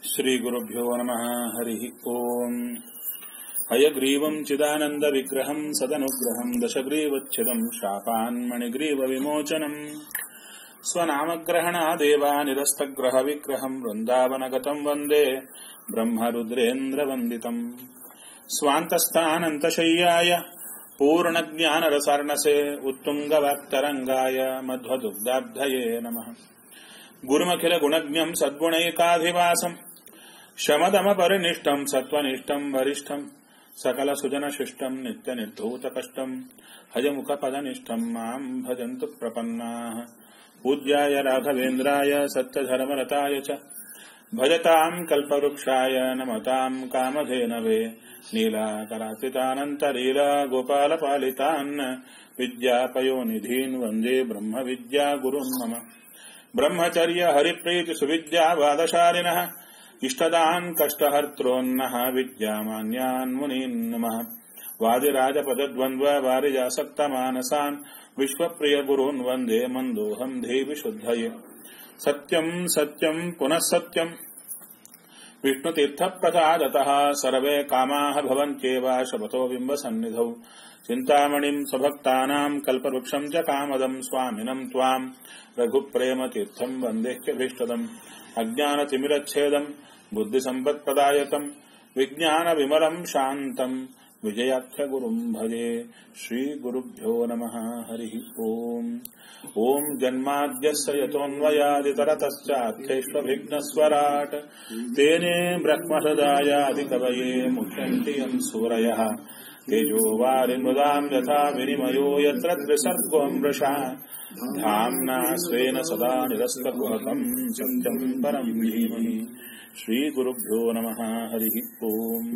श्रीगुरुभ्यो नमः हरिः ओम् हयग्रीवम् चिदानन्दविग्रहम् सदनुग्रहम् दशग्रीवच्छिदम् शापान्मणिग्रीवविमोचनम् स्वनामग्रहणादेवानिरस्तग्रहविग्रहम् वृन्दावनगतम् वन्दे ब्रह्मरुद्रेन्द्रवन्दितम् स्वान्तस्थानन्तशय्याय पूर्णज्ञानरसार्णसे उत्तुङ्गवाक्तरङ्गाय मध्वदुग्धाब्धये नमः गुरुमखिलगुणज्ञम् सद्गुणैकाधिवासम् शमदमपरिनिष्टम् सत्त्वनिष्ठम् वरिष्ठम् सकलसुजनशिष्टम् नित्यनिर्धूतकष्टम् हजमुखपदनिष्ठम् माम् भजन्तु प्रपन्नाः पूज्याय राघवेन्द्राय सत्यधर्मरताय च भजताम् कल्पवृक्षाय नमताम् कामधेनवे नीलाकरातितानन्तलीला गोपालपालितान् विद्यापयोनिधीन् वन्दे ब्रह्मविद्यागुरुन् मम ब्रह्मचर्य हरिप्रीति सुविद्यावादशालिनः इष्टदान् कष्टहर्त्रोन्नः विद्यामान्यान् मुनीन् नमः वादिराजपदद्वन्द्व वारिजासक्तमानसान् विश्वप्रियगुरून् वन्दे मन्दोऽहम् देवि शुद्धये सत्यम् सत्यम् पुनः सत्यम् विष्णुतीर्थप्रसादतः सर्वे कामाः भवन्त्येव शपथो बिम्बसन्निधौ चिन्तामणिम् स्वभक्तानाम् कल्पवृक्षम् च कामदम् स्वामिनम् त्वाम् रघुप्रेमतीर्थम् वन्देह्यभीष्टदम् अज्ञानतिमिरच्छेदम् बुद्धिसम्पत्प्रदायकम् विज्ञानविमलम् शान्तम् विजयाख्यगुरुम् भजे श्रीगुरुभ्यो नमः हरिः ओम् ॐ जन्माद्यस्य यतोऽन्वयादितरतश्चार्थेष्वभिघ्नस्वराट् तेने ब्रह्मसदायादिकवये मुह्यन्ति यम् सूरयः तेजो वारिमृदाम् यथा विनिमयो यत्र त्रिसर्गो मृषा धाम्ना स्वेन सदा निरस्तकुहकम् सत्यम् परम् धीमहि श्रीगुरुभ्यो नमः हरिः ओम्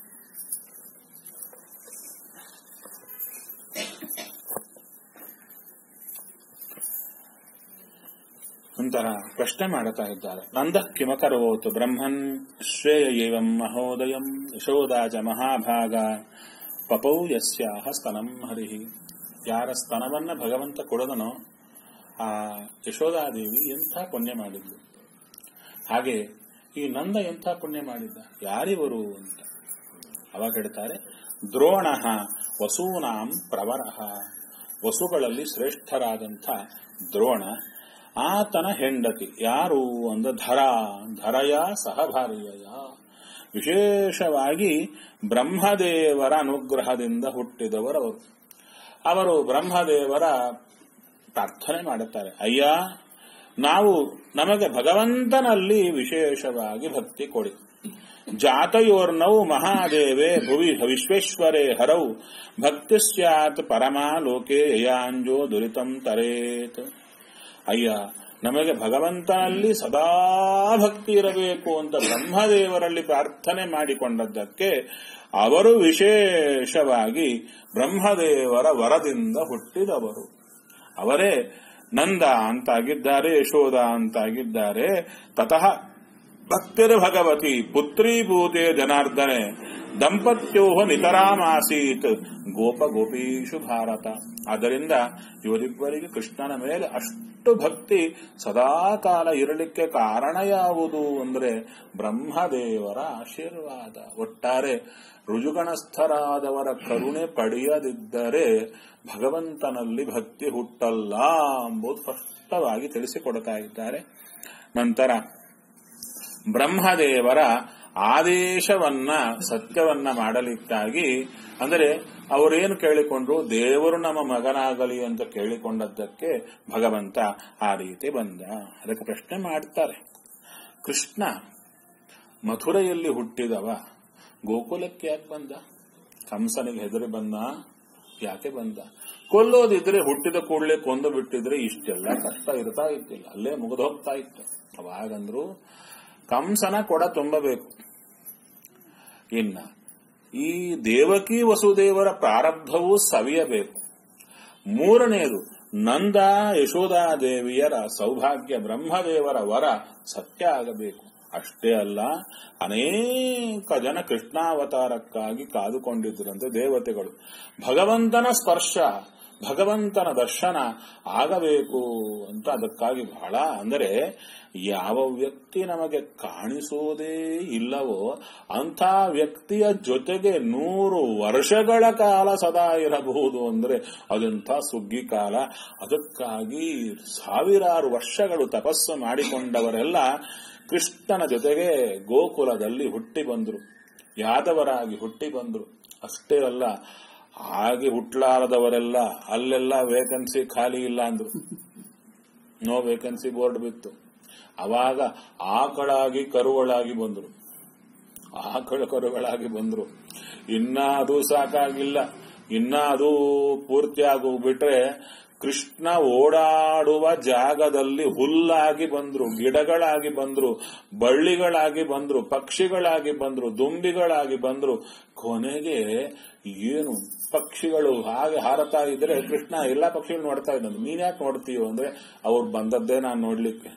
ನಂತರ ಪ್ರಶ್ನೆ ಮಾಡುತ್ತಾ ಇದ್ದಾರೆ ನಂದ ಕಿಮಕರೋತು ಬ್ರಹ್ಮನ್ ಶ್ರೇಯ ಏವಂ ಮಹೋದಯಂ ಯಶೋದಾಜ ಮಹಾಭಾಗ ಪಪೌ ಯಸ್ಯಾಹ ಸ್ತನಂ ಹರಿಹಿ ಯಾರ ಸ್ತನವನ್ನ ಭಗವಂತ ಕೊಡದನೋ ಆ ಯಶೋದಾದೇವಿ ಎಂಥ ಪುಣ್ಯ ಮಾಡಿದ್ಲು ಹಾಗೆ ಈ ನಂದ ಎಂಥ ಪುಣ್ಯ ಮಾಡಿದ್ದ ಯಾರಿವರು ಅಂತ ಅವಾಗ ಹೇಳ್ತಾರೆ ದ್ರೋಣ ವಸೂನಾಂ ಪ್ರವರಹ ವಸುಗಳಲ್ಲಿ ಶ್ರೇಷ್ಠರಾದಂಥ ದ್ರೋಣ ಆತನ ಹೆಂಡತಿ ಯಾರು ಅಂದ ಧರ ಧರಯ ಸಹಭಾರ್ಯಯ ವಿಶೇಷವಾಗಿ ಬ್ರಹ್ಮದೇವರ ಅನುಗ್ರಹದಿಂದ ಹುಟ್ಟಿದವರವರು ಅವರು ಬ್ರಹ್ಮದೇವರ ಪ್ರಾರ್ಥನೆ ಮಾಡುತ್ತಾರೆ ಅಯ್ಯ ನಾವು ನಮಗೆ ಭಗವಂತನಲ್ಲಿ ವಿಶೇಷವಾಗಿ ಭಕ್ತಿ ಕೊಡಿ ಜಾತಯೋರ್ನೌ ಮಹಾದೇವೇ ಭುವಿ ವಿಶ್ವೇಶ್ವರೇ ಹರೌ ಭಕ್ತಿ ಸ್ಯಾತ್ ಪರಮಾ ಲೋಕೆ ಯಯಾಂಜೋ ದುರಿತಂ ತರೇತ್ ಅಯ್ಯ ನಮಗೆ ಭಗವಂತನಲ್ಲಿ ಸದಾ ಭಕ್ತಿ ಇರಬೇಕು ಅಂತ ಬ್ರಹ್ಮದೇವರಲ್ಲಿ ಪ್ರಾರ್ಥನೆ ಮಾಡಿಕೊಂಡದ್ದಕ್ಕೆ ಅವರು ವಿಶೇಷವಾಗಿ ಬ್ರಹ್ಮದೇವರ ವರದಿಂದ ಹುಟ್ಟಿದವರು ಅವರೇ ನಂದ ಅಂತಾಗಿದ್ದಾರೆ ಯಶೋಧ ಅಂತಾಗಿದ್ದಾರೆ ತತಃ ಭಕ್ತಿರ್ ಭಗವತಿ ಪುತ್ರೀಭೂತೆ ಜನಾರ್ದನೆ ದಂಪತ್ಯೋ ನಿತರಾಮಾಸೀತ್ ಗೋಪ ಗೋಪೀಶು ಭಾರತ ಆದ್ದರಿಂದ ಇವರಿಬ್ಬರಿಗೆ ಕೃಷ್ಣನ ಮೇಲೆ ಅಷ್ಟು ಭಕ್ತಿ ಸದಾಕಾಲ ಇರಲಿಕ್ಕೆ ಕಾರಣ ಯಾವುದು ಅಂದ್ರೆ ಬ್ರಹ್ಮದೇವರ ಆಶೀರ್ವಾದ ಒಟ್ಟಾರೆ ರುಜುಗಣಸ್ಥರಾದವರ ಕರುಣೆ ಪಡೆಯದಿದ್ದರೆ ಭಗವಂತನಲ್ಲಿ ಭಕ್ತಿ ಹುಟ್ಟಲ್ಲ ಎಂಬುದು ಸ್ಪಷ್ಟವಾಗಿ ತಿಳಿಸಿಕೊಡ್ತಾ ಇದ್ದಾರೆ ನಂತರ ಬ್ರಹ್ಮದೇವರ ಆದೇಶವನ್ನ ಸತ್ಯವನ್ನ ಮಾಡಲಿಕ್ಕಾಗಿ ಅಂದರೆ ಅವರೇನು ಕೇಳಿಕೊಂಡ್ರು ದೇವರು ನಮ್ಮ ಮಗನಾಗಲಿ ಅಂತ ಕೇಳಿಕೊಂಡದ್ದಕ್ಕೆ ಭಗವಂತ ಆ ರೀತಿ ಬಂದ ಅದಕ್ಕೆ ಪ್ರಶ್ನೆ ಮಾಡ್ತಾರೆ ಕೃಷ್ಣ ಮಥುರೆಯಲ್ಲಿ ಹುಟ್ಟಿದವ ಗೋಕುಲಕ್ಕೆ ಯಾಕೆ ಬಂದ ಕಂಸನಿಗೆ ಹೆದರಿ ಬಂದ ಯಾಕೆ ಬಂದ ಕೊಲ್ಲೋದಿದ್ರೆ ಹುಟ್ಟಿದ ಕೂಡಲೇ ಕೊಂದು ಬಿಟ್ಟಿದ್ರೆ ಇಷ್ಟೆಲ್ಲ ಕಷ್ಟ ಇರ್ತಾ ಇತ್ತಿಲ್ಲ ಅಲ್ಲೇ ಮುಗಿದೋಗ್ತಾ ಇತ್ತು ಅವಾಗಂದ್ರು ಕಂಸನ ಕೊಡ ತುಂಬಬೇಕು ಇನ್ನ ಈ ದೇವಕಿ ವಸುದೇವರ ಪ್ರಾರಬ್ಧವೂ ಸವಿಯಬೇಕು ಮೂರನೆಯದು ನಂದ ಯಶೋಧಾದೇವಿಯರ ಸೌಭಾಗ್ಯ ಬ್ರಹ್ಮದೇವರ ವರ ಸತ್ಯ ಆಗಬೇಕು ಅಷ್ಟೇ ಅಲ್ಲ ಅನೇಕ ಜನ ಕೃಷ್ಣಾವತಾರಕ್ಕಾಗಿ ಕಾದುಕೊಂಡಿದ್ದರಂತೆ ದೇವತೆಗಳು ಭಗವಂತನ ಸ್ಪರ್ಶ ಭಗವಂತನ ದರ್ಶನ ಆಗಬೇಕು ಅಂತ ಅದಕ್ಕಾಗಿ ಬಹಳ ಅಂದರೆ ಯಾವ ವ್ಯಕ್ತಿ ನಮಗೆ ಕಾಣಿಸುವುದೇ ಇಲ್ಲವೋ ಅಂಥ ವ್ಯಕ್ತಿಯ ಜೊತೆಗೆ ನೂರು ವರ್ಷಗಳ ಕಾಲ ಸದಾ ಇರಬಹುದು ಅಂದ್ರೆ ಅದೆಂಥ ಸುಗ್ಗಿ ಕಾಲ ಅದಕ್ಕಾಗಿ ಸಾವಿರಾರು ವರ್ಷಗಳು ತಪಸ್ಸು ಮಾಡಿಕೊಂಡವರೆಲ್ಲ ಕೃಷ್ಣನ ಜೊತೆಗೆ ಗೋಕುಲದಲ್ಲಿ ಹುಟ್ಟಿ ಬಂದರು ಯಾದವರಾಗಿ ಹುಟ್ಟಿ ಬಂದರು ಅಷ್ಟೇ ಅಲ್ಲ ಹಾಗೆ ಹುಟ್ಲಾರದವರೆಲ್ಲ ಅಲ್ಲೆಲ್ಲ ವೇಕೆನ್ಸಿ ಖಾಲಿ ಇಲ್ಲ ಅಂದ್ರು ನೋ ವೇಕೆನ್ಸಿ ಬೋರ್ಡ್ ಬಿತ್ತು ಅವಾಗ ಆಕಳಾಗಿ ಕರುಗಳಾಗಿ ಬಂದರು ಆಕಳ ಕರುಗಳಾಗಿ ಬಂದರು ಇನ್ನ ಅದು ಸಾಕಾಗಿಲ್ಲ ಇನ್ನ ಅದು ಪೂರ್ತಿ ಆಗೋಗ್ಬಿಟ್ರೆ ಕೃಷ್ಣ ಓಡಾಡುವ ಜಾಗದಲ್ಲಿ ಹುಲ್ಲಾಗಿ ಬಂದ್ರು ಗಿಡಗಳಾಗಿ ಬಂದ್ರು ಬಳ್ಳಿಗಳಾಗಿ ಬಂದ್ರು ಪಕ್ಷಿಗಳಾಗಿ ಬಂದ್ರು ದುಂಬಿಗಳಾಗಿ ಬಂದ್ರು ಕೊನೆಗೆ ಏನು ಪಕ್ಷಿಗಳು ಹಾಗೆ ಹಾರತಾ ಇದ್ರೆ ಕೃಷ್ಣ ಎಲ್ಲಾ ಪಕ್ಷಿಗಳು ನೋಡ್ತಾ ಇದ್ದಂದು ನೀನ್ ಯಾಕೆ ನೋಡ್ತೀಯೋ ಅಂದ್ರೆ ಅವ್ರು ಬಂದದ್ದೇ ನಾನು ನೋಡ್ಲಿಕ್ಕೆ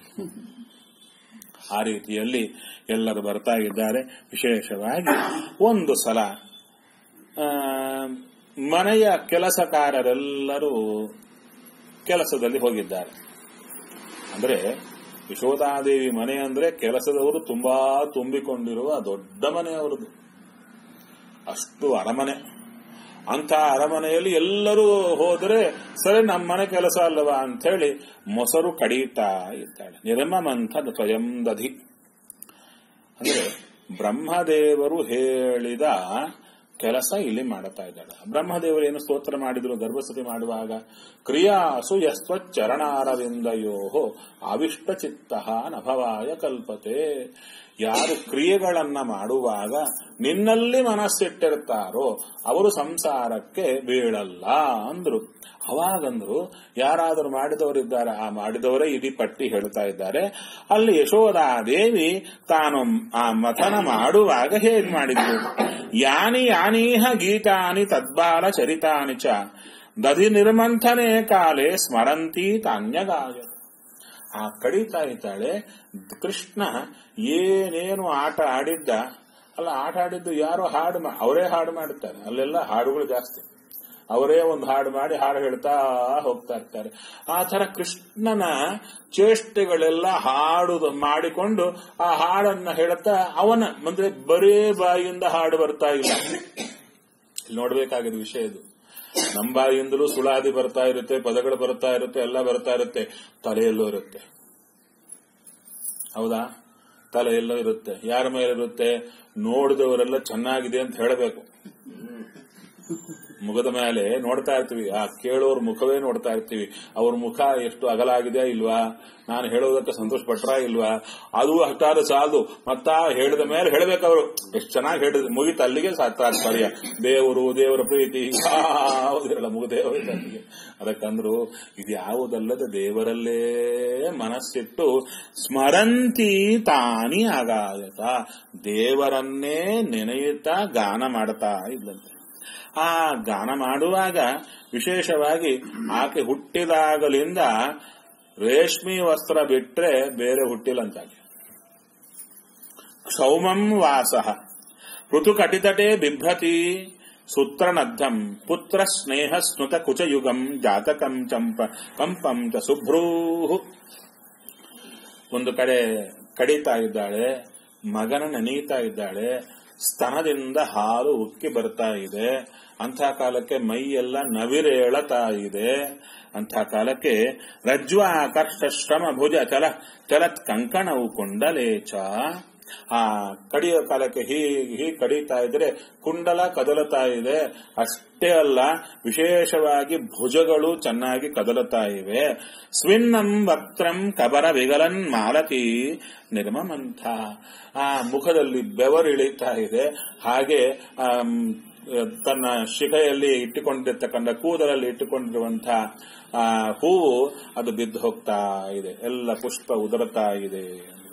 ಆ ರೀತಿಯಲ್ಲಿ ಎಲ್ಲರೂ ಬರ್ತಾ ಇದ್ದಾರೆ ವಿಶೇಷವಾಗಿ ಒಂದು ಸಲ ಆ, ಮನೆಯ ಕೆಲಸಕಾರರೆಲ್ಲರೂ ಕೆಲಸದಲ್ಲಿ ಹೋಗಿದ್ದಾರೆ ಅಂದ್ರೆ ಯಶೋಧಾದೇವಿ ಮನೆ ಅಂದ್ರೆ ಕೆಲಸದವರು ತುಂಬಾ ತುಂಬಿಕೊಂಡಿರುವ ದೊಡ್ಡ ಮನೆ ಅವರದು ಅಷ್ಟು ಅರಮನೆ ಅಂತ ಅರಮನೆಯಲ್ಲಿ ಎಲ್ಲರೂ ಹೋದರೆ ಸರಿ ನಮ್ಮ ಮನೆ ಕೆಲಸ ಅಲ್ಲವಾ ಅಂತ ಹೇಳಿ ಮೊಸರು ಕಡಿತಾ ಇದ್ದಾಳೆ ನಿರ್ಮಮಂಥದ ಸ್ವಯಂ ದಧಿ ಅಂದ್ರೆ ಬ್ರಹ್ಮದೇವರು ಹೇಳಿದ ಕೆಲಸ ಇಲ್ಲಿ ಮಾಡುತ್ತಾ ಇದ್ದಾಳೆ ಬ್ರಹ್ಮದೇವರು ಏನು ಸ್ತೋತ್ರ ಮಾಡಿದ್ರು ಗರ್ಭಸ್ಥಿತಿ ಮಾಡುವಾಗ ಕ್ರಿಯಾಸು ಯಸ್ವಚ್ಚರಣಾರವಿಂದಯೋ ಅವಿಷ್ಟ ಚಿತ್ತ ನಭವಾಯ ಕಲ್ಪತೆ ಯಾರು ಕ್ರಿಯೆಗಳನ್ನ ಮಾಡುವಾಗ ನಿನ್ನಲ್ಲಿ ಮನಸ್ಸಿಟ್ಟಿರ್ತಾರೋ ಅವರು ಸಂಸಾರಕ್ಕೆ ಬೀಳಲ್ಲ ಅಂದ್ರು ಅವಾಗಂದ್ರು ಯಾರಾದರೂ ಮಾಡಿದವರಿದ್ದಾರೆ ಆ ಮಾಡಿದವರೇ ಇಡೀ ಪಟ್ಟಿ ಹೇಳ್ತಾ ಇದ್ದಾರೆ ಅಲ್ಲಿ ಯಶೋಧಾದೇವಿ ತಾನು ಆ ಮಥನ ಮಾಡುವಾಗ ಹೇಗ್ ಮಾಡಿದ್ರು ಯಾನಿ ಯಾನೀಹ ಗೀತಾನಿ ತದ್ಬಾಲ ಚರಿತಾನಿ ಚ ದಧಿ ನಿರ್ಮಂಥನೆ ಕಾಲೇ ಸ್ಮರಂತಿ ತಾನ್ಯಗಾಯ ಆ ಕಡಿತಾ ಇದ್ದಾಳೆ ಕೃಷ್ಣ ಏನೇನು ಆಟ ಆಡಿದ್ದ ಅಲ್ಲ ಆಟ ಆಡಿದ್ದು ಯಾರೋ ಹಾಡು ಮಾ- ಅವರೇ ಹಾಡು ಮಾಡುತ್ತಾರೆ ಅಲ್ಲೆಲ್ಲ ಹಾಡುಗಳು ಜಾಸ್ತಿ ಅವರೇ ಒಂದು ಹಾಡು ಮಾಡಿ ಹಾಡು ಹೇಳ್ತಾ ಹೋಗ್ತಾ ಇರ್ತಾರೆ ಆ ತರ ಕೃಷ್ಣನ ಚೇಷ್ಟೆಗಳೆಲ್ಲ ಹಾಡು ಮಾಡಿಕೊಂಡು ಆ ಹಾಡನ್ನ ಹೇಳ್ತಾ ಅವನ ಅಂದ್ರೆ ಬರೇ ಬಾಯಿಯಿಂದ ಹಾಡು ಬರ್ತಾ ಇಲ್ಲ ಇಲ್ಲಿ ನೋಡ್ಬೇಕಾಗಿದ್ದ ವಿಷಯ ಇದು ನಮ್ಮ ಬಾಯಿಯಿಂದಲೂ ಸುಳಾದಿ ಬರ್ತಾ ಇರುತ್ತೆ ಪದಗಳು ಬರ್ತಾ ಇರುತ್ತೆ ಎಲ್ಲ ಬರ್ತಾ ಇರುತ್ತೆ ತಲೆಯಲ್ಲೂ ಇರುತ್ತೆ ಹೌದಾ ತಲೆ ಎಲ್ಲೋ ಇರುತ್ತೆ ಯಾರ ಮೇಲೆ ಇರುತ್ತೆ ನೋಡಿದವರೆಲ್ಲ ಚೆನ್ನಾಗಿದೆ ಅಂತ ಹೇಳಬೇಕು ಮುಖದ ಮೇಲೆ ನೋಡ್ತಾ ಇರ್ತೀವಿ ಆ ಕೇಳೋರ್ ಮುಖವೇ ನೋಡ್ತಾ ಇರ್ತೀವಿ ಅವ್ರ ಮುಖ ಎಷ್ಟು ಅಗಲಾಗಿದೆಯಾ ಇಲ್ವಾ ನಾನು ಹೇಳೋದಕ್ಕೆ ಸಂತೋಷ ಪಟ್ರಾ ಇಲ್ವಾ ಅದು ಅಷ್ಟಾದ ಸಾಲದು ಮತ್ತ ಹೇಳಿದ ಮೇಲೆ ಹೇಳ್ಬೇಕು ಅವರು ಎಷ್ಟು ಚೆನ್ನಾಗಿ ಹೇಳಿದ್ರು ಮುಗಿತು ಅಲ್ಲಿಗೆ ತಾತ್ಪರ್ಯ ದೇವರು ದೇವರ ಪ್ರೀತಿ ಯಾವುದಿರಲ್ಲ ಮುಗದೇವರ ಅಲ್ಲಿಗೆ ಅದಕ್ಕಂದ್ರು ಇದು ಯಾವುದಲ್ಲದ ದೇವರಲ್ಲೇ ಮನಸ್ಸಿಟ್ಟು ಸ್ಮರಂತಿ ತಾನಿ ಆಗಾಯತ ದೇವರನ್ನೇ ನೆನೆಯುತ್ತಾ ಗಾನ ಮಾಡ್ತಾ ಇದ್ದಂತೆ ಆ ಗಾನ ಮಾಡುವಾಗ ವಿಶೇಷವಾಗಿ ಆಕೆ ಹುಟ್ಟಿದಾಗಲಿಂದ ರೇಷ್ಮಿ ವಸ್ತ್ರ ಬಿಟ್ರೆ ಬೇರೆ ಹುಟ್ಟಿಲ್ಲಂತಾಗಿ ಕ್ಷೌಮಂ ವಾಸ ಋತುಕಟಿತಟೆ ಬಿಭ್ರತಿ ಸೂತ್ರನದ್ದಂ ಪುತ್ರ ಸ್ನೇಹ ಸ್ನುತ ಕುಚಯುಗಂ ಜಾತಕಂ ಚಂಪ ಕಂಪಂ ಚ ಸುಭ್ರೂ ಒಂದು ಕಡೆ ಕಡಿತಾ ಇದ್ದಾಳೆ ಮಗನ ನೆನೀತಾ ಇದ್ದಾಳೆ ಸ್ತನದಿಂದ ಹಾಲು ಉಕ್ಕಿ ಬರ್ತಾ ಇದೆ ಅಂಥ ಕಾಲಕ್ಕೆ ಮೈಯೆಲ್ಲ ನವಿರೇಳತಾ ಇದೆ ಅಂಥ ಕಾಲಕ್ಕೆ ರಜ್ವಾಕರ್ಷ ಶ್ರಮ ಭುಜ ಚಲ ಚಲತ್ ಕಂಕಣವು ಕುಂಡಲೇಚ ಆ ಕಡಿಯೋ ಕಾಲಕ್ಕೆ ಹೀಗೆ ಹೀಗೆ ಕಡಿತಾ ಇದ್ರೆ ಕುಂಡಲ ಕದಲುತ್ತಾ ಇದೆ ಅಷ್ಟೇ ಅಲ್ಲ ವಿಶೇಷವಾಗಿ ಭುಜಗಳು ಚೆನ್ನಾಗಿ ಕದಲುತ್ತಾ ಇವೆ ಸ್ವಿನ್ನಂ ವಕ್ತ್ರಂ ಕಬರ ವಿಗಲನ್ ಮಾಲತಿ ನಿರ್ಮಮಂಥ ಆ ಮುಖದಲ್ಲಿ ಬೆವರಿಳಿತಾ ಇದೆ ಹಾಗೆ ಆಮ್, ತನ್ನ ಶಿಖೆಯಲ್ಲಿ ಇಟ್ಟುಕೊಂಡಿರ್ತಕ್ಕಂಥ ಕೂದಲಲ್ಲಿ ಇಟ್ಟುಕೊಂಡಿರುವಂತಹ ಆ ಹೂವು ಅದು ಬಿದ್ದು ಹೋಗ್ತಾ ಇದೆ ಎಲ್ಲ ಪುಷ್ಪ ಉದುರುತ್ತಾ ಇದೆ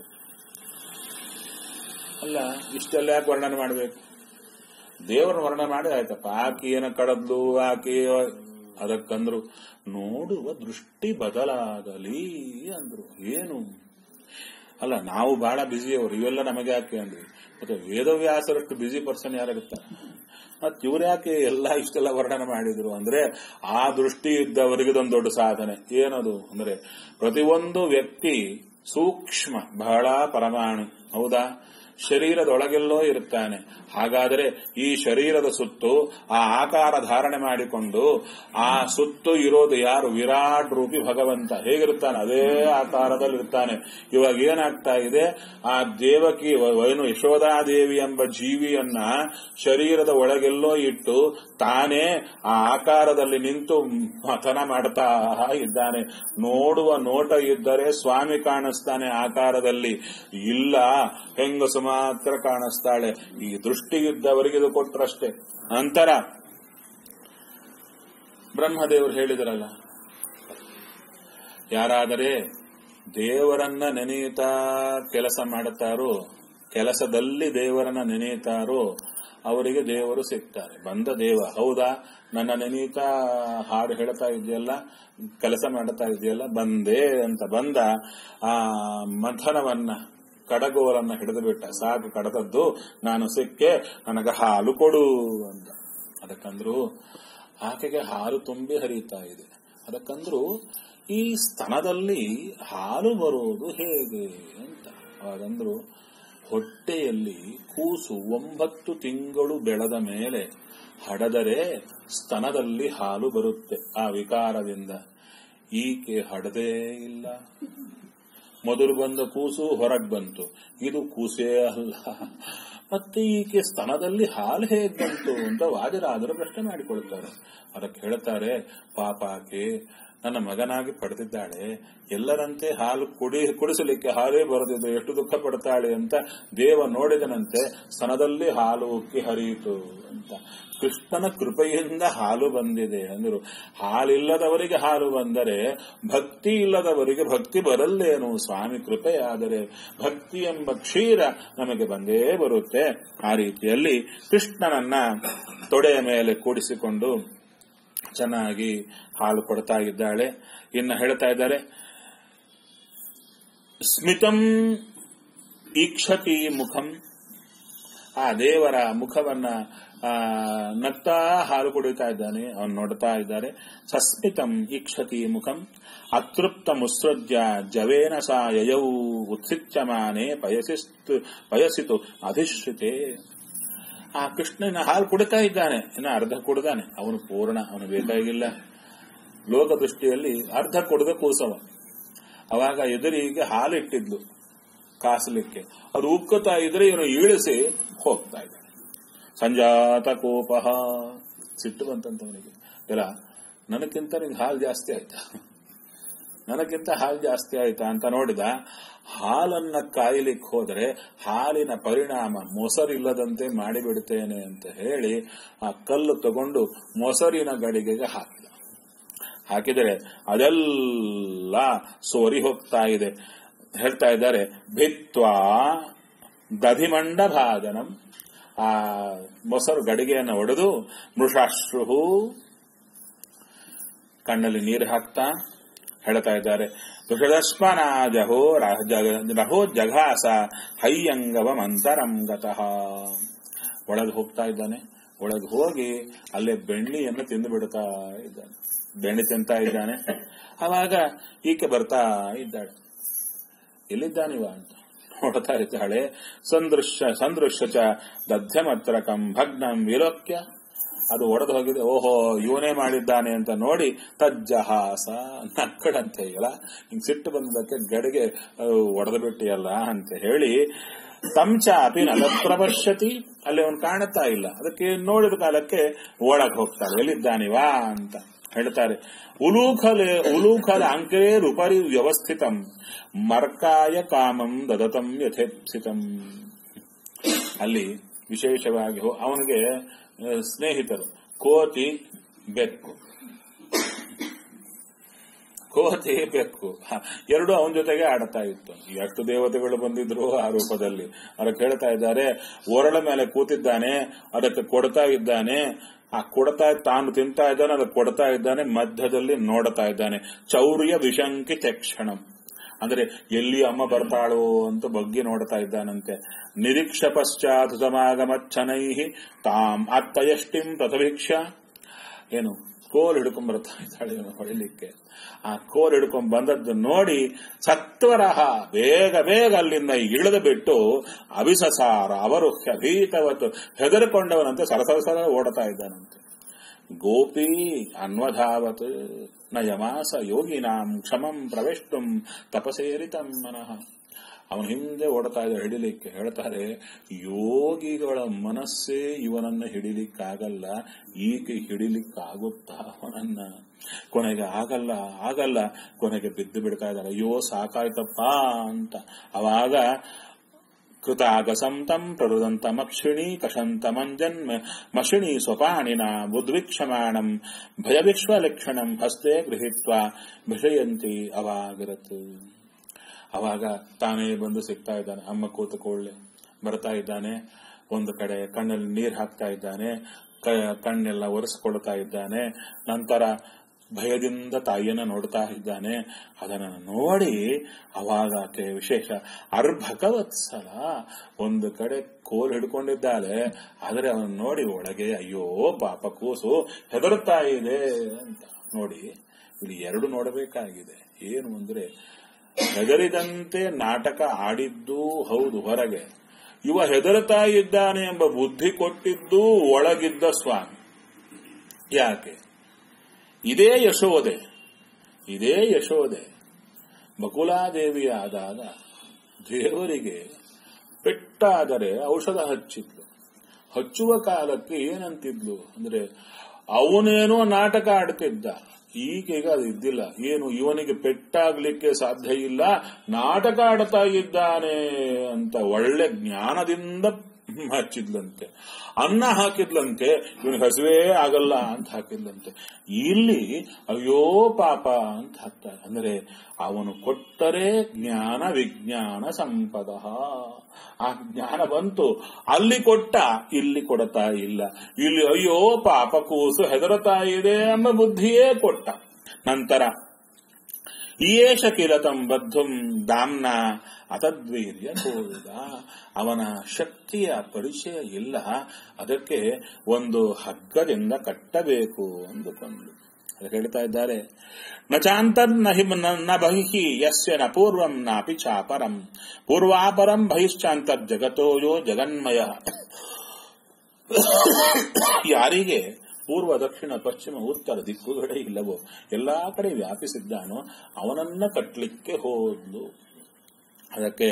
ಅಲ್ಲ ಇಷ್ಟೆಲ್ಲ ಯಾಕೆ ವರ್ಣನೆ ಮಾಡಬೇಕು ದೇವರನ್ನ ವರ್ಣನೆ ಮಾಡಿ ಆಯ್ತಪ್ಪ ಆಕಿ ಏನ ಕಡದ್ಲು ಆಕಿ ಅದಕ್ಕಂದ್ರು ನೋಡುವ ದೃಷ್ಟಿ ಬದಲಾಗಲಿ ಅಂದ್ರು ಏನು ಅಲ್ಲ ನಾವು ಬಹಳ ಬ್ಯುಸಿ ಅವರು ಇವೆಲ್ಲ ನಮಗೆ ಯಾಕೆ ಅಂದ್ವಿ ಮತ್ತೆ ವೇದವ್ಯಾಸರಷ್ಟು ಬ್ಯುಸಿ ಪರ್ಸನ್ ಯಾರಾಗುತ್ತಾರೆ ಮತ್ ಇವ್ರ್ಯಾಕೆ ಎಲ್ಲ ಇಷ್ಟೆಲ್ಲ ವರ್ಣನೆ ಮಾಡಿದ್ರು ಅಂದ್ರೆ ಆ ದೃಷ್ಟಿ ಇದ್ದವರಿಗೆ ಇದೊಂದು ದೊಡ್ಡ ಸಾಧನೆ ಏನದು ಅಂದ್ರೆ ಪ್ರತಿಯೊಂದು ವ್ಯಕ್ತಿ ಸೂಕ್ಷ್ಮ ಬಹಳ ಪರಮಾಣು ಹೌದಾ ಶರೀರದೊಳಗೆಲ್ಲೋ ಇರುತ್ತಾನೆ ಹಾಗಾದರೆ ಈ ಶರೀರದ ಸುತ್ತು ಆ ಆಕಾರ ಧಾರಣೆ ಮಾಡಿಕೊಂಡು ಆ ಸುತ್ತು ಇರೋದು ಯಾರು ವಿರಾಟ್ ರೂಪಿ ಭಗವಂತ ಹೇಗಿರುತ್ತಾನೆ ಅದೇ ಆಕಾರದಲ್ಲಿ ಇರ್ತಾನೆ ಇವಾಗ ಏನಾಗ್ತಾ ಇದೆ ಆ ದೇವಕಿ ಏನು ಯಶೋಧಾದೇವಿ ಎಂಬ ಜೀವಿಯನ್ನ ಶರೀರದ ಒಳಗೆಲ್ಲೋ ಇಟ್ಟು ತಾನೇ ಆ ಆಕಾರದಲ್ಲಿ ನಿಂತು ಮಥನ ಮಾಡ್ತಾ ಇದ್ದಾನೆ ನೋಡುವ ನೋಟ ಇದ್ದರೆ ಸ್ವಾಮಿ ಕಾಣಿಸ್ತಾನೆ ಆಕಾರದಲ್ಲಿ ಇಲ್ಲ ಹೆಂಗಸು ಮಾತ್ರ ಕಾಣಿಸ್ತಾಳೆ ಈ ದೃಷ್ಟಿ ಇದ್ದವರಿಗೆ ಇದು ಕೊಟ್ರಷ್ಟೇ ನಂತರ ಬ್ರಹ್ಮದೇವರು ಹೇಳಿದ್ರಲ್ಲ ಯಾರಾದರೆ ದೇವರನ್ನ ನೆನೆಯುತ್ತಾ ಕೆಲಸ ಮಾಡುತ್ತಾರೋ ಕೆಲಸದಲ್ಲಿ ದೇವರನ್ನ ನೆನೆಯುತ್ತಾರೋ ಅವರಿಗೆ ದೇವರು ಸಿಗ್ತಾರೆ ಬಂದ ದೇವ ಹೌದಾ ನನ್ನ ನೆನೆಯುತ್ತಾ ಹಾಡು ಹೇಳ್ತಾ ಇದೆಯಲ್ಲ ಕೆಲಸ ಮಾಡ್ತಾ ಇದೆಯಲ್ಲ ಬಂದೆ ಅಂತ ಬಂದ ಆ ಮಂಥನವನ್ನ ಕಡಗೋಲನ್ನ ಹಿಡಿದು ಬಿಟ್ಟ ಸಾಕು ಕಡದದ್ದು ನಾನು ಸಿಕ್ಕೆ ನನಗೆ ಹಾಲು ಕೊಡು ಅಂತ ಅದಕ್ಕಂದ್ರು ಆಕೆಗೆ ಹಾಲು ತುಂಬಿ ಹರಿಯುತ್ತಾ ಇದೆ ಅದಕ್ಕಂದ್ರು ಈ ಸ್ತನದಲ್ಲಿ ಹಾಲು ಬರುವುದು ಹೇಗೆ ಅಂತ ಅವಾಗಂದ್ರು ಹೊಟ್ಟೆಯಲ್ಲಿ ಕೂಸು ಒಂಬತ್ತು ತಿಂಗಳು ಬೆಳೆದ ಮೇಲೆ ಹಡದರೆ ಸ್ತನದಲ್ಲಿ ಹಾಲು ಬರುತ್ತೆ ಆ ವಿಕಾರದಿಂದ ಈಕೆ ಹಡದೇ ಇಲ್ಲ ಮೊದಲು ಬಂದ ಕೂಸು ಹೊರಗೆ ಬಂತು ಇದು ಕೂಸೇ ಅಲ್ಲ ಮತ್ತೆ ಈಕೆ ಸ್ತನದಲ್ಲಿ ಹಾಲು ಹೇಗೆ ಬಂತು ಅಂತ ವಾದಿರಾದರು ಪ್ರಶ್ನೆ ಮಾಡಿಕೊಳ್ತಾರೆ ಅದಕ್ಕೆ ಹೇಳ್ತಾರೆ ಪಾಪ ಆಕೆ ನನ್ನ ಮಗನಾಗಿ ಪಡೆದಿದ್ದಾಳೆ ಎಲ್ಲರಂತೆ ಹಾಲು ಕುಡಿ ಕುಡಿಸಲಿಕ್ಕೆ ಹಾಲೇ ಬರದಿದ್ದು ಎಷ್ಟು ದುಃಖ ಪಡ್ತಾಳೆ ಅಂತ ದೇವ ನೋಡಿದನಂತೆ ಸ್ತನದಲ್ಲಿ ಹಾಲು ಉಕ್ಕಿ ಹರಿಯಿತು ಅಂತ ಕೃಷ್ಣನ ಕೃಪೆಯಿಂದ ಹಾಲು ಬಂದಿದೆ ಅಂದರು ಹಾಲಿಲ್ಲದವರಿಗೆ ಹಾಲು ಬಂದರೆ ಭಕ್ತಿ ಇಲ್ಲದವರಿಗೆ ಭಕ್ತಿ ಬರಲ್ಲೇನು ಸ್ವಾಮಿ ಕೃಪೆಯಾದರೆ ಭಕ್ತಿ ಎಂಬ ಕ್ಷೀರ ನಮಗೆ ಬಂದೇ ಬರುತ್ತೆ ಆ ರೀತಿಯಲ್ಲಿ ಕೃಷ್ಣನನ್ನ ತೊಡೆಯ ಮೇಲೆ ಕೂಡಿಸಿಕೊಂಡು ಚೆನ್ನಾಗಿ ಹಾಲು ಕೊಡ್ತಾ ಇದ್ದಾಳೆ ಇನ್ನು ಹೇಳ್ತಾ ಇದ್ದಾರೆ ಸ್ಮಿತಂ ಈಕ್ಷತಿ ಮುಖಂ ಆ ದೇವರ ಮುಖವನ್ನ ಆ ನಗ್ತಾ ಹಾಲು ಕುಡಿತಾ ಇದ್ದಾನೆ ಅವನು ನೋಡ್ತಾ ಇದ್ದಾರೆ ಸಸ್ಮಿತಂ ಈಕ್ಷತಿ ಮುಖಂ ಅತೃಪ್ತ ಮುತ್ಸೃಜ್ಯ ಜವೇನ ಸಾ ಯಯೌ ಉತ್ಸಿಚ್ಯಮಾನೆ ಪಯಸಿಸ್ತು ಪಯಸಿತು ಅಧಿಶ್ರಿತೆ ಆ ಕೃಷ್ಣನ ಹಾಲು ಕುಡಿತಾ ಇದ್ದಾನೆ ಇನ್ನು ಅರ್ಧ ಕುಡ್ದಾನೆ ಅವನು ಪೂರ್ಣ ಅವನು ಬೇಕಾಗಿಲ್ಲ ಲೋಕ ದೃಷ್ಟಿಯಲ್ಲಿ ಅರ್ಧ ಕುಡಿದ ಕೂಸವ ಅವಾಗ ಎದುರಿಗೆ ಹಾಲಿಟ್ಟಿದ್ಲು ಕಾಸಲಿಕ್ಕೆ ಅದು ಉಕ್ಕುತ್ತಾ ಇದ್ರೆ ಇವನು ಇಳಿಸಿ ಹೋಗ್ತಾ ಇದ್ದಾನೆ ಸಂಜಾತ ಕೋಪ ಸಿಟ್ಟು ಬಂತಂತವನಿಗೆ ಇಲ್ಲ ನನಕ್ಕಿಂತ ನಿಂಗೆ ಹಾಲು ಜಾಸ್ತಿ ಆಯ್ತಾ ನನಕ್ಕಿಂತ ಹಾಲು ಜಾಸ್ತಿ ಆಯ್ತಾ ಅಂತ ನೋಡಿದ ಹಾಲನ್ನ ಕಾಯಲಿಕ್ಕೆ ಹೋದರೆ ಹಾಲಿನ ಪರಿಣಾಮ ಮೊಸರಿಲ್ಲದಂತೆ ಮಾಡಿಬಿಡ್ತೇನೆ ಅಂತ ಹೇಳಿ ಆ ಕಲ್ಲು ತಗೊಂಡು ಮೊಸರಿನ ಗಡಿಗೆಗೆ ಹಾಕಿದ ಹಾಕಿದರೆ ಅದೆಲ್ಲ ಸೋರಿ ಹೋಗ್ತಾ ಇದೆ ಹೇಳ್ತಾ ಇದ್ದಾರೆ ಭಿತ್ವಾ ದಧಿಮಂಡ ಭಾಗನಂ ಆ ಮೊಸರು ಗಡಿಗೆಯನ್ನು ಒಡೆದು ಮೃಷಾಶ್ರು ಕಣ್ಣಲ್ಲಿ ನೀರು ಹಾಕ್ತಾ ಹೇಳ್ತಾ ಇದ್ದಾರೆ ಋಷದಸ್ಮನಾಜಹೋ ರಹೋ ಜಘಾಸ ಹಯ್ಯಂಗವ ಮಂತರಂ ಗತಃ ಒಳಗೆ ಹೋಗ್ತಾ ಇದ್ದಾನೆ ಒಳಗೆ ಹೋಗಿ ಅಲ್ಲೇ ಬೆಣ್ಣಿಯನ್ನು ತಿಂದು ಬಿಡ್ತಾ ಇದ್ದಾನೆ ಬೆಣ್ಣೆ ತಿಂತಾ ಇದ್ದಾನೆ ಅವಾಗ ಈಕೆ ಬರ್ತಾ ಇದ್ದಾಳೆ ಎಲ್ಲಿದ್ದಾನಿವ ಅಂತ ನೋಡ್ತಾ ಇದ್ದಾಳೆ ಸಂದೃಶ್ಯ ಸಂದೃಶ್ಯ ಚ ದಧ್ಯಮತ್ರಕಂ ಭಗ್ನಂ ವಿಲೋಕ್ಯ ಅದು ಒಡೆದು ಹೋಗಿದೆ ಓಹೋ ಇವನೇ ಮಾಡಿದ್ದಾನೆ ಅಂತ ನೋಡಿ ತಜ್ಜಹಾಸ ನಕ್ಕಡಂತೆ ಇಲ್ಲ ಹಿಂಗ್ ಸಿಟ್ಟು ಬಂದದಕ್ಕೆ ಗಡಿಗೆ ಒಡೆದು ಬಿಟ್ಟಿಯಲ್ಲ ಅಂತ ಹೇಳಿ ತಂಚಾಪಿ ನಲತ್ರ ಪಶ್ಯತಿ ಅಲ್ಲಿ ಅವನು ಕಾಣುತ್ತಾ ಇಲ್ಲ ಅದಕ್ಕೆ ನೋಡಿದ ಕಾಲಕ್ಕೆ ಒಳಗೆ ಹೋಗ್ತಾರೆ ಎಲ್ಲಿದ್ದಾನಿವಾ ಅಂತ ಹೇಳ್ತಾರೆ ಉಲೂಖಲೆ ಉಲೂಖಲ ಅಂಕೇರುಪರಿ ವ್ಯವಸ್ಥಿತಂ ಮರ್ಕಾಯ ಕಾಮಂ ದದತಂ ಯಥೇಪ್ಸಿತಂ ಅಲ್ಲಿ ವಿಶೇಷವಾಗಿ ಅವನಿಗೆ ಸ್ನೇಹಿತರು ಕೋತಿ ಬೆಕ್ಕು ಕೋತಿ ಬೆಕ್ಕು ಎರಡು ಅವನ ಜೊತೆಗೆ ಆಡ್ತಾ ಇತ್ತು ಎಷ್ಟು ದೇವತೆಗಳು ಬಂದಿದ್ರು ಆ ರೂಪದಲ್ಲಿ ಅದಕ್ಕೆ ಹೇಳ್ತಾ ಇದ್ದಾರೆ ಒರಳ ಮೇಲೆ ಕೂತಿದ್ದಾನೆ ಅದಕ್ಕೆ ಕೊಡ್ತಾ ಇದ್ದಾನೆ ಆ ಕೊಡ್ತಾ ತಾನು ತಿಂತಾ ಇದ್ದಾನೆ ಅದಕ್ಕೆ ಕೊಡ್ತಾ ಇದ್ದಾನೆ ಮಧ್ಯದಲ್ಲಿ ನೋಡ್ತಾ ಇದ್ದಾನೆ ಚೌರ್ಯ ವಿಶಂಕಿ ತಕ್ಷಣಂ ಅಂದ್ರೆ ಎಲ್ಲಿ ಅಮ್ಮ ಬರ್ತಾಳೋ ಅಂತ ಬಗ್ಗೆ ನೋಡ್ತಾ ಇದ್ದಾನಂತೆ ನಿರೀಕ್ಷ ಪಶ್ಚಾತ್ ಸಮಾಗಮಚ್ಛನೈ ತಾಂ ಅತ್ತಯಷ್ಟಿಂ ಪ್ರಥವೀಕ್ಷ ಏನು ಕೋಲ್ ಹಿಡ್ಕೊಂಡ್ ಬರ್ತಾ ಇದ್ದಾಳೆ ಇವನು ಹೊಡಿಲಿಕ್ಕೆ ಆ ಕೋಲ್ ಹಿಡ್ಕೊಂಡ್ ಬಂದದ್ದು ನೋಡಿ ಸತ್ವರಹ ಬೇಗ ಬೇಗ ಅಲ್ಲಿಂದ ಇಳಿದು ಬಿಟ್ಟು ಅಭಿಸಸಾರ ಅವರು ಭೀತವತ್ತು ಹೆದರ್ಕೊಂಡವನಂತೆ ಸರಸರಸರ ಓಡ್ತಾ ಇದ್ದಾನಂತೆ ಗೋಪಿ ಅನ್ವಧಾವತ್ ನಯಮಾಸ ಯೋಗಿನಾಂ ಕ್ಷಮಂ ಪ್ರವೇಷ್ಟುಂ ತಪಸೇರಿತಂ ಮನಃ ಅವನ ಹಿಂದೆ ಓಡ್ತಾ ಇದ್ದ ಹಿಡಿಲಿಕ್ಕೆ ಹೇಳ್ತಾರೆ ಯೋಗಿಗಳ ಮನಸ್ಸೇ ಇವನನ್ನ ಹಿಡಿಲಿಕ್ಕಾಗಲ್ಲ ಈಕೆ ಹಿಡಿಲಿಕ್ಕಾಗುತ್ತಾ ಅವನನ್ನ ಕೊನೆಗೆ ಆಗಲ್ಲ ಆಗಲ್ಲ ಕೊನೆಗೆ ಬಿದ್ದು ಬಿಡ್ತಾ ಇದ್ದಾರೆ ಅಯ್ಯೋ ಸಾಕಾಯ್ತಪ್ಪ ಅಂತ ಅವಾಗ ಕೃತಾಗಸಂತಂ ಪ್ರರುದಂತಮಕ್ಷಿಣಿ ಕಷಂತಮಂಜನ್ಮ ಮಷಿಣಿ ಸ್ವಪಾಣಿನ ಬುದ್ವಿಕ್ಷಮಾಣಂ ಭಯವಿಶ್ವಲಕ್ಷಣಂ ಹಸ್ತೆ ಗೃಹೀತ್ವ ವಿಷಯಂತಿ ಅವಾಗಿರತ್ ಅವಾಗ ತಾನೇ ಬಂದು ಸಿಗ್ತಾ ಇದ್ದಾನೆ ಅಮ್ಮ ಕೂತುಕೊಳ್ಳೆ ಬರ್ತಾ ಇದ್ದಾನೆ ಒಂದು ಕಡೆ ಕಣ್ಣಲ್ಲಿ ನೀರು ಹಾಕ್ತಾ ಇದ್ದಾನೆ ಕ- ಕಣ್ಣೆಲ್ಲ ಒರೆಸ್ಕೊಳ್ತಾ ಇದ್ದಾನೆ ನಂತರ ಭಯದಿಂದ ತಾಯಿಯನ್ನ ನೋಡ್ತಾ ಇದ್ದಾನೆ ಅದನ್ನು ನೋಡಿ ಅವಾಗ ಆಕೆ ವಿಶೇಷ ಅರ್ಭಕವತ್ಸಲ ಒಂದು ಕಡೆ ಕೋಲ್ ಹಿಡ್ಕೊಂಡಿದ್ದಾಳೆ ಆದರೆ ಅವನು ನೋಡಿ ಒಳಗೆ ಅಯ್ಯೋ ಪಾಪ ಕೂಸು ಹೆದರುತ್ತಾ ಇದೆ ಅಂತ ನೋಡಿ ಇಲ್ಲಿ ಎರಡು ನೋಡಬೇಕಾಗಿದೆ ಏನು ಅಂದ್ರೆ ಹೆದರಿದಂತೆ ನಾಟಕ ಆಡಿದ್ದು ಹೌದು ಹೊರಗೆ ಇವ ಹೆದರುತ್ತಾ ಇದ್ದಾನೆ ಎಂಬ ಬುದ್ಧಿ ಕೊಟ್ಟಿದ್ದು ಒಳಗಿದ್ದ ಸ್ವಾಮಿ ಯಾಕೆ ಇದೇ ಯಶೋದೆ ಇದೇ ಯಶೋದೆ ಬಕುಲಾದೇವಿಯಾದಾಗ ದೇವರಿಗೆ ಪೆಟ್ಟಾದರೆ ಔಷಧ ಹಚ್ಚಿದ್ಲು ಹಚ್ಚುವ ಕಾಲಕ್ಕೆ ಏನಂತಿದ್ಲು ಅಂದ್ರೆ ಅವನೇನೋ ನಾಟಕ ಆಡ್ತಿದ್ದ ಈಗೀಗ ಅದು ಇದ್ದಿಲ್ಲ ಏನು ಇವನಿಗೆ ಪೆಟ್ಟಾಗ್ಲಿಕ್ಕೆ ಸಾಧ್ಯ ಇಲ್ಲ ನಾಟಕ ಆಡ್ತಾ ಇದ್ದಾನೆ ಅಂತ ಒಳ್ಳೆ ಜ್ಞಾನದಿಂದ ಹಚ್ಚಿದ್ಲಂತೆ ಅನ್ನ ಹಾಕಿದ್ಲಂತೆ ಇವನಿಗೆ ಹಸುವೇ ಆಗಲ್ಲ ಅಂತ ಹಾಕಿದ್ಲಂತೆ ಇಲ್ಲಿ ಅಯ್ಯೋ ಪಾಪ ಅಂತ ಹಾಕ್ತಾರೆ ಅಂದ್ರೆ ಅವನು ಕೊಟ್ಟರೆ ಜ್ಞಾನ ವಿಜ್ಞಾನ ಸಂಪದ ಆ ಜ್ಞಾನ ಬಂತು ಅಲ್ಲಿ ಕೊಟ್ಟ ಇಲ್ಲಿ ಕೊಡ್ತಾ ಇಲ್ಲ ಇಲ್ಲಿ ಅಯ್ಯೋ ಪಾಪ ಕೂಸು ಹೆದರುತ್ತಾ ಇದೆ ಎಂಬ ಬುದ್ಧಿಯೇ ಕೊಟ್ಟ ನಂತರ ಈಯೇಷ ಕಿಲತಂ ಬದ್ಧುಂ ದಾಮ್ನ ಅತದ್ವೀರ್ಯ ಕೋವಿದ ಅವನ ಶಕ್ತಿಯ ಪರಿಚಯ ಇಲ್ಲ ಅದಕ್ಕೆ ಒಂದು ಹಗ್ಗದಿಂದ ಕಟ್ಟಬೇಕು ಅಂದುಕೊಂಡು ಅದಕ್ಕೆ ಹೇಳ್ತಾ ಇದ್ದಾರೆ ನ ಚಾಂತರ್ ನ ಹಿ ನ ಬಹಿಹಿ ಯಸ್ಯ ನ ಪೂರ್ವಂ ನಾಪಿ ಚಾಪರಂ ಪೂರ್ವಾಪರಂ ಬಹಿಶ್ಚಾಂತರ್ ಜಗತೋಯೋ ಜಗನ್ಮಯ ಯಾರಿಗೆ ಪೂರ್ವ ದಕ್ಷಿಣ ಪಶ್ಚಿಮ ಉತ್ತರ ದಿಕ್ಕುಗಳೇ ಇಲ್ಲವೋ ಎಲ್ಲಾ ಕಡೆ ವ್ಯಾಪಿಸಿದ್ದಾನೋ ಅವನನ್ನ ಕಟ್ಟಲಿಕ್ಕೆ ಹೋದ್ಲು ಅದಕ್ಕೆ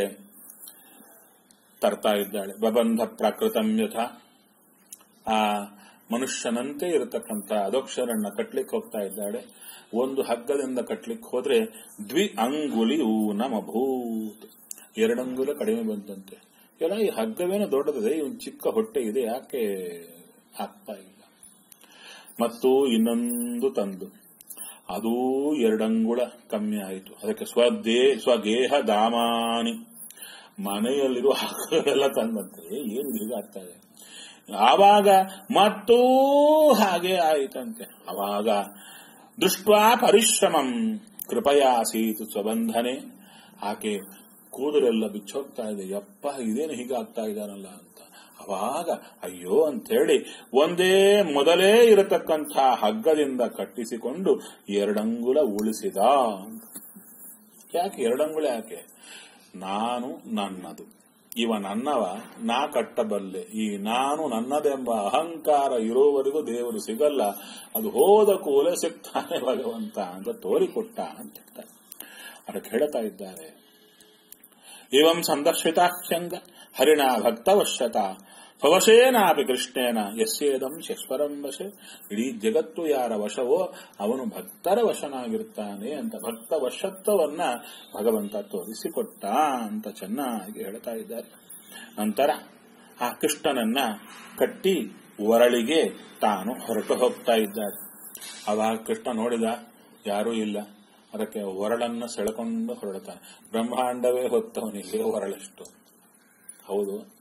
ತರ್ತಾ ಇದ್ದಾಳೆ ಬಬಂಧ ಪ್ರಾಕೃತಂ ಯಥ ಆ ಮನುಷ್ಯನಂತೆ ಇರತಕ್ಕಂಥ ಅಧೋಕ್ಷರನ್ನ ಕಟ್ಲಿಕ್ಕೆ ಹೋಗ್ತಾ ಇದ್ದಾಳೆ ಒಂದು ಹಗ್ಗದಿಂದ ಕಟ್ಲಿಕ್ಕೆ ಹೋದ್ರೆ ದ್ವಿ ಅಂಗುಲಿ ಊನಮಭೂತ್ ಎರಡಂಗುಲ ಕಡಿಮೆ ಬಂದಂತೆ ಎಲ್ಲ ಈ ಹಗ್ಗವೇನೋ ದೊಡ್ಡದಿದೆ ಇವನ್ ಚಿಕ್ಕ ಹೊಟ್ಟೆ ಇದೆ ಯಾಕೆ ಆಗ್ತಾ ಇಲ್ಲ ಮತ್ತು ಇನ್ನೊಂದು ತಂದು ಅದೂ ಎರಡಂಗುಳ ಕಮ್ಮಿ ಆಯಿತು ಅದಕ್ಕೆ ಸ್ವದೇ ಸ್ವಗೇಹ ದಾಮಾನಿ ಮನೆಯಲ್ಲಿರುವ ಹಗ್ಗವೆಲ್ಲ ತಂದಂತೆ ಏನು ಹೀಗಾಗ್ತಾ ಇದೆ ಆವಾಗ ಮತ್ತೂ ಹಾಗೆ ಆಯಿತಂತೆ ಅವಾಗ ದೃಷ್ಟ್ವಾ ಪರಿಶ್ರಮಂ ಕೃಪಯಾಸೀತು ಸ್ವಬಂಧನೆ ಆಕೆ ಕೂದಲೆಲ್ಲ ಬಿಚ್ಚೋಗ್ತಾ ಇದೆ ಯಪ್ಪ ಇದೇನು ಹೀಗಾಗ್ತಾ ಇದ್ದಾನಲ್ಲ ಅಂತ ಅವಾಗ ಅಯ್ಯೋ ಅಂತೇಳಿ ಒಂದೇ ಮೊದಲೇ ಇರತಕ್ಕಂಥ ಹಗ್ಗದಿಂದ ಕಟ್ಟಿಸಿಕೊಂಡು ಎರಡಂಗುಲ ಉಳಿಸಿದ ಯಾಕೆ ಎರಡಂಗುಳ ಯಾಕೆ ನಾನು ನನ್ನದು ಇವ ನನ್ನವ ನಾ ಕಟ್ಟಬಲ್ಲೆ ಈ ನಾನು ನನ್ನದೆಂಬ ಅಹಂಕಾರ ಇರೋವರೆಗೂ ದೇವರು ಸಿಗಲ್ಲ ಅದು ಹೋದ ಕೂಲೆ ಸಿಗ್ತಾನೆ ಭಗವಂತ ಅಂತ ತೋರಿಕೊಟ್ಟ ಅಂತ ಹೇಳ್ತಾರೆ ಅದಕ್ಕೆ ಹೇಳ್ತಾ ಇದ್ದಾರೆ ಇವಂ ಸಂದರ್ಶಿತಾಕ್ಷಂಗ ಹರಿಣ ಭಕ್ತವಶ್ಯತ ಸ್ವವಶೇನಾಪಿ ಕೃಷ್ಣೇನ ಯಸ್ಯೇದಂ ಶಶ್ವರಂ ವಶೆ ಇಡೀ ಜಗತ್ತು ಯಾರ ವಶವೋ ಅವನು ಭಕ್ತರ ವಶನಾಗಿರ್ತಾನೆ ಅಂತ ಭಕ್ತ ವಶತ್ವವನ್ನ ಭಗವಂತ ತೋರಿಸಿಕೊಟ್ಟ ಅಂತ ಚೆನ್ನಾಗಿ ಹೇಳ್ತಾ ಇದ್ದಾರೆ ನಂತರ ಆ ಕೃಷ್ಣನನ್ನ ಕಟ್ಟಿ ಒರಳಿಗೆ ತಾನು ಹೊರಟು ಹೋಗ್ತಾ ಇದ್ದಾರೆ ಅವಾಗ ಕೃಷ್ಣ ನೋಡಿದ ಯಾರೂ ಇಲ್ಲ ಅದಕ್ಕೆ ಒರಳನ್ನ ಸೆಳೆಕೊಂಡು ಹೊರಡ್ತಾನೆ ಬ್ರಹ್ಮಾಂಡವೇ ಹೊತ್ತವನಿಗೆ ಒರಳಷ್ಟು ಹೌದು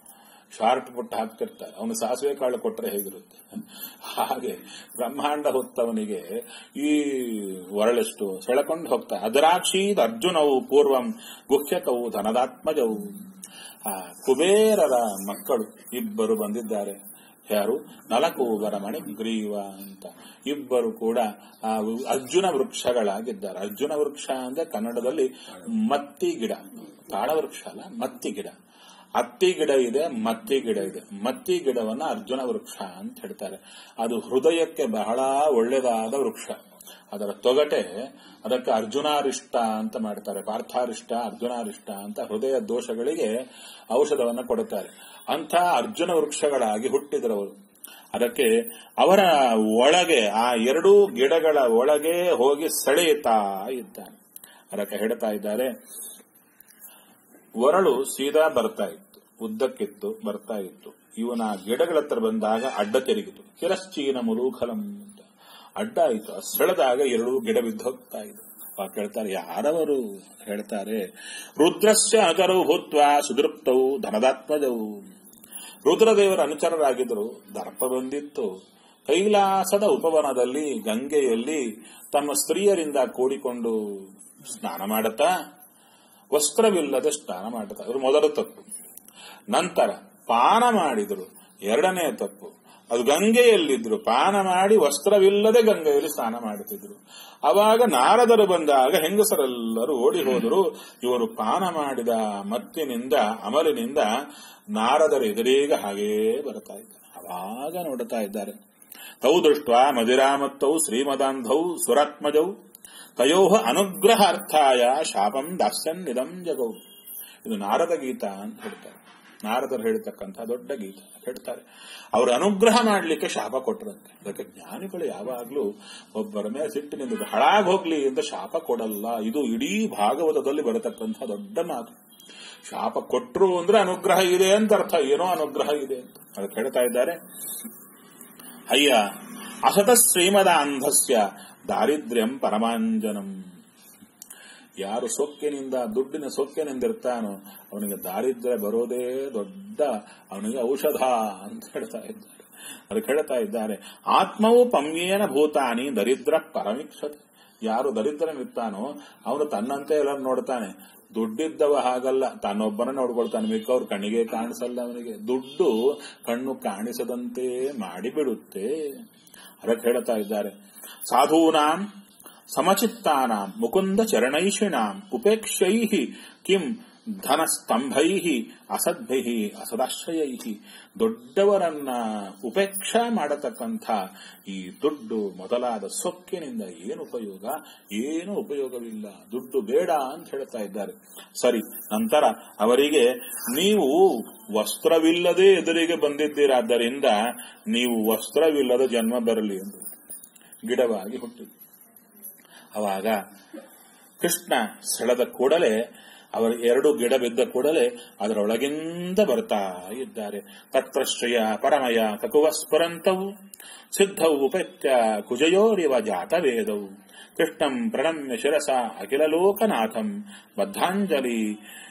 ಶಾರ್ಟ್ ಪುಟ್ಟ ಹಾಕ್ತಿರ್ತಾರೆ ಅವನು ಸಾಸಿವೆ ಕಾಳು ಕೊಟ್ಟರೆ ಹೇಗಿರುತ್ತೆ ಹಾಗೆ ಬ್ರಹ್ಮಾಂಡ ಹೊತ್ತವನಿಗೆ ಈ ಒರಳೆಷ್ಟು ಸೆಳೆಕೊಂಡು ಹೋಗ್ತಾರೆ ಅದರಾಕ್ಷೀದ್ ಅರ್ಜುನವು ಪೂರ್ವಂ ಗುಹ್ಯಕವು ಧನದಾತ್ಮಜವು ಆ ಕುಬೇರರ ಮಕ್ಕಳು ಇಬ್ಬರು ಬಂದಿದ್ದಾರೆ ಯಾರು ನಲಕೂಗರ ಮಣಿಗ್ರೀವ ಅಂತ ಇಬ್ಬರು ಕೂಡ ಆ ಅರ್ಜುನ ವೃಕ್ಷಗಳಾಗಿದ್ದಾರೆ ಅರ್ಜುನ ವೃಕ್ಷ ಅಂದ್ರೆ ಕನ್ನಡದಲ್ಲಿ ಮತ್ತಿ ಗಿಡ ತಾಳ ವೃಕ್ಷ ಅಲ್ಲ ಮತ್ತಿ ಗಿಡ ಅತ್ತಿ ಗಿಡ ಇದೆ ಮತ್ತಿ ಗಿಡ ಇದೆ ಮತ್ತಿ ಗಿಡವನ್ನ ಅರ್ಜುನ ವೃಕ್ಷ ಅಂತ ಹೇಳ್ತಾರೆ ಅದು ಹೃದಯಕ್ಕೆ ಬಹಳ ಒಳ್ಳೆಯದಾದ ವೃಕ್ಷ ಅದರ ತೊಗಟೆ ಅದಕ್ಕೆ ಅರ್ಜುನಾರಿಷ್ಟ ಅಂತ ಮಾಡ್ತಾರೆ ಪಾರ್ಥಾರಿಷ್ಟ ಅರ್ಜುನಾರಿಷ್ಟ ಅಂತ ಹೃದಯ ದೋಷಗಳಿಗೆ ಔಷಧವನ್ನು ಕೊಡುತ್ತಾರೆ ಅಂಥ ಅರ್ಜುನ ವೃಕ್ಷಗಳಾಗಿ ಹುಟ್ಟಿದರವರು ಅದಕ್ಕೆ ಅವರ ಒಳಗೆ ಆ ಎರಡೂ ಗಿಡಗಳ ಒಳಗೆ ಹೋಗಿ ಸೆಳೆಯುತ್ತಾ ಇದ್ದಾನೆ ಅದಕ್ಕೆ ಹೇಳ್ತಾ ಇದ್ದಾರೆ ಒರಳು ಸೀದಾ ಬರ್ತಾ ಇತ್ತು ಉದ್ದಕ್ಕಿತ್ತು ಬರ್ತಾ ಇತ್ತು ಇವನ ಗಿಡಗಳ ಹತ್ರ ಬಂದಾಗ ಅಡ್ಡ ತಿರುಗಿತು ಕಿರಶ್ಚೀನ ಮುಲೂಖಲಂ ಅಂತ ಅಡ್ಡ ಆಯಿತು ಸೆಳೆದಾಗ ಎರಡೂ ಗಿಡ ಬಿದ್ದು ಹೋಗ್ತಾ ಇತ್ತು ಅವಾಗ ಕೇಳ್ತಾರೆ ಯಾರವರು ಹೇಳ್ತಾರೆ ರುದ್ರಸ್ಯ ಅಗರು ಭೂತ್ವ ಸುದೃಪ್ತವು ಧನದಾತ್ಮಜವು ರುದ್ರದೇವರ ಅನುಚರರಾಗಿದ್ದರು ದರ್ಪ ಬಂದಿತ್ತು ಕೈಲಾಸದ ಉಪವನದಲ್ಲಿ ಗಂಗೆಯಲ್ಲಿ ತಮ್ಮ ಸ್ತ್ರೀಯರಿಂದ ಕೂಡಿಕೊಂಡು ಸ್ನಾನ ಮಾಡುತ್ತಾ ವಸ್ತ್ರವಿಲ್ಲದೆ ಸ್ನಾನ ಮಾಡುತ್ತಾ ಅದು ಮೊದಲ ತಪ್ಪು ನಂತರ ಪಾನ ಮಾಡಿದರು ಎರಡನೇ ತಪ್ಪು ಅದು ಗಂಗೆಯಲ್ಲಿದ್ರು ಪಾನ ಮಾಡಿ ವಸ್ತ್ರವಿಲ್ಲದೆ ಗಂಗೆಯಲ್ಲಿ ಸ್ನಾನ ಮಾಡುತ್ತಿದ್ರು ಅವಾಗ ನಾರದರು ಬಂದಾಗ ಹೆಂಗಸರೆಲ್ಲರೂ ಓಡಿ ಹೋದರು ಇವರು ಪಾನ ಮಾಡಿದ ಮತ್ತಿನಿಂದ ಅಮಲಿನಿಂದ ನಾರದರ ಎದುರಿಗೆ ಹಾಗೇ ಬರ್ತಾ ಇದ್ದಾರೆ ಅವಾಗ ನೋಡುತ್ತಾ ಇದ್ದಾರೆ ತೌ ದೃಷ್ಟ ಮದಿರಾಮತ್ತೌ ಶ್ರೀಮದಾಂಧೌ ಸುರಾತ್ಮಜೌ ತಯೋ ಅನುಗ್ರಹಾರ್ಥಾಯ ಶಾಪಂ ದಾಸ್ಯನ್ ನಿದಂ ಜಗೌ ಇದು ನಾರದ ಗೀತ ಅಂತ ಹೇಳ್ತಾರೆ ನಾರದರು ಹೇಳ್ತಕ್ಕಂಥ ದೊಡ್ಡ ಗೀತ ಹೇಳ್ತಾರೆ ಅವರು ಅನುಗ್ರಹ ಮಾಡಲಿಕ್ಕೆ ಶಾಪ ಕೊಟ್ಟರಂತೆ ಅದಕ್ಕೆ ಜ್ಞಾನಿಗಳು ಯಾವಾಗಲೂ ಒಬ್ಬರ ಮೇಲೆ ಸಿಟ್ಟಿನಿಂದ ಹಾಳಾಗಿ ಹೋಗ್ಲಿ ಅಂತ ಶಾಪ ಕೊಡಲ್ಲ ಇದು ಇಡೀ ಭಾಗವತದಲ್ಲಿ ಬರತಕ್ಕಂಥ ದೊಡ್ಡ ಮಾತು ಶಾಪ ಕೊಟ್ರು ಅಂದ್ರೆ ಅನುಗ್ರಹ ಇದೆ ಅಂತ ಅರ್ಥ ಏನೋ ಅನುಗ್ರಹ ಇದೆ ಅಂತ ಅದಕ್ಕೆ ಹೇಳ್ತಾ ಇದ್ದಾರೆ ಅಯ್ಯ ಅಸತ ಶ್ರೀಮದ ಅಂಧಸ್ಯ ದಾರಿದ್ರ್ಯಂ ಪರಮಾಂಜನಂ ಯಾರು ಸೊಕ್ಕಿನಿಂದ ದುಡ್ಡಿನ ಸೊಕ್ಕಿನಿಂದಿರ್ತಾನೋ ಅವನಿಗೆ ದಾರಿದ್ರ್ಯ ಬರೋದೇ ದೊಡ್ಡ ಅವನಿಗೆ ಔಷಧ ಅಂತ ಹೇಳ್ತಾ ಇದ್ದಾರೆ ಅದಕ್ಕೆ ಹೇಳ್ತಾ ಇದ್ದಾರೆ ಆತ್ಮವು ಪಮ್ಯೇನ ಭೂತಾನಿ ದರಿದ್ರ ಪರಮೀಕ್ಷತೆ ಯಾರು ದರಿದ್ರನಿರ್ತಾನೋ ಅವನು ತನ್ನಂತೆ ಎಲ್ಲ ನೋಡ್ತಾನೆ ದುಡ್ಡಿದ್ದವ ಹಾಗಲ್ಲ ತಾನೊಬ್ಬನ ನೋಡ್ಕೊಳ್ತಾನೆ ಮಿಕ್ಕವ್ರ ಕಣ್ಣಿಗೆ ಕಾಣಿಸಲ್ಲ ಅವನಿಗೆ ದುಡ್ಡು ಕಣ್ಣು ಕಾಣಿಸದಂತೆ ಮಾಡಿಬಿಡುತ್ತೆ ಅದಕ್ಕೆ ಹೇಳ್ತಾ ಇದ್ದಾರೆ ಸಾಧೂನಾಂ ಸಮಚಿತ್ತಾನಾಂ ಮುಕುಂದ ಚರಣೈಷಿಣಾಂ ಉಪೇಕ್ಷೈ ಕಿಂ ಧನಸ್ತಂಭೈ ಅಸದ್ಭೈ ಅಸದಾಶ್ರಯೈ ದೊಡ್ಡವರನ್ನ ಉಪೇಕ್ಷಾ ಮಾಡತಕ್ಕಂಥ ಈ ದುಡ್ಡು ಮೊದಲಾದ ಸೊಕ್ಕಿನಿಂದ ಏನು ಉಪಯೋಗ ಏನು ಉಪಯೋಗವಿಲ್ಲ ದುಡ್ಡು ಬೇಡ ಅಂತ ಹೇಳ್ತಾ ಇದ್ದಾರೆ ಸರಿ ನಂತರ ಅವರಿಗೆ ನೀವು ವಸ್ತ್ರವಿಲ್ಲದೆ ಎದುರಿಗೆ ಬಂದಿದ್ದೀರಾದ್ದರಿಂದ ನೀವು ವಸ್ತ್ರವಿಲ್ಲದ ಜನ್ಮ ಬರಲಿ ಎಂದು ಗಿಡವಾಗಿ ಹುಟ್ಟಿದೆ ಅವಾಗ ಕೃಷ್ಣ ಸೆಳೆದ ಕೂಡಲೇ ಅವರ ಎರಡು ಗಿಡ ಬಿದ್ದ ಕೂಡಲೇ ಅದರೊಳಗಿಂದ ಬರ್ತಾ ಇದ್ದಾರೆ ತತ್ರಶ್ರಯ ಪರಮಯ ಕಕುವ ಸ್ಫುರಂತವು ಸಿದ್ಧವು ಉಪತ್ಯ ಕುಜಯೋರಿವ ಜಾತವೇದವು ಕೃಷ್ಣಂ ಪ್ರಣಮ್ಯ ಶಿರಸ ಅಖಿಲ ಲೋಕನಾಥಂ ಬದ್ಧಾಂಜಲಿ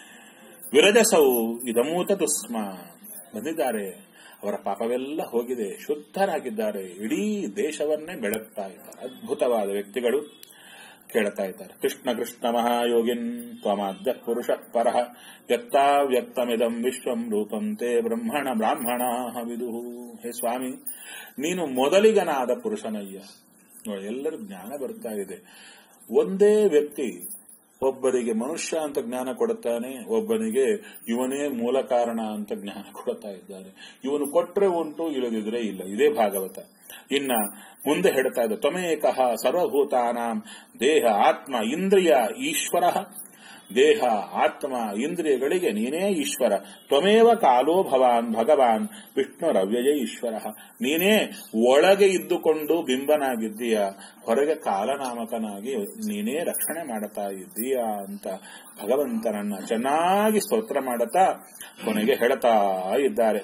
ವಿರಜಸೌ ಇದಮೂತ ದುಸ್ಮ ಬಂದಿದ್ದಾರೆ ಅವರ ಪಾಪವೆಲ್ಲ ಹೋಗಿದೆ ಶುದ್ಧರಾಗಿದ್ದಾರೆ ಇಡೀ ದೇಶವನ್ನೇ ಬೆಳಗ್ತಾ ಇದ್ದಾರೆ ಅದ್ಭುತವಾದ ವ್ಯಕ್ತಿಗಳು ಕೇಳ್ತಾ ಇದ್ದಾರೆ ಕೃಷ್ಣ ಕೃಷ್ಣ ಮಹಾಯೋಗಿನ್ ತ್ವಮಾದ್ಯ ಪುರುಷ ಪರಃ ವ್ಯಕ್ತಾ ವ್ಯಕ್ತಮಿದಂ ವಿಶ್ವಂ ರೂಪಂ ತೇ ಬ್ರಹ್ಮಣ ಬ್ರಾಹ್ಮಣ ವಿದು ಹೇ ಸ್ವಾಮಿ ನೀನು ಮೊದಲಿಗನಾದ ಪುರುಷನಯ್ಯ ನೋಡಿ, ಎಲ್ಲರೂ ಜ್ಞಾನ ಬರ್ತಾ ಇದೆ ಒಂದೇ ವ್ಯಕ್ತಿ ಒಬ್ಬರಿಗೆ ಮನುಷ್ಯ ಅಂತ ಜ್ಞಾನ ಕೊಡುತ್ತಾನೆ ಒಬ್ಬನಿಗೆ ಇವನೇ ಮೂಲ ಕಾರಣ ಅಂತ ಜ್ಞಾನ ಕೊಡುತ್ತಾ ಇದ್ದಾರೆ ಇವನು ಕೊಟ್ರೆ ಉಂಟು ಇಲ್ಲದಿದ್ರೆ ಇಲ್ಲ ಇದೇ ಭಾಗವತ ಇನ್ನ ಮುಂದೆ ಹೇಳ್ತಾ ಇದ್ದ ತ್ವಮೇಕಃ ಸರ್ವಭೂತಾನಾಂ ದೇಹ ಆತ್ಮ ಇಂದ್ರಿಯ ಈಶ್ವರ ದೇಹ ಆತ್ಮ ಇಂದ್ರಿಯಗಳಿಗೆ ನೀನೇ ಈಶ್ವರ ತ್ವಮೇವ ಕಾಲೋ ಭವಾನ್ ಭಗವಾನ್ ವಿಷ್ಣುರವ್ಯಯ ಈಶ್ವರ ನೀನೇ ಒಳಗೆ ಇದ್ದುಕೊಂಡು ಬಿಂಬನಾಗಿದ್ದೀಯ ಹೊರಗೆ ಕಾಲನಾಮಕನಾಗಿ ನೀನೇ ರಕ್ಷಣೆ ಮಾಡುತ್ತಾ ಇದ್ದೀಯ ಅಂತ ಭಗವಂತನನ್ನ ಚೆನ್ನಾಗಿ ಸ್ತೋತ್ರ ಮಾಡುತ್ತಾ ಕೊನೆಗೆ ಹೇಳ್ತಾ ಇದ್ದಾರೆ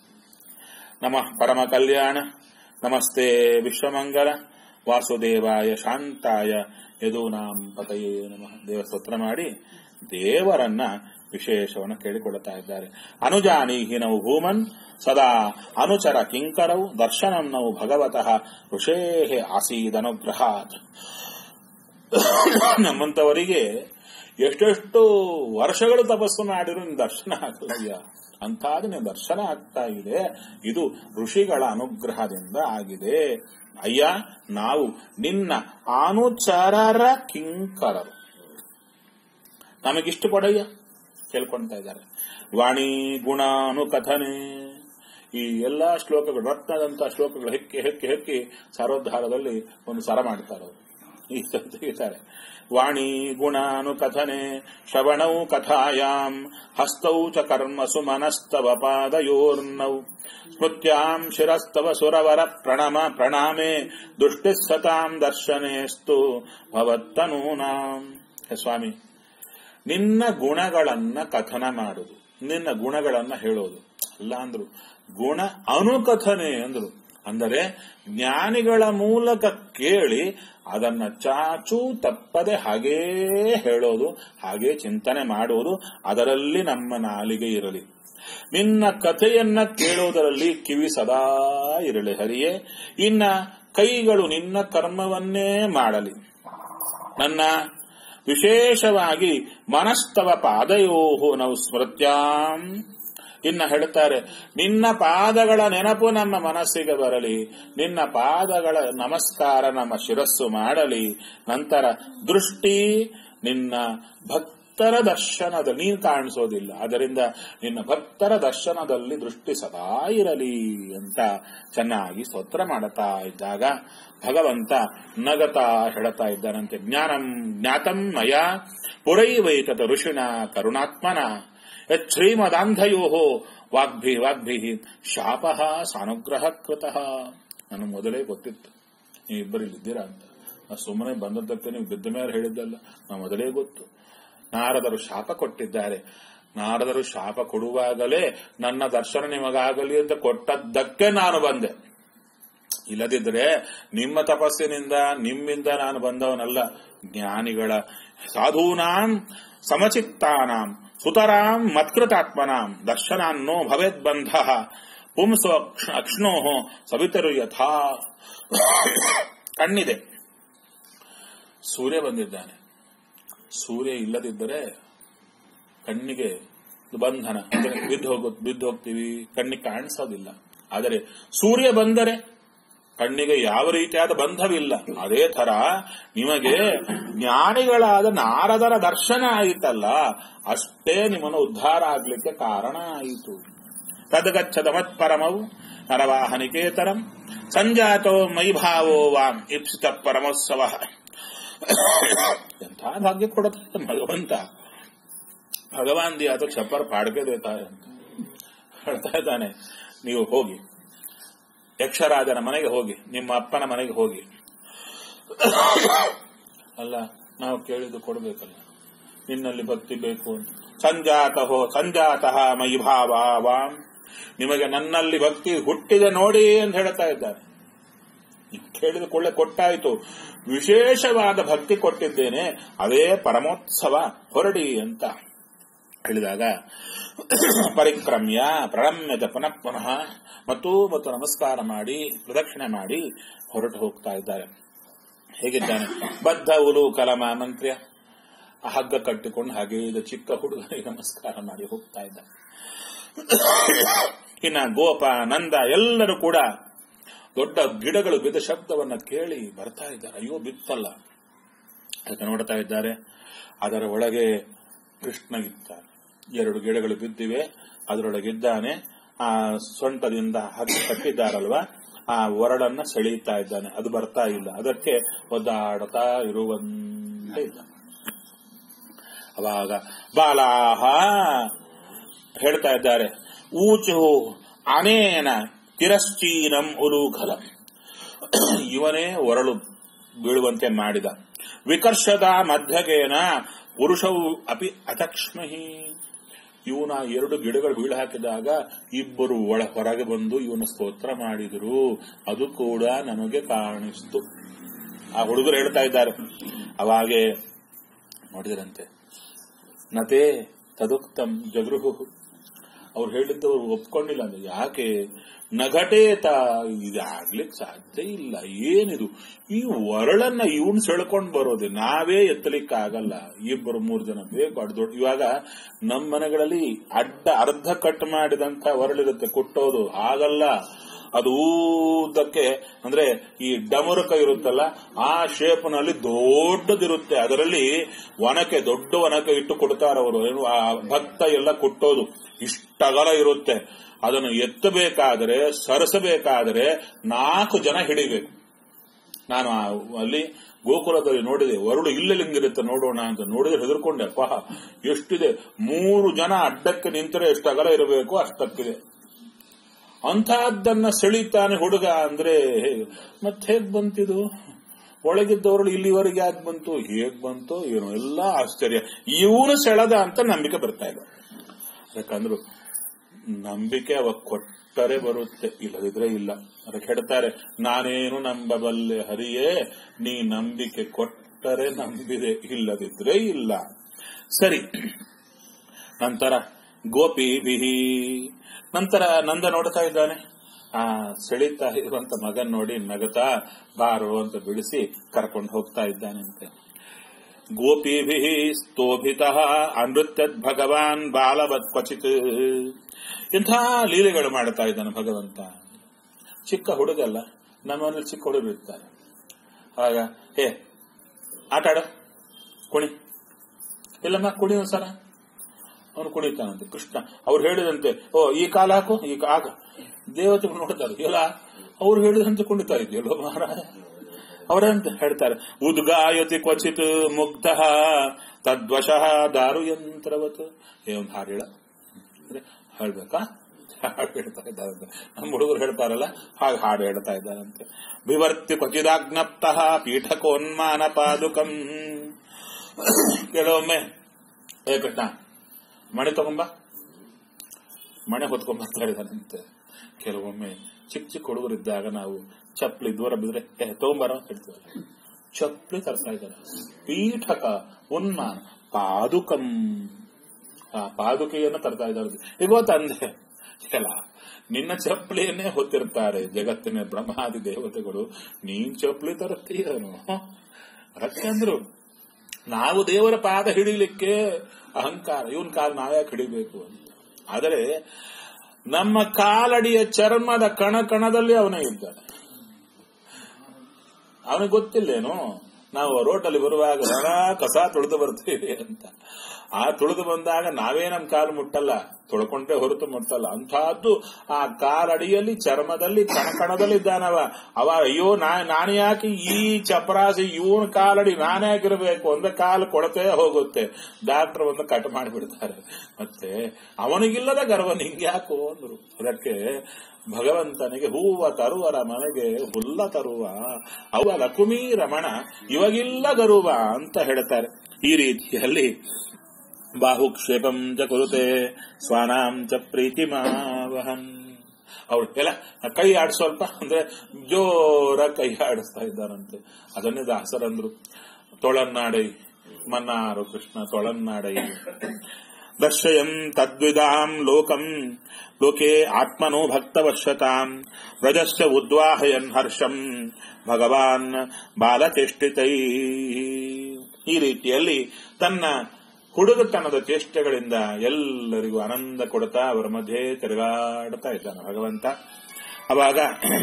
ನಮಃ ಪರಮ ಕಲ್ಯಾಣ ನಮಸ್ತೆ ವಿಶ್ವಮಂಗಲ ವಾಸುದೇವಾಯ ಶಾಂತಾಯ ಯದೂನಾಂ ಪತಯೇ ನಮಃ ದೇವ ಸ್ತೋತ್ರ ಮಾಡಿ ದೇವರನ್ನ ವಿಶೇಷವನ್ನು ಕೇಳಿಕೊಳ್ಳುತ್ತಾ ಇದ್ದಾರೆ ಅನುಜಾನೀಹಿ ನಾವು ಭೂಮನ್ ಸದಾ ಅನುಚರ ಕಿಂಕರವು ದರ್ಶನಂ ನಾವು ಭಗವತಃ ಋಷೇಹೇ ಆಸೀದನುಗ್ರಹಾತ್ ನಮ್ಮಂತವರಿಗೆ ಎಷ್ಟೆಷ್ಟು ವರ್ಷಗಳು ತಪಸ್ಸು ಮಾಡಿದ್ರು ನಿನ್ ದರ್ಶನ ಆಗಲಯ್ಯ ಅಂತಾದ ನಿನ್ನ ದರ್ಶನ ಆಗ್ತಾ ಇದೆ ಇದು ಋಷಿಗಳ ಅನುಗ್ರಹದಿಂದ ಆಗಿದೆ ಅಯ್ಯ ನಾವು ನಿನ್ನ ಅನುಚರರ ಕಿಂಕರರು ನಮಗಿಷ್ಟು ಕೊಡಯ್ಯ ಕೇಳ್ಕೊಂತಾ ಇದ್ದಾರೆ ವಾಣಿ ಗುಣ ಅನುಕಥನೆ ಈ ಎಲ್ಲಾ ಶ್ಲೋಕಗಳು ರತ್ನದಂತ ಶ್ಲೋಕಗಳು ಹೆಕ್ಕಿ ಹೆಕ್ಕಿ ಹೆಕ್ಕಿ ಸಾರೋದ್ಧಾರದಲ್ಲಿ ಒಂದು ಸರ ಮಾಡ್ತಾರೆ ಅವರು ಈ ತೆಗಿತಾರೆ ವಾಣಿ ಗುಣಾನುಕಥನೆ ಶ್ರವಣೌ ಕಥಾಯಾಂ ಹಸ್ತೌ ಚ ಕರ್ಮಸು ಮನಸ್ತವ ಪಾದಯೋರ್ನೌ ಸ್ಮೃತ್ಯಾಂ ಶಿರಸ್ತವ ಸುರವರ ಪ್ರಣಮ ಪ್ರಣಾಮೆ ದುಷ್ಟಿ ಸತಾಂ ದರ್ಶನೇಸ್ತು ಭವತ್ತನೂನಾಂ ಹೇ ಸ್ವಾಮಿ ನಿನ್ನ ಗುಣಗಳನ್ನ ಕಥನ ಮಾಡುದು ನಿನ್ನ ಗುಣಗಳನ್ನ ಹೇಳೋದು ಅಲ್ಲ ಅಂದ್ರು ಗುಣ ಅನುಕಥನೆ ಅಂದ್ರು ಅಂದರೆ ಜ್ಞಾನಿಗಳ ಮೂಲಕ ಕೇಳಿ ಅದನ್ನ ಚಾಚೂ ತಪ್ಪದೆ ಹಾಗೇ ಹೇಳೋದು ಹಾಗೇ ಚಿಂತನೆ ಮಾಡುವುದು ಅದರಲ್ಲಿ ನಮ್ಮ ನಾಲಿಗೆ ಇರಲಿ ನಿನ್ನ ಕಥೆಯನ್ನ ಕೇಳೋದರಲ್ಲಿ ಕಿವಿ ಸದಾ ಇರಲಿ ಹರಿಯೇ ಇನ್ನ ಕೈಗಳು ನಿನ್ನ ಕರ್ಮವನ್ನೇ ಮಾಡಲಿ ನನ್ನ ವಿಶೇಷವಾಗಿ ಮನಸ್ತವ ಪಾದಯೋಹು ನಾವು ಸ್ಮೃತ್ಯಾಂ ಇನ್ನ ಹೇಳ್ತಾರೆ ನಿನ್ನ ಪಾದಗಳ ನೆನಪು ನಮ್ಮ ಮನಸ್ಸಿಗೆ ಬರಲಿ ನಿನ್ನ ಪಾದಗಳ ನಮಸ್ಕಾರ ನಮ್ಮ ಶಿರಸ್ಸು ಮಾಡಲಿ ನಂತರ ದೃಷ್ಟಿ ನಿನ್ನ ಭಕ್ತರ ದರ್ಶನದ ನೀನು ಕಾಣಿಸೋದಿಲ್ಲ ಅದರಿಂದ ನಿನ್ನ ಭಕ್ತರ ದರ್ಶನದಲ್ಲಿ ದೃಷ್ಟಿ ಸದಾ ಇರಲಿ ಅಂತ ಚೆನ್ನಾಗಿ ಸ್ತೋತ್ರ ಮಾಡುತ್ತಾ ಇದ್ದಾಗ ಭಗವಂತ ನಗತಾ ಹೇಳ್ತಾ ಇದ್ದಾನಂತೆ ಜ್ಞಾನಂ ಜ್ಞಾತಂ ಮಯ ಪುರೈವೈತತ ಋಷಿಣ ಕರುಣಾತ್ಮನ ಶ್ರೀಮದಾಂಧಯೋ ವಾಗ್ಭಿ ವಾಗ್ಭಿ ಶಾಪ ಸಾನುಗ್ರಹ ಕೃತಃ ನನಗೆ ಮೊದಲೇ ಗೊತ್ತಿತ್ತು ನೀವು ಇಬ್ಬರು ಇಲ್ಲಿದ್ದೀರಾ ಅಂತ ನಾ ಸುಮ್ಮನೆ ಬಂದದ್ದಕ್ಕೆ ನೀವು ಬಿದ್ದ ಮೇಲೆ ಹೇಳಿದ್ದಲ್ಲ ನಾ ಮೊದಲೇ ಗೊತ್ತು ನಾರದರು ಶಾಪ ಕೊಟ್ಟಿದ್ದಾರೆ ನಾರದರು ಶಾಪ ಕೊಡುವಾಗಲೇ ನನ್ನ ದರ್ಶನ ನಿಮಗಾಗಲಿ ಅಂತ ಕೊಟ್ಟದ್ದಕ್ಕೆ ನಾನು ಬಂದೆ ಇಲ್ಲದಿದ್ರೆ ನಿಮ್ಮ ತಪಸ್ಸಿನಿಂದ ನಿಮ್ಮಿಂದ ನಾನು ಬಂದವನಲ್ಲ ಜ್ಞಾನಿಗಳ ಸಾಧೂನಾಂ ಸಮಚಿತ್ತಾನಾಂ ಸುತರಾಂ ಮತ್ಕೃತಾತ್ಮನಾಂ ದರ್ಶನಾನ್ನೋ ಭವೇದ್ಬಂಧ ಪುಂಸೋ ಅಕ್ಷ್ಣೋ ಸವಿತರು ಯಥಾ ಕಣ್ಣಿದೆ ಸೂರ್ಯ ಬಂದಿದ್ದಾನೆ ಸೂರ್ಯ ಇಲ್ಲದಿದ್ದರೆ ಕಣ್ಣಿಗೆ ಬಂಧನ ಅಂದ್ರೆ ಬಿದ್ದು ಹೋಗೋ ಬಿದ್ದು ಹೋಗ್ತೀವಿ ಕಣ್ಣಿಗೆ ಕಾಣಿಸೋದಿಲ್ಲ ಆದರೆ ಸೂರ್ಯ ಬಂದರೆ ಕಣ್ಣಿಗೆ ಯಾವ ರೀತಿಯಾದ ಬಂಧವಿಲ್ಲ ಅದೇ ತರ ನಿಮಗೆ ಜ್ಞಾನಿಗಳಾದ ನಾರದರ ದರ್ಶನ ಆಯಿತಲ್ಲ ಅಷ್ಟೇ ನಿಮ್ಮನ್ನು ಉದ್ಧಾರ ಆಗ್ಲಿಕ್ಕೆ ಕಾರಣ ಆಯಿತು ತದಗಚ್ಚದ ಮತ್ಪರಮವು ನರವಾಹನಿಕೇತರಂ ಸಂಜಾತೋ ಮೈಭಾವೋ ವಾಂ ಇಪ್ಸಿತ ಪರಮೋತ್ಸವ ಎಂಥ ಭಾಗ್ಯ ಕೊಡುತ್ತೆ ಭಗವಂತ ಭಗವಾನ್ ದಿಯಾ तो छप्पर फाड़ के देता है ಹೇಳ್ತಾ ಇದ್ದಾನೆ ನೀವು ಹೋಗಿ ಯಕ್ಷರಾಜನ ಮನೆಗೆ ಹೋಗಿ ನಿಮ್ಮ ಅಪ್ಪನ ಮನೆಗೆ ಹೋಗಿ ಅಲ್ಲ ನಾವು ಕೇಳಿದ್ದು ಕೊಡಬೇಕಲ್ಲ ನಿನ್ನಲ್ಲಿ ಭಕ್ತಿ ಬೇಕು ಅಂತ ಸಂಜಾತ ಹೋ ಸಂಜಾತಃ ಮಯಿ ಭಾವಾಂ ನಿಮಗೆ ನನ್ನಲ್ಲಿ ಭಕ್ತಿ ಹುಟ್ಟಿದೆ ನೋಡಿ ಅಂತ ಹೇಳ್ತಾ ಇದ್ದಾರೆ ಕೇಳಿದ ಕೊಳ್ಳೆ ಕೊಟ್ಟಾಯಿತು ವಿಶೇಷವಾದ ಭಕ್ತಿ ಕೊಟ್ಟಿದ್ದೇನೆ ಅದೇ ಪರಮೋತ್ಸವ ಹೊರಡಿ ಅಂತ ಹೇಳಿದಾಗ ಪರಿಕ್ರಮ್ಯ ಪ್ರಣಮ್ಯದ ಪುನಃ ಪುನಃ ಮತ್ತು ಮತ್ತು ನಮಸ್ಕಾರ ಮಾಡಿ ಪ್ರದಕ್ಷಿಣೆ ಮಾಡಿ ಹೊರಟು ಹೋಗ್ತಾ ಇದ್ದಾರೆ ಹೇಗಿದ್ದಾನೆ ಬದ್ಧ ಉಲು ಕಲಮ ಮಂತ್ರ್ಯ ಆ ಹಗ್ಗ ಕಟ್ಟಿಕೊಂಡು ಹಾಗೆ ಇದು ಚಿಕ್ಕ ಹುಡುಗರಿಗೆ ನಮಸ್ಕಾರ ಮಾಡಿ ಹೋಗ್ತಾ ಇದ್ದ ಇನ್ನ ಗೋಪ ನಂದ ಎಲ್ಲರೂ ಕೂಡ ದೊಡ್ಡ ಗಿಡಗಳು ಬಿದ್ದ ಶಬ್ದವನ್ನ ಕೇಳಿ ಬರ್ತಾ ಇದ್ದಾರೆ ಅಯ್ಯೋ ಬಿತ್ತಲ್ಲ ಅದಕ್ಕೆ ನೋಡ್ತಾ ಇದ್ದಾರೆ ಅದರ ಒಳಗೆ ಕೃಷ್ಣ ಇದ್ದಾನೆ ಎರಡು ಗಿಡಗಳು ಬಿದ್ದಿವೆ ಅದರೊಳಗಿದ್ದಾನೆ ಆ ಸೊಂಟದಿಂದ ಹಗ್ಗ ಕಟ್ಟಿದ್ದಾರಲ್ವಾ ಆ ಒರಡನ್ನ ಸೆಳೆಯುತ್ತಾ ಇದ್ದಾನೆ ಅದು ಬರ್ತಾ ಇಲ್ಲ ಅದಕ್ಕೆ ಒದ್ದಾಡ್ತಾ ಇರುವಂತೆ ಇಲ್ಲ ಅವಾಗ ಬಾಲಾಹ ಹೇಳ್ತಾ ಇದ್ದಾರೆ ಊಚು ಅನೇನ ತಿರಶ್ಚೀನಂ ಉಲೂಖಲಂ ಇವನೇ ಒರಳು ಬೀಳುವಂತೆ ಮಾಡಿದ ವಿಕರ್ಷದ ಮಧ್ಯಗೇನ ಪುರುಷವು ಅಪಿ ಅತಕ್ಷ್ಮಹಿ ಇವನ ಎರಡು ಗಿಡಗಳು ಬೀಳು ಹಾಕಿದಾಗ ಇಬ್ಬರು ಒಳ ಹೊರಗೆ ಬಂದು ಇವನ ಸ್ತೋತ್ರ ಮಾಡಿದರು ಅದು ಕೂಡ ನನಗೆ ಕಾಣಿಸ್ತು ಆ ಹುಡುಗರು ಹೇಳ್ತಾ ಇದ್ದಾರೆ ಅವಾಗೆ ನೋಡಿದ್ರಂತೆ ನತೆ ತದುಕ್ತಂ ಜಗೃಹು ಅವ್ರು ಹೇಳಿದ್ದು ಅವ್ರು ಒಪ್ಕೊಂಡಿಲ್ಲ ಅಂದ್ರೆ ಯಾಕೆ ನಘಟೇತ ಇದಾಗ್ಲಿಕ್ಕೆ ಸಾಧ್ಯ ಇಲ್ಲ ಏನಿದು ಈ ಒರಳನ್ನ ಇವನ್ ಸೆಳ್ಕೊಂಡ್ ಬರೋದು ನಾವೇ ಎತ್ತಲಿಕ್ಕಾಗಲ್ಲ ಇಬ್ಬರು ಮೂರು ಜನ ಬೇಕು ಅಡ್ ದೊಡ್ಡ ಇವಾಗ ನಮ್ಮ ಮನೆಗಳಲ್ಲಿ ಅಡ್ಡ ಅರ್ಧ ಕಟ್ ಮಾಡಿದಂತ ಒರಳಿರುತ್ತೆ ಕುಟ್ಟೋದು ಹಾಗಲ್ಲ ಅದು ಉದ್ದಕ್ಕೆ ಅಂದ್ರೆ ಈ ಡಮರುಕ ಇರುತ್ತಲ್ಲ ಆ ಶೇಪ್ ನಲ್ಲಿ ದೊಡ್ಡದಿರುತ್ತೆ ಅದರಲ್ಲಿ ಒನಕೆ ದೊಡ್ಡ ಒನಕೆ ಇಟ್ಟು ಕೊಡ್ತಾರೆ ಅವರು ಏನು ಆ ಭಕ್ತ ಎಲ್ಲ ಕೊಟ್ಟೋದು ಇಷ್ಟಗಲ ಇರುತ್ತೆ ಅದನ್ನು ಎತ್ತಬೇಕಾದರೆ ಸರಸಬೇಕಾದರೆ ನಾಲ್ಕು ಜನ ಹಿಡಿಬೇಕು ನಾನು ಆ ಅಲ್ಲಿ ಗೋಕುಲದಲ್ಲಿ ನೋಡಿದೆ ಒರಡು ಇಲ್ಲೆಲ್ಲಿಂಗಿರುತ್ತೆ ನೋಡೋಣ ಅಂತ ನೋಡಿದ್ರೆ ಹೆದರ್ಕೊಂಡೆ ಪಹ ಎಷ್ಟಿದೆ ಮೂರು ಜನ ಅಡ್ಡಕ್ಕೆ ನಿಂತರೆ ಎಷ್ಟು ಅಗಲ ಇರಬೇಕು ಅಷ್ಟಕ್ಕಿದೆ ಅಂತಹದ್ದನ್ನ ಸೆಳಿತಾನೆ ಹುಡುಗ ಅಂದ್ರೆ ಹೇಗೆ ಮತ್ತೆ ಹೇಗ್ ಬಂತಿದು ಒಳಗಿದ್ದವರು ಇಲ್ಲಿವರೆಗೆ ಯಾಕೆ ಬಂತು ಹೇಗ್ ಬಂತು ಏನೋ ಎಲ್ಲ ಆಶ್ಚರ್ಯ ಇವನು ಸೆಳೆದ ಅಂತ ನಂಬಿಕೆ ಬರ್ತಾ ಇಲ್ಲ ಯಾಕಂದ್ರು ನಂಬಿಕೆ ಅವ ಕೊಟ್ಟರೆ ಬರುತ್ತೆ ಇಲ್ಲದಿದ್ರೆ ಇಲ್ಲ ಅದಕ್ಕೆ ಹೇಳ್ತಾರೆ ನಾನೇನು ನಂಬಬಲ್ಲೆ ಹರಿಯೇ ನೀ ನಂಬಿಕೆ ಕೊಟ್ಟರೆ ನಂಬಿದೆ ಇಲ್ಲದಿದ್ರೆ ಇಲ್ಲ ಸರಿ ನಂತರ ಗೋಪಿ ಬಿಹಿ ನಂತರ ನಂದ ನೋಡ್ತಾ ಇದ್ದಾನೆ ಆ ಸೆಳೀತಾ ಇರುವಂತ ಮಗನ್ ನೋಡಿ ನಗತಾ ಬಾರು ಅಂತ ಬಿಡಿಸಿ ಕರ್ಕೊಂಡು ಹೋಗ್ತಾ ಇದ್ದಾನಂತೆ ಗೋಪಿಭಿ ಸ್ತೋಭಿತ ಅನೃತ್ಯದ್ ಭಗವಾನ್ ಬಾಲವತ್ ಕ್ವಚಿತ್ ಇಂಥ ಲೀಲೆಗಳು ಮಾಡ್ತಾ ಇದ್ದಾನೆ ಭಗವಂತ ಚಿಕ್ಕ ಹುಡುಗಲ್ಲ ನಮ್ಮಲ್ಲಿ ಚಿಕ್ಕ ಹುಡುಗರು ಇರ್ತಾರೆ ಆಗ ಹೇ ಆಟ ಆಡ ಕುಣಿ ಇಲ್ಲಮ್ಮ ಕುಣಿ ಒಂದ್ಸಲ ಅವನು ಕುಣಿತಾನಂತೆ ಕೃಷ್ಣ ಅವ್ರು ಹೇಳಿದಂತೆ ಓ ಈ ಕಾಲ ಹಾಕು ಈ ಕಾ- ಆಗ ದೇವತೆಗಳು ನೋಡ್ತಾರೆ ಇಲ್ಲ ಅವ್ರು ಹೇಳಿದಂತೆ ಕುಣಿತಾ ಇದೆಯಲ್ಲೋ ಮಹಾರಾಜ ಅವರಂತ ಹೇಳ್ತಾರೆ ಉದ್ಗಾಯತಿ ಕ್ವಚಿತ್ ಮುಗ್ಧ ತದ್ವಶಃ ದಾರು ಯಂತ್ರವತ್ ಏ ಒಂದು ಹಾಡು ಹೇಳ ಅಂದ್ರೆ ಹೇಳ್ಬೇಕಾ ಹಾಡು ಹೇಳ್ತಾ ಇದ್ದಾರಂತೆ ನಮ್ಮ ಹುಡುಗರು ಹೇಳ್ತಾರಲ್ಲ ಹಾಗೆ ಹಾಡು ಹೇಳ್ತಾ ಇದ್ದಾರಂತೆ ವಿವರ್ತಿ ಕ್ವಚಿದಾಜ್ಞಪ್ತ ಪೀಠಕೋನ್ಮಾನ ಪಾದುಕಂ ಕೆಲವೊಮ್ಮೆ ಏ ಕೃಷ್ಣ ಮಣೆ ತಗೊಂಬ ಮಣೆ ಹೊತ್ಕೊಂಬರ್ತಾ ಇದ್ದಾನಂತೆ ಕೆಲವೊಮ್ಮೆ ಚಿಕ್ಕ ಚಿಕ್ಕ ಹುಡುಗರಿದ್ದಾಗ ನಾವು ಚಪ್ಪಲಿ ದೂರ ಬಿದ್ರೆ ಏ ತಗೊಂಬಾರ ಹೇಳ್ತೀವಿ ಚಪ್ಪಲಿ ತರ್ತಾ ಇದ್ದಾರೆ ಪೀಠಕ ಉನ್ಮಾನ ಪಾದುಕಂ ಆ ಪಾದುಕೆಯನ್ನು ತರ್ತಾ ಇದ್ದಾರೆ ಇವತ್ತು ಅಂದೆ ಎಲ್ಲ ನಿನ್ನ ಚಪ್ಪಲಿಯನ್ನೇ ಹೊತ್ತಿರ್ತಾರೆ ಜಗತ್ತಿನ ಬ್ರಹ್ಮಾದಿ ದೇವತೆಗಳು ನೀನ್ ಚಪ್ಪಲಿ ತರುತ್ತೀಯನು ಯಾಕಂದ್ರು ನಾವು ದೇವರ ಪಾದ ಹಿಡಿಲಿಕ್ಕೆ ಅಹಂಕಾರ ಇವನ್ ಕಾಲ ನಾವ್ಯಾಕೆ ಹಿಡಿಬೇಕು ಅಂತ ಆದರೆ ನಮ್ಮ ಕಾಲಡಿಯ ಚರ್ಮದ ಕಣ ಕಣದಲ್ಲಿ ಅವನೇ ಇದ್ದಾನೆ ಅವನಿಗೆ ಗೊತ್ತಿಲ್ಲೇನು ನಾವು ರೋಟಲ್ಲಿ ಬರುವಾಗ ಹಣ ಕಸ ತುಳಿದು ಬರ್ತೀವಿ ಅಂತ ಆ ತುಳಿದು ಬಂದಾಗ ನಾವೇ ನಮ್ಮ ಕಾಲು ಮುಟ್ಟಲ್ಲ ತೊಳ್ಕೊಂಡ್ರೆ ಹೊರತು ಮುಟ್ಟಲ್ಲ ಅಂತಹದ್ದು ಆ ಕಾಲಡಿಯಲ್ಲಿ ಚರ್ಮದಲ್ಲಿ ಕಣಕಣದಲ್ಲಿ ಇದ್ದಾನವ ಅವ ಅಯ್ಯೋ ನಾ ನಾನು ಯಾಕೆ ಈ ಚಪರಾಸಿ ಇವನ್ ಕಾಲಡಿ ನಾನೇ ಆಗಿರ್ಬೇಕು ಅಂದ್ರೆ ಕಾಲು ಕೊಳತೆ ಹೋಗುತ್ತೆ ಡಾಕ್ಟರ್ ಒಂದು ಕಟ್ ಮಾಡಿಬಿಡ್ತಾರೆ ಮತ್ತೆ ಅವನಿಗಿಲ್ಲದ ಗರ್ವ ನಿಂಗ್ಯಾಕೋ ಅಂದ್ರು ಅದಕ್ಕೆ ಭಗವಂತನಿಗೆ ಹೂವ ತರುವರ ಮನೆಗೆ ಹುಲ್ಲ ತರುವ ಅವ ಲಕುಮಿ ರಮಣ ಇವಾಗಿಲ್ಲ ಗರುವ ಅಂತ ಹೇಳ್ತಾರೆ ಈ ರೀತಿಯಲ್ಲಿ ಬಾಹುಕ್ಷೇಪಂ ಚ ಕುರುತೆ ಸ್ವಾನಾಂ ಚ ಪ್ರೀತಿಮಾವಹನ್ ಅವ್ರು ಎಲ್ಲ ಕೈ ಆಡ್ ಸ್ವಲ್ಪ ಅಂದ್ರೆ ಜೋರ ಕೈ ಆಡಿಸ್ತಾ ಇದ್ದಾರಂತೆ ಅದನ್ನೇ ದಾಸರಂದ್ರು ತೊಳನ್ನಾಡೈ ಮನ್ನಾರು ಕೃಷ್ಣ ತೊಳನ್ನಾಡೈ ದರ್ಶಯಂ ತದ್ವಿದಾಂ ಲೋಕಂ ಲೋಕೆ ಆತ್ಮನೋ ಭಕ್ತವಶ್ಯತಾಂ ವ್ರಜಶ್ಚ ಉದ್ವಾಹಯನ್ ಹರ್ಷಂ ಭಗವಾನ್ ಬಾಲಚೇಷ್ಟಿತೈ ಈ ರೀತಿಯಲ್ಲಿ ತನ್ನ ಹುಡುಗತನದ ಚೇಷ್ಟೆಗಳಿಂದ ಎಲ್ಲರಿಗೂ ಆನಂದ ಕೊಡ್ತಾ ಅವರ ಮಧ್ಯೆ ತಿರುಗಾಡ್ತಾ ಇದ್ದಾನೆ ಭಗವಂತ ಅವಾಗ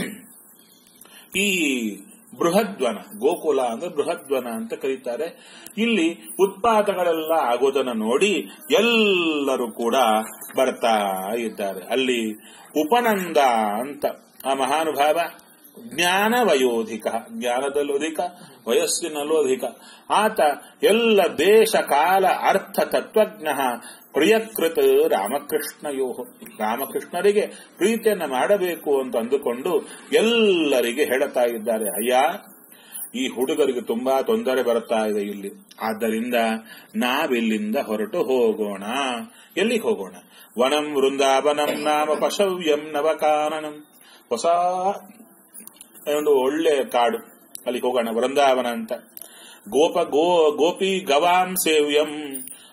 ಈ ಬೃಹದ್ವನ ಗೋಕುಲ ಅಂದ್ರೆ ಬೃಹದ್ವನ ಅಂತ ಕರೀತಾರೆ ಇಲ್ಲಿ ಉತ್ಪಾದಗಳೆಲ್ಲ ಆಗೋದನ್ನ ನೋಡಿ ಎಲ್ಲರೂ ಕೂಡ ಬರ್ತಾ ಇದ್ದಾರೆ ಅಲ್ಲಿ ಉಪನಂದ ಅಂತ ಆ ಮಹಾನುಭಾವ ಜ್ಞಾನ ವಯೋಧಿಕ ಜ್ಞಾನದಲ್ಲೂ ಅಧಿಕ ವಯಸ್ಸಿನಲ್ಲೂ ಅಧಿಕ ಆತ ಎಲ್ಲ ದೇಶ ಕಾಲ ಅರ್ಥ ತತ್ವಜ್ಞ ಪ್ರಿಯಕೃತ ರಾಮಕೃಷ್ಣಯೋ ರಾಮಕೃಷ್ಣರಿಗೆ ಪ್ರೀತಿಯನ್ನ ಮಾಡಬೇಕು ಅಂತ ಅಂದುಕೊಂಡು ಎಲ್ಲರಿಗೆ ಹೇಳುತ್ತಾ ಇದ್ದಾರೆ ಅಯ್ಯ ಈ ಹುಡುಗರಿಗೆ ತುಂಬಾ ತೊಂದರೆ ಬರುತ್ತಾ ಇದೆ ಇಲ್ಲಿ ಆದ್ದರಿಂದ ನಾವಿಲ್ಲಿಂದ ಹೊರಟು ಹೋಗೋಣ ಎಲ್ಲಿಗೆ ಹೋಗೋಣ ವನಂ ವೃಂದಾವನಂ ನಾಮ ಪಶವ್ಯಂ ನವಕಾನನಂ ಹೊಸ ಒಂದು ಒಳ್ಳೆ ಕಾಡು ಅಲ್ಲಿಗೆ ಹೋಗೋಣ ವೃಂದಾವನ ಅಂತ ಗೋಪ ಗೋ ಗೋಪಿ ಗವಾಂ ಸೇವ್ಯಂ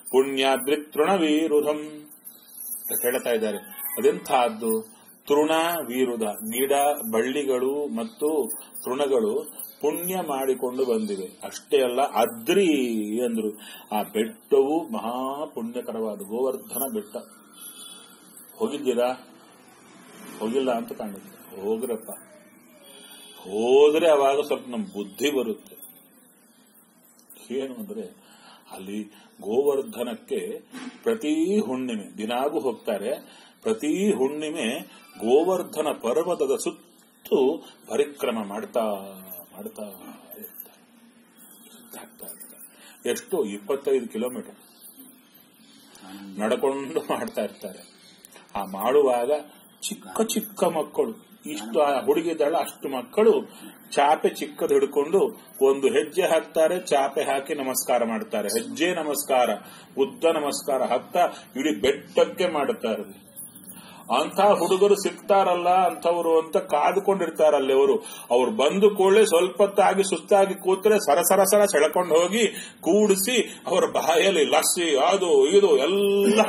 ಪುಣ್ಯಾದ್ರಿ ತೃಣವೀರುಧಂ ಅಂತ ಹೇಳ್ತಾ ಇದ್ದಾರೆ ಅದೆಂಥದ್ದು ತೃಣ ವೀರುಧ ಗಿಡ ಬಳ್ಳಿಗಳು ಮತ್ತು ತೃಣಗಳು ಪುಣ್ಯ ಮಾಡಿಕೊಂಡು ಬಂದಿವೆ ಅಷ್ಟೇ ಅಲ್ಲ ಅದ್ರಿ ಅಂದ್ರು ಆ ಬೆಟ್ಟವು ಮಹಾ ಪುಣ್ಯಕರವಾದ ಗೋವರ್ಧನ ಬೆಟ್ಟ ಹೋಗಿದ್ದೀರಾ ಹೋಗಿಲ್ಲ ಅಂತ ಕಾಣುತ್ತೆ ಹೋಗ್ರಪ್ಪ ಹೋದ್ರೆ ಅವಾಗ ಸ್ವಲ್ಪ ನಮ್ ಬುದ್ಧಿ ಬರುತ್ತೆ ಏನು ಅಂದ್ರೆ ಅಲ್ಲಿ ಗೋವರ್ಧನಕ್ಕೆ ಪ್ರತಿ ಹುಣ್ಣಿಮೆ ದಿನಾಗೂ ಹೋಗ್ತಾರೆ ಪ್ರತಿ ಹುಣ್ಣಿಮೆ ಗೋವರ್ಧನ ಪರ್ವತದ ಸುತ್ತು ಪರಿಕ್ರಮ ಮಾಡ್ತಾ ಮಾಡ್ತಾ ಇರ್ತಾರೆ ಸುತ್ತಾಡ್ತಾ ಇರ್ತಾರೆ ಎಷ್ಟು ಇಪ್ಪತ್ತೈದು ಕಿಲೋಮೀಟರ್ ನಡ್ಕೊಂಡು ಮಾಡ್ತಾ ಇರ್ತಾರೆ ಆ ಮಾಡುವಾಗ ಚಿಕ್ಕ ಚಿಕ್ಕ ಮಕ್ಕಳು ಇಷ್ಟು ಆ ಹುಡುಗಿದ್ದಾಳ ಅಷ್ಟು ಮಕ್ಕಳು ಚಾಪೆ ಚಿಕ್ಕದು ಹಿಡ್ಕೊಂಡು ಒಂದು ಹೆಜ್ಜೆ ಹಾಕ್ತಾರೆ ಚಾಪೆ ಹಾಕಿ ನಮಸ್ಕಾರ ಮಾಡ್ತಾರೆ ಹೆಜ್ಜೆ ನಮಸ್ಕಾರ ಉದ್ದ ನಮಸ್ಕಾರ ಹಾಕ್ತಾ ಇಡೀ ಬೆಟ್ಟಕ್ಕೆ ಮಾಡುತ್ತಾರೆ ಅಂತ ಹುಡುಗರು ಸಿಗ್ತಾರಲ್ಲ ಅಂತವರು ಅಂತ ಕಾದುಕೊಂಡಿರ್ತಾರಲ್ಲಿ ಅವರು ಅವ್ರು ಬಂದು ಕೂಡಲೇ ಸ್ವಲ್ಪ ಹೊತ್ತಾಗಿ ಸುಸ್ತಾಗಿ ಕೂತ್ರೆ ಸರ ಸರ ಸರ ಸೆಳ್ಕೊಂಡು ಹೋಗಿ ಕೂಡಿಸಿ ಅವರ ಬಾಯಲ್ಲಿ ಲಸ್ಸಿ ಅದು ಇದು ಎಲ್ಲ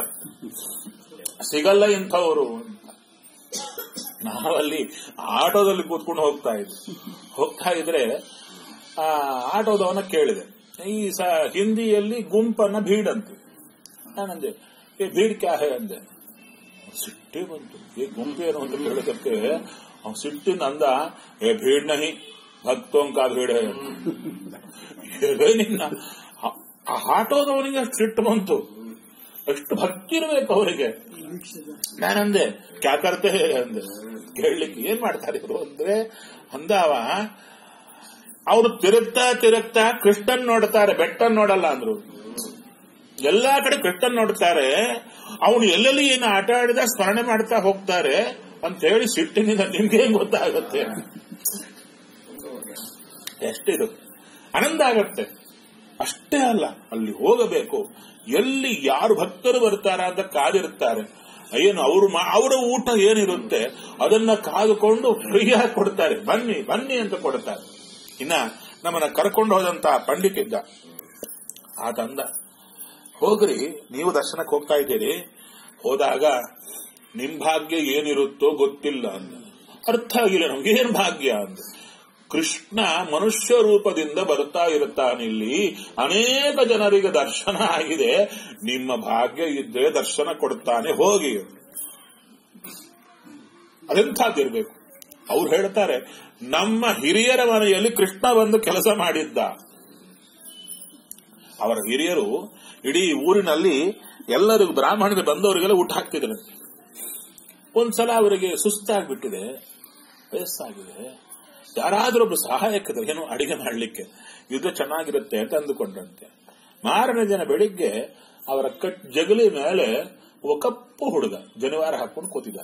ಸಿಗಲ್ಲ ಇಂಥವರು ಅಂತ ನಾವಲ್ಲಿ ಆಟೋದಲ್ಲಿ ಕೂತ್ಕೊಂಡು ಹೋಗ್ತಾ ಇದ್ವಿ ಹೋಗ್ತಾ ಇದ್ರೆ ಆ ಆಟೋದವನ ಕೇಳಿದೆ ಈ ಸ ಹಿಂದಿಯಲ್ಲಿ ಗುಂಪನ್ನ ಭೀಡ್ ಅಂತೀವಿ ನಾನಂದೆ ಏ ಭೀಡ್ ಕ್ಯಾ ಹೇ ಅಂದೆ ಸಿಟ್ಟೆ ಬಂತು ಏ ಗುಂಪು ಏನು ಅಂತ ಕೇಳೋದಕ್ಕೆ ಅವ್ನು ಸಿಟ್ಟಿನ ಅಂದ ಏ ಭೀಡ್ ನಹಿ ಭಕ್ತೋಂ ಕಾ ಭೀಡ್ ಹೇ ಏ ನಿನ್ನ ಆ- ಆ ಆಟೋದವನಿಗೆ ಅಷ್ಟು ಸಿಟ್ಟು ಬಂತು ಅಷ್ಟು ಭಕ್ತಿ ಇರಬೇಕು ಅವರಿಗೆ ನಾನಂದೆ ಕ್ಯಾ ಕರ್ತೆ ಹೇ ಅಂದೆ ಕೇಳಲಿಕ್ಕೆ ಏನ್ ಮಾಡ್ತಾರೆ ಇವರು ಅಂದ್ರೆ ಅಂದವ ಅವರು ತಿರುಗ್ತಾ ತಿರುಗ್ತಾ ಕೃಷ್ಣನ್ ನೋಡ್ತಾರೆ ಬೆಟ್ಟನ್ ನೋಡಲ್ಲ ಅಂದ್ರು ಎಲ್ಲಾ ಕಡೆ ಕೃಷ್ಣನ್ ನೋಡ್ತಾರೆ ಅವನು ಎಲ್ಲೆಲ್ಲಿ ಏನು ಆಟ ಆಡಿದ ಸ್ಮರಣೆ ಮಾಡ್ತಾ ಹೋಗ್ತಾರೆ ಅಂತ ಹೇಳಿ ಸಿಟ್ಟಿನಿಂದ ನಿಮ್ಗೆ ಹೆಂಗ್ ಗೊತ್ತಾಗುತ್ತೆ ಎಷ್ಟಿದು ಆನಂದ ಆಗತ್ತೆ ಅಷ್ಟೇ ಅಲ್ಲ ಅಲ್ಲಿ ಹೋಗಬೇಕು ಎಲ್ಲಿ ಯಾರು ಭಕ್ತರು ಬರ್ತಾರ ಅಂತ ಕಾದಿರ್ತಾರೆ ಏನು ಅವರು ಅವರ ಊಟ ಏನಿರುತ್ತೆ ಅದನ್ನ ಕಾದುಕೊಂಡು ಫ್ರೀಯಾಗಿ ಕೊಡ್ತಾರೆ ಬನ್ನಿ ಬನ್ನಿ ಅಂತ ಕೊಡ್ತಾರೆ ಇನ್ನ ನಮ್ಮನ್ನ ಕರ್ಕೊಂಡು ಹೋದಂತ ಪಂಡಿತ್ ಇದ್ದ ಆತಂದ ಹೋಗ್ರಿ ನೀವು ದರ್ಶನಕ್ಕೆ ಹೋಗ್ತಾ ಇದ್ದೀರಿ ಹೋದಾಗ ನಿಮ್ ಭಾಗ್ಯ ಏನಿರುತ್ತೋ ಗೊತ್ತಿಲ್ಲ ಅಂದ ಅರ್ಥ ಆಗಿಲ್ಲ ನಮ್ಗೆ ಏನ್ ಭಾಗ್ಯ ಅಂದ ಕೃಷ್ಣ ಮನುಷ್ಯ ರೂಪದಿಂದ ಬರ್ತಾ ಇರುತ್ತಾನಿಲ್ಲಿ ಅನೇಕ ಜನರಿಗೆ ದರ್ಶನ ಆಗಿದೆ ನಿಮ್ಮ ಭಾಗ್ಯ ಇದ್ದರೆ ದರ್ಶನ ಕೊಡ್ತಾನೆ ಹೋಗಿ ಅದೆಂಥದ್ದಿರ್ಬೇಕು ಅವ್ರು ಹೇಳ್ತಾರೆ ನಮ್ಮ ಹಿರಿಯರ ಮನೆಯಲ್ಲಿ ಕೃಷ್ಣ ಬಂದು ಕೆಲಸ ಮಾಡಿದ್ದ ಅವರ ಹಿರಿಯರು ಇಡೀ ಊರಿನಲ್ಲಿ ಎಲ್ಲರಿಗೂ ಬ್ರಾಹ್ಮಣರು ಬಂದವರಿಗೆಲ್ಲ ಊಟ ಹಾಕ್ತಿದ್ರು ಒಂದ್ಸಲ ಅವರಿಗೆ ಸುಸ್ತಾಗ್ಬಿಟ್ಟಿದೆ ವಯಸ್ಸಾಗಿದೆ ಯಾರಾದ್ರೂ ಒಬ್ರು ಸಹಾಯಕ್ಕಿದ್ರು ಏನು ಅಡಿಗೆ ಮಾಡಲಿಕ್ಕೆ ಇದು ಚೆನ್ನಾಗಿರುತ್ತೆ ಅಂತ ಅಂದುಕೊಂಡಂತೆ ಮಾರನೇ ದಿನ ಬೆಳಿಗ್ಗೆ ಅವರ ಕಟ್ ಜಗಲಿ ಮೇಲೆ ಒಬ್ಬ ಕಪ್ಪು ಹುಡುಗ ಜನಿವಾರ ಹಾಕೊಂಡು ಕೂತಿದ್ದ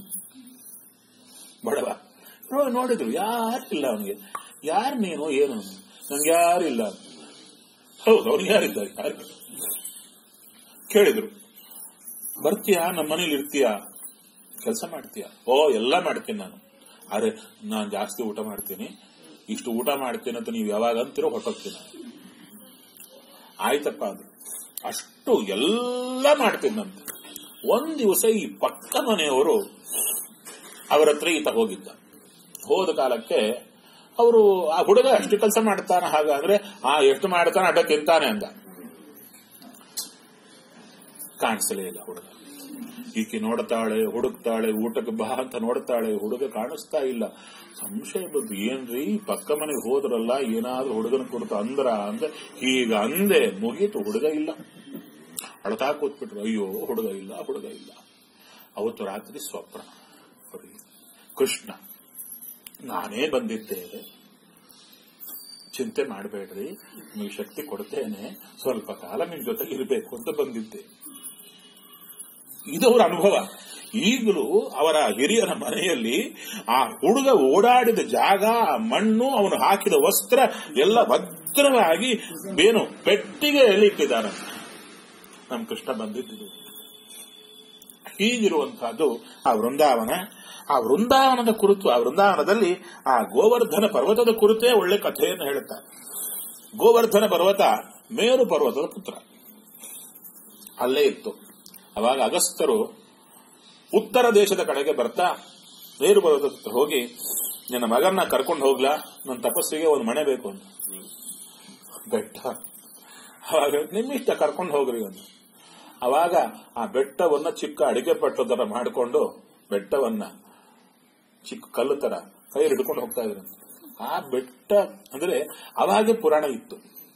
ಬಡವ ನೋ- ನೋಡಿದ್ರು ಯಾರಿಲ್ಲ ಅವನಿಗೆ ಯಾರು ನೀನು ಏನು ನಂಗೆ ಯಾರಿಲ್ಲ ಹೌದು ಅವ್ನಿಗೆ ಯಾರಿದ್ದಾರೆ ಯಾರು ಕೇಳಿದ್ರು ಬರ್ತೀಯಾ ನಮ್ಮ ಮನೇಲಿ ಇರ್ತೀಯಾ ಕೆಲಸ ಮಾಡ್ತೀಯಾ ಓ ಎಲ್ಲ ಮಾಡ್ತೀನಿ ನಾನು ಆದ್ರೆ ನಾನು ಜಾಸ್ತಿ ಊಟ ಮಾಡ್ತೀನಿ ಇಷ್ಟು ಊಟ ಮಾಡ್ತೀನಿ ಅಂತ ನೀವು ಯಾವಾಗ ಅಂತೀರೋ ಹೊಟ್ಟೋಗ್ತೀನಿ ನಾನು. ಆಯ್ತಪ್ಪ ಅದು ಅಷ್ಟು ಎಲ್ಲ ಮಾಡ್ತೀನಂತೆ ಒಂದ್ ದಿವಸ ಈ ಪಕ್ಕ ಮನೆಯವರು ಅವರ ಹತ್ರ ಈತ ಹೋಗಿದ್ದ ಹೋದ ಕಾಲಕ್ಕೆ ಅವರು ಆ ಹುಡುಗ ಅಷ್ಟು ಕೆಲಸ ಮಾಡ್ತಾನೆ ಹಾಗಾದ್ರೆ ಆ ಎಷ್ಟು ಮಾಡ್ತಾನೆ ಅಡ್ಡ ತಿಂತಾನೆ ಅಂದ ಕಾಣಿಸಲೇ ಇಲ್ಲ ಹುಡುಗ ಈಕೆ ನೋಡ್ತಾಳೆ ಹುಡುಕ್ತಾಳೆ ಊಟಕ್ಕೆ ಬಾ ಅಂತ ನೋಡ್ತಾಳೆ ಹುಡುಗ ಕಾಣಿಸ್ತಾ ಇಲ್ಲ ಸಂಶಯ ಬಂದು ಏನ್ರಿ ಪಕ್ಕ ಮನೆಗೆ ಹೋದ್ರಲ್ಲ ಏನಾದ್ರೂ ಹುಡುಗನ ಕುರಿತು ಅಂದ್ರ ಅಂದ್ರೆ ಈಗ ಅಂದೆ ಮುಗೀತು ಹುಡುಗ ಇಲ್ಲ ಅಳ್ತಾ ಕೂತ್ಬಿಟ್ರು ಅಯ್ಯೋ ಹುಡುಗ ಇಲ್ಲ ಹುಡುಗ ಇಲ್ಲ ಅವತ್ತು ರಾತ್ರಿ ಸ್ವಪ್ನ ಸರಿ. ಕೃಷ್ಣ ನಾನೇ ಬಂದಿದ್ದೆ ಚಿಂತೆ ಮಾಡಬೇಡ್ರಿ ನೀವು ಶಕ್ತಿ ಕೊಡ್ತೇನೆ ಸ್ವಲ್ಪ ಕಾಲ ನಿಮ್ ಜೊತೆಗೆ ಇರಬೇಕು ಅಂತ ಬಂದಿದ್ದೆ ಇದವರ ಅನುಭವ ಈಗಲೂ ಅವರ ಹಿರಿಯರ ಮನೆಯಲ್ಲಿ ಆ ಹುಡುಗ ಓಡಾಡಿದ ಜಾಗ ಆ ಮಣ್ಣು ಅವನು ಹಾಕಿದ ವಸ್ತ್ರ ಎಲ್ಲ ಭದ್ರವಾಗಿ ಏನು ಪೆಟ್ಟಿಗೆಯಲ್ಲಿ ಇಟ್ಟಿದ್ದಾನೆ ನಮ್ಮ ಕೃಷ್ಣ ಬಂದಿದ್ದು ಹೀಗಿರುವಂತಹದ್ದು ಆ ವೃಂದಾವನ ಆ ವೃಂದಾವನದ ಕುರಿತು ಆ ವೃಂದಾವನದಲ್ಲಿ ಆ ಗೋವರ್ಧನ ಪರ್ವತದ ಕುರಿತೇ ಒಳ್ಳೆ ಕಥೆಯನ್ನು ಹೇಳುತ್ತಾರೆ ಗೋವರ್ಧನ ಪರ್ವತ ಮೇರು ಪರ್ವತದ ಪುತ್ರ ಅಲ್ಲೇ ಇತ್ತು ಅವಾಗ ಅಗಸ್ತ್ಯರು ಉತ್ತರ ದೇಶದ ಕಡೆಗೆ ಬರ್ತಾ ನೀರು ಪರ್ವತದ ಹತ್ರ ಹೋಗಿ ನಿನ್ನ ಮಗನ್ನ ಕರ್ಕೊಂಡು ಹೋಗ್ಲಾ ನನ್ನ ತಪಸ್ಸಿಗೆ ಒಂದು ಮನೆ ಬೇಕು ಅಂತ ಬೆಟ್ಟ ಅವಾಗ ನಿಮ್ಮಿಷ್ಟ ಕರ್ಕೊಂಡು ಹೋಗ್ರಿ ಅಂತ ಅವಾಗ ಆ ಬೆಟ್ಟವನ್ನ ಚಿಕ್ಕ ಅಡಿಗೆ ಪಟ್ಟು ತರ ಮಾಡಿಕೊಂಡು ಬೆಟ್ಟವನ್ನ ಚಿಕ್ಕ ಕಲ್ಲು ತರ ಕೈ ಹಿಡ್ಕೊಂಡು ಹೋಗ್ತಾ ಇದ್ರಂತೆ ಆ ಬೆಟ್ಟ ಅಂದ್ರೆ ಅವಾಗೆ ಪುರಾಣ ಇತ್ತು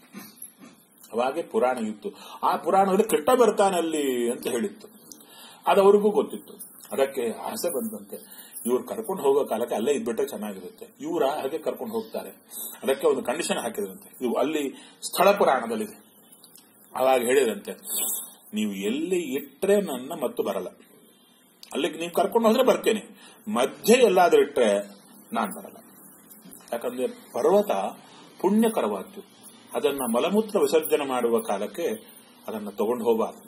ಅವಾಗೆ ಪುರಾಣ ಇತ್ತು ಆ ಪುರಾಣದಲ್ಲಿ ಕೃಷ್ಣ ಬರ್ತಾನೆ ಅಲ್ಲಿ ಅಂತ ಹೇಳಿತ್ತು ಅದು ಅವ್ರಿಗೂ ಗೊತ್ತಿತ್ತು ಅದಕ್ಕೆ ಆಸೆ ಬಂದಂತೆ ಇವ್ರು ಕರ್ಕೊಂಡು ಹೋಗೋ ಕಾಲಕ್ಕೆ ಅಲ್ಲೇ ಇದ್ಬಿಟ್ರೆ ಚೆನ್ನಾಗಿರುತ್ತೆ ಇವರ ಹಾಗೆ ಕರ್ಕೊಂಡು ಹೋಗ್ತಾರೆ ಅದಕ್ಕೆ ಒಂದು ಕಂಡೀಷನ್ ಹಾಕಿದ್ರಂತೆ ಇವು ಅಲ್ಲಿ ಸ್ಥಳ ಪುರಾಣದಲ್ಲಿದೆ ಅವಾಗ ಹೇಳಿದಂತೆ ನೀವು ಎಲ್ಲಿ ಇಟ್ರೆ ನನ್ನ ಮತ್ತು ಬರಲ್ಲ ಅಲ್ಲಿಗೆ ನೀವು ಕರ್ಕೊಂಡು ಹೋದ್ರೆ ಬರ್ತೇನೆ ಮಧ್ಯೆ ಎಲ್ಲಾದ್ರೂ ಇಟ್ರೆ ನಾನ್ ಬರಲ್ಲ ಯಾಕಂದ್ರೆ ಪರ್ವತ ಪುಣ್ಯಕರವಾದ್ದು ಅದನ್ನ ಮಲಮೂತ್ರ ವಿಸರ್ಜನೆ ಮಾಡುವ ಕಾಲಕ್ಕೆ ಅದನ್ನ ತಗೊಂಡು ಹೋಗಬಾರದು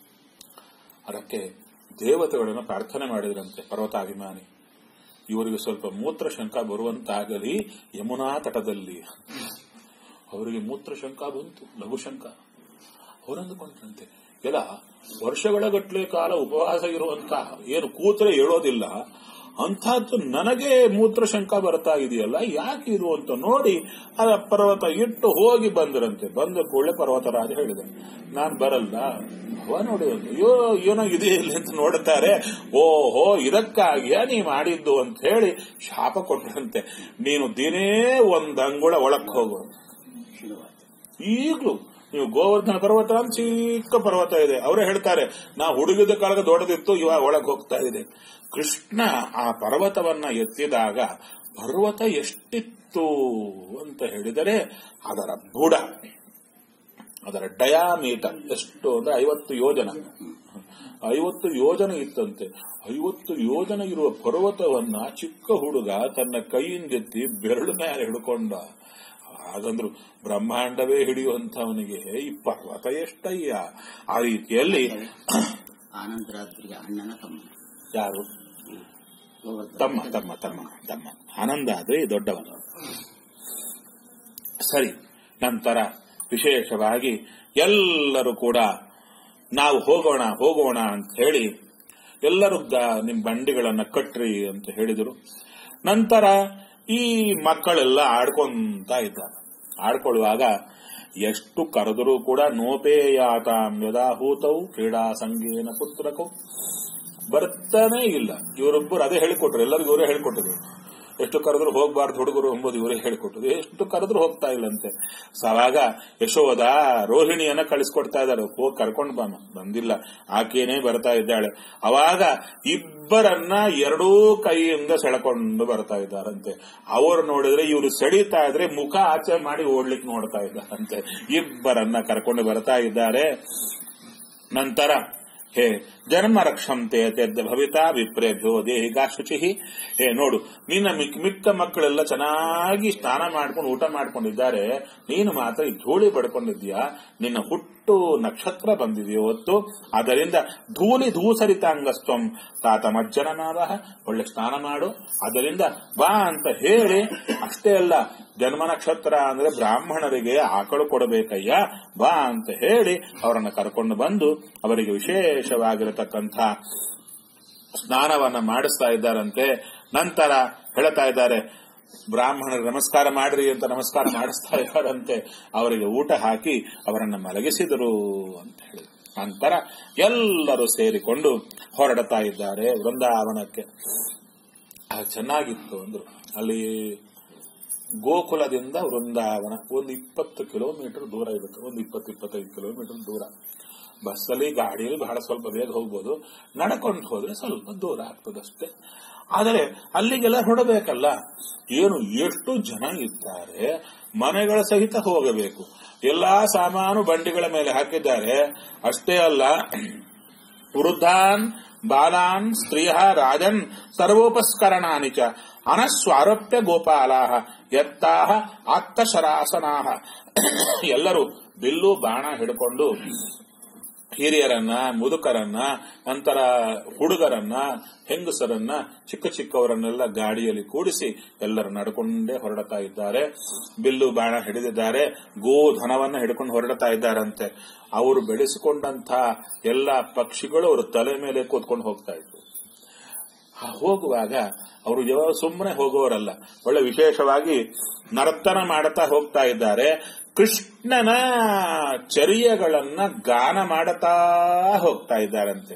ಅದಕ್ಕೆ ದೇವತೆಗಳನ್ನು ಪ್ರಾರ್ಥನೆ ಮಾಡಿದ್ರಂತೆ ಪರ್ವತಾಭಿಮಾನಿ ಇವರಿಗೆ ಸ್ವಲ್ಪ ಮೂತ್ರ ಶಂಕ ಬರುವಂತಾಗಲಿ ಯಮುನಾ ತಟದಲ್ಲಿ ಅವರಿಗೆ ಮೂತ್ರ ಶಂಕ ಬಂತು ಲಘುಶಂಕ ಅವರಂದುಕೊಂಡ್ರಂತೆ ಎಲ್ಲ ವರ್ಷಗಳ ಗಟ್ಟಲೆ ಕಾಲ ಉಪವಾಸ ಇರುವಂತ ಏನು ಕೂತ್ರೆ ಹೇಳೋದಿಲ್ಲ ಅಂಥದ್ದು ನನಗೆ ಮೂತ್ರ ಶಂಕ ಬರ್ತಾ ಇದೆಯಲ್ಲ ಯಾಕೆ ಇದು ಅಂತ ನೋಡಿ ಅದ ಪರ್ವತ ಇಟ್ಟು ಹೋಗಿ ಬಂದ್ರಂತೆ ಬಂದ ಕೂಡಲೇ ಪರ್ವತರಾಜ ಹೇಳಿದೆ ನಾನ್ ಬರಲ್ಲ ಅವ ನೋಡಿ ಅಯ್ಯೋ ಏನೋ ಇದೆ ಇಲ್ಲಿ ಅಂತ ನೋಡ್ತಾರೆ ಓಹೋ ಇದಕ್ಕಾಗಿಯ ನೀ ಮಾಡಿದ್ದು ಅಂತ ಹೇಳಿ ಶಾಪ ಕೊಟ್ಟರಂತೆ ನೀನು ದಿನೇ ಒಂದ್ ಅಂಗುಳ ಒಳಕ್ ಹೋಗು ಈಗ್ಲೂ ನೀವು ಗೋವರ್ಧನ ಪರ್ವತ ಅಂತ ಚಿಕ್ಕ ಪರ್ವತ ಇದೆ ಅವರೇ ಹೇಳ್ತಾರೆ ನಾ ಹುಡುಗಿದ ಕಾಲಕ್ಕೆ ದೊಡ್ಡದಿತ್ತು ಇವಾಗ ಒಳಗೆ ಹೋಗ್ತಾ ಇದೆ ಕೃಷ್ಣ ಆ ಪರ್ವತವನ್ನ ಎತ್ತಿದಾಗ ಪರ್ವತ ಎಷ್ಟಿತ್ತು ಅಂತ ಹೇಳಿದರೆ ಅದರ ಬುಡ ಅದರ ಡಯಾಮೀಟರ್ ಎಷ್ಟು ಅಂದ್ರೆ ಐವತ್ತು ಯೋಜನ ಐವತ್ತು ಯೋಜನೆ ಇತ್ತಂತೆ ಐವತ್ತು ಯೋಜನೆ ಇರುವ ಪರ್ವತವನ್ನ ಚಿಕ್ಕ ಹುಡುಗ ತನ್ನ ಕೈಯಿಂದೆತ್ತಿ ಬೆರಳು ಮೇಲೆ ಹಿಡ್ಕೊಂಡ ಹಾಗಂದ್ರು ಬ್ರಹ್ಮಾಂಡವೇ ಹಿಡಿಯುವಂತವನಿಗೆ ಈ ಪರ್ವತ ಎಷ್ಟಯ್ಯ ಆ ರೀತಿಯಲ್ಲಿ ಆನಂದರಾತ್ರಿಗೆ ಅಣ್ಣನ ತಮ್ಮ ಯಾರು ಗೋವರ್ಧನ. ತಮ್ಮ ತಮ್ಮ ತಮ್ಮ ತಮ್ಮ ಆನಂದ ಆದ್ರೆ ದೊಡ್ಡವನು ಸರಿ ನಂತರ ವಿಶೇಷವಾಗಿ ಎಲ್ಲರೂ ಕೂಡ ನಾವು ಹೋಗೋಣ ಹೋಗೋಣ ಅಂತ ಹೇಳಿ ಎಲ್ಲರೂ ಗ- ನಿಮ್ ಬಂಡಿಗಳನ್ನ ಕಟ್ರಿ ಅಂತ ಹೇಳಿದರು ನಂತರ ಈ ಮಕ್ಕಳೆಲ್ಲ ಆಡ್ಕೊಂತ ಇದ್ದಾರೆ ಆಡ್ಕೊಳ್ಳುವಾಗ ಎಷ್ಟು ಕರೆದರೂ ಕೂಡ ನೋಪೇಯಾತಾಂ ಯದಾಹೂತವು ಕ್ರೀಡಾ ಸಂಗೇನ ಪುತ್ರಕೋ ಬರ್ತಾನೆ ಇಲ್ಲ ಇವರೊಬ್ಬರು ಅದೇ ಹೇಳಿಕೊಟ್ರು ಎಲ್ಲರಿಗೂ ಇವರೇ ಹೇಳಿಕೊಟ್ಟರು ಎಷ್ಟು ಕರೆದ್ರು ಹೋಗ್ಬಾರ್ದು ಹುಡುಗರು ಎಂಬುದು ಇವರೇ ಹೇಳಿಕೊಟ್ಟರು ಎಷ್ಟು ಕರೆದ್ರು ಹೋಗ್ತಾ ಇಲ್ಲಂತೆ ಸೊ ಅವಾಗ ಯಶೋದ ರೋಹಿಣಿಯನ್ನ ಕಳಿಸ್ಕೊಡ್ತಾ ಇದ್ದಾರೆ ಹೋಗಿ ಕರ್ಕೊಂಡು ಬಾಮ ಬಂದಿಲ್ಲ ಆಕೆನೇ ಬರ್ತಾ ಇದ್ದಾಳೆ ಅವಾಗ ಇಬ್ಬರನ್ನ ಎರಡೂ ಕೈಯಿಂದ ಸೆಳೆಕೊಂಡು ಬರ್ತಾ ಇದ್ದಾರಂತೆ ಅವರು ನೋಡಿದ್ರೆ ಇವರು ಸೆಳೀತಾ ಇದ್ರೆ ಮುಖ ಆಚೆ ಮಾಡಿ ಓಡ್ಲಿಕ್ಕೆ ನೋಡ್ತಾ ಇದ್ದಾರಂತೆ ಇಬ್ಬರನ್ನ ಕರ್ಕೊಂಡು ಬರ್ತಾ ಇದ್ದಾರೆ ನಂತರ ಹೇ ಜನ್ಮ ರಕ್ಷಂತೆ ತೆದ್ದ ಭವಿತಾ ವಿಪ್ರೇಭ್ಯೋ ದೇಹಿಕಾ ಶುಚಿ ಹೇ ನೋಡು ನಿನ್ನ ಮಿಕ್- ಮಿಕ್ಕ ಮಕ್ಕಳೆಲ್ಲ ಚೆನ್ನಾಗಿ ಸ್ನಾನ ಮಾಡ್ಕೊಂಡು ಊಟ ಮಾಡ್ಕೊಂಡಿದ್ದಾರೆ ನೀನು ಮಾತ್ರ ಈ ಧೂಳಿ ಪಡ್ಕೊಂಡಿದ್ಯಾ ನಿನ್ನ ಹುಟ್ಟು ನಕ್ಷತ್ರ ಬಂದಿದೆಯೋ ಹೊತ್ತು ಅದರಿಂದ ಧೂಳಿ ಧೂಸರಿತಾಂಗಸ್ತ್ವಂ ತಾತ ಮಜ್ಜನ ನಾವ ಒಳ್ಳೆ ಸ್ನಾನ ಮಾಡು ಅದರಿಂದ ಬಾ ಅಂತ ಹೇಳಿ ಅಷ್ಟೇ ಅಲ್ಲ ಜನ್ಮ ನಕ್ಷತ್ರ ಅಂದ್ರೆ ಬ್ರಾಹ್ಮಣರಿಗೆ ಆಕಳು ಕೊಡಬೇಕಯ್ಯ ಬಾ ಅಂತ ಹೇಳಿ ಅವರನ್ನು ಕರ್ಕೊಂಡು ಬಂದು ಅವರಿಗೆ ವಿಶೇಷವಾಗಿರತಕ್ಕಂಥ ಸ್ನಾನವನ್ನ ಮಾಡಿಸ್ತಾ ಇದ್ದಾರಂತೆ ನಂತರ ಹೇಳ್ತಾ ಇದ್ದಾರೆ ಬ್ರಾಹ್ಮಣರು ನಮಸ್ಕಾರ ಮಾಡ್ರಿ ಅಂತ ನಮಸ್ಕಾರ ಮಾಡಿಸ್ತಾ ಇದ್ದಾರಂತೆ ಅವರಿಗೆ ಊಟ ಹಾಕಿ ಅವರನ್ನ ಮಲಗಿಸಿದರು ಅಂತ ಹೇಳಿ ನಂತರ ಎಲ್ಲರೂ ಸೇರಿಕೊಂಡು ಹೊರಡ್ತಾ ಇದ್ದಾರೆ ವೃಂದಾವನಕ್ಕೆ ಅದು ಚೆನ್ನಾಗಿತ್ತು ಅಂದ್ರು ಅಲ್ಲಿ ಗೋಕುಲದಿಂದ ವೃಂದಾವನ ಒಂದು ಇಪ್ಪತ್ತು ಕಿಲೋಮೀಟರ್ ದೂರ ಇರುತ್ತೆ ಒಂದು ಇಪ್ಪತ್ತು ಇಪ್ಪತ್ತೈದು ಕಿಲೋಮೀಟರ್ ದೂರ ಬಸ್ಸಲ್ಲಿ ಗಾಡಿಯಲ್ಲಿ ಬಹಳ ಸ್ವಲ್ಪ ಬೇಗ ಹೋಗ್ಬೋದು ನಡ್ಕೊಂಡು ಹೋದ್ರೆ ಸ್ವಲ್ಪ ದೂರ ಆಗ್ತದಷ್ಟೇ ಆದರೆ ಅಲ್ಲಿಗೆಲ್ಲ ಹೊಡಬೇಕಲ್ಲ ಏನು ಎಷ್ಟು ಜನ ಇದ್ದಾರೆ ಮನೆಗಳ ಸಹಿತ ಹೋಗಬೇಕು ಎಲ್ಲಾ ಸಾಮಾನು ಬಂಡಿಗಳ ಮೇಲೆ ಹಾಕಿದ್ದಾರೆ ಅಷ್ಟೇ ಅಲ್ಲ ವೃದ್ಧಾನ್ ಬಾಲಾನ್ ಸ್ತ್ರೀಯ ರಾಜನ್ ಸರ್ವೋಪಸ್ಕರಣಾನಿ ಚ ಅನಸ್ವಾರೋಪ್ಯ ಗೋಪಾಲಾ ಎತ್ತಾ ಆತ್ತಶರಾಸನಾ ಎಲ್ಲರೂ ಬಿಲ್ಲು ಬಾಣ ಹಿಡ್ಕೊಂಡು ಹಿರಿಯರನ್ನ ಮುದುಕರನ್ನ ನಂತರ ಹುಡುಗರನ್ನ ಹೆಂಗಸರನ್ನ ಚಿಕ್ಕ ಚಿಕ್ಕವರನ್ನೆಲ್ಲ ಗಾಡಿಯಲ್ಲಿ ಕೂಡಿಸಿ ಎಲ್ಲರೂ ನಡ್ಕೊಂಡೇ ಹೊರಡ್ತಾ ಇದ್ದಾರೆ ಬಿಲ್ಲು ಬಾಣ ಹಿಡಿದಿದ್ದಾರೆ ಗೋಧನವನ್ನ ಹಿಡ್ಕೊಂಡು ಹೊರಡ್ತಾ ಇದ್ದಾರಂತೆ ಅವರು ಬೆಳೆಸಿಕೊಂಡಂತ ಎಲ್ಲ ಪಕ್ಷಿಗಳು ಅವ್ರ ತಲೆ ಮೇಲೆ ಕೂತ್ಕೊಂಡು ಹೋಗ್ತಾ ಇದ್ರು ಆ ಹೋಗುವಾಗ ಅವರು ಯಾವ ಸುಮ್ಮನೆ ಹೋಗುವವರಲ್ಲ ಒಳ್ಳೆ ವಿಶೇಷವಾಗಿ ನರ್ತನ ಮಾಡುತ್ತಾ ಹೋಗ್ತಾ ಇದ್ದಾರೆ ಕೃಷ್ಣನ ಚರ್ಯಗಳನ್ನ ಗಾನ ಮಾಡುತ್ತಾ ಹೋಗ್ತಾ ಇದ್ದಾರಂತೆ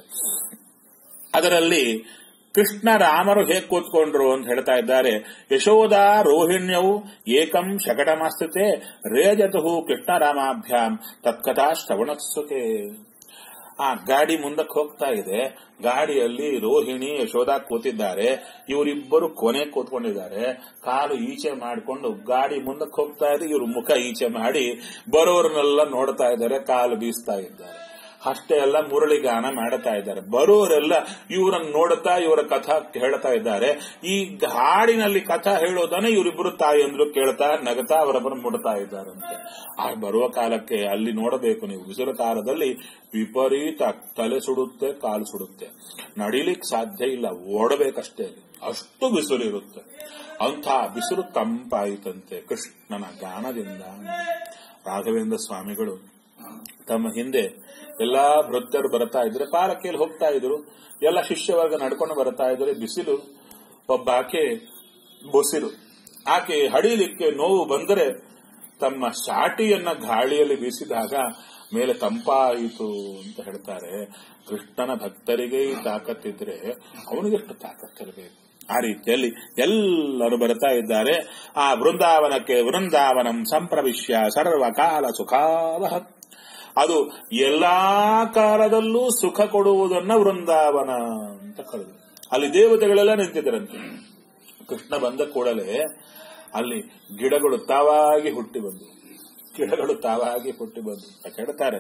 ಅದರಲ್ಲಿ ಕೃಷ್ಣ ರಾಮರು ಹೇಗೆ ಕೂತ್ಕೊಂಡ್ರು ಅಂತ ಹೇಳ್ತಾ ಇದ್ದಾರೆ ಯಶೋಧ ರೋಹಿಣ್ಯವು ಏಕಂ ಶಕಟಮಾಸ್ತತೆ ರೇಜತು ಕೃಷ್ಣ ರಾಮಾಭ್ಯಾಂ ತತ್ಕಥಾ ಶ್ರವಣತ್ಸುತೆ ಆ ಗಾಡಿ ಮುಂದಕ್ಕೆ ಹೋಗ್ತಾ ಇದೆ ಗಾಡಿಯಲ್ಲಿ ರೋಹಿಣಿ ಯಶೋಧ ಕೂತಿದ್ದಾರೆ ಇವರಿಬ್ಬರು ಕೊನೆ ಕೂತ್ಕೊಂಡಿದ್ದಾರೆ ಕಾಲು ಈಚೆ ಮಾಡಿಕೊಂಡು ಗಾಡಿ ಮುಂದಕ್ಕೆ ಹೋಗ್ತಾ ಇದೆ ಇವರು ಮುಖ ಈಚೆ ಮಾಡಿ ಬರೋರ್ನೆಲ್ಲ ನೋಡ್ತಾ ಇದ್ದಾರೆ ಕಾಲು ಬೀಸ್ತಾ ಇದ್ದಾರೆ ಅಷ್ಟೇ ಎಲ್ಲ ಮುರಳಿ ಗಾನ ಮಾಡ್ತಾ ಇದ್ದಾರೆ ಬರೋರೆಲ್ಲ ಇವರನ್ನು ನೋಡುತ್ತಾ ಇವರ ಕಥಾ ಹೇಳ್ತಾ ಇದ್ದಾರೆ ಈ ಹಾಡಿನಲ್ಲಿ ಕಥಾ ಹೇಳೋದನ್ನ ಇವರಿಬ್ಬರು ತಾಯಿಯಂದ್ರು ಕೇಳ್ತಾ ನಗತಾ ಅವರೊಬ್ಬರು ಮುಡ್ತಾ ಇದ್ದಾರಂತೆ ಆ ಬರುವ ಕಾಲಕ್ಕೆ ಅಲ್ಲಿ ನೋಡಬೇಕು ನೀವು ಬಿಸಿಲು ಕಾಲದಲ್ಲಿ ವಿಪರೀತ ತಲೆ ಸುಡುತ್ತೆ ಕಾಲು ಸುಡುತ್ತೆ ನಡಿಲಿಕ್ಕೆ ಸಾಧ್ಯ ಇಲ್ಲ ಓಡಬೇಕಷ್ಟೇ ಅಷ್ಟು ಬಿಸಿಲು ಇರುತ್ತೆ ಅಂಥ ಬಿಸಿಲು ತಂಪಾಯಿತಂತೆ ಕೃಷ್ಣನ ಗಾನದಿಂದ ರಾಘವೇಂದ್ರ ಸ್ವಾಮಿಗಳು ತಮ್ಮ ಹಿಂದೆ ಎಲ್ಲಾ ಭೃತ್ಯರು ಬರ್ತಾ ಇದ್ರೆ ಪಾಲಕಿಯಲ್ಲಿ ಹೋಗ್ತಾ ಇದ್ರು ಎಲ್ಲ ಶಿಷ್ಯವರ್ಗ ನಡ್ಕೊಂಡು ಬರ್ತಾ ಇದ್ರೆ ಬಿಸಿಲು ಒಬ್ಬ ಆಕೆ ಬೊಸಿರು ಆಕೆ ಹಡಿಲಿಕ್ಕೆ ನೋವು ಬಂದರೆ ತಮ್ಮ ಶಾಟಿಯನ್ನ ಗಾಳಿಯಲ್ಲಿ ಬೀಸಿದಾಗ ಮೇಲೆ ತಂಪಾಯಿತು ಅಂತ ಹೇಳ್ತಾರೆ ಕೃಷ್ಣನ ಭಕ್ತರಿಗೆ ಈ ತಾಕತ್ತಿದ್ರೆ ಅವನಿಗೆಷ್ಟು ತಾಕತ್ತಿರಬೇಕು ಆ ರೀತಿಯಲ್ಲಿ ಎಲ್ಲರೂ ಬರ್ತಾ ಇದ್ದಾರೆ ಆ ವೃಂದಾವನಕ್ಕೆ ವೃಂದಾವನಂ ಸಂಪ್ರವಿಶ್ಯ ಸರ್ವಕಾಲ ಸುಖಾವಹ ಅದು ಎಲ್ಲಾ ಕಾಲದಲ್ಲೂ ಸುಖ ಕೊಡುವುದನ್ನ ವೃಂದಾವನ ಅಂತ ಕರೆದು ಅಲ್ಲಿ ದೇವತೆಗಳೆಲ್ಲ ನಿಂತಿದ್ದರಂತೆ ಕೃಷ್ಣ ಬಂದ ಕೂಡಲೇ ಅಲ್ಲಿ ಗಿಡಗಳು ತಾವಾಗಿ ಹುಟ್ಟಿ ಬಂದು ಗಿಡಗಳು ತಾವಾಗಿ ಹುಟ್ಟಿ ಬಂದು ಅಂತ ಹೇಳ್ತಾರೆ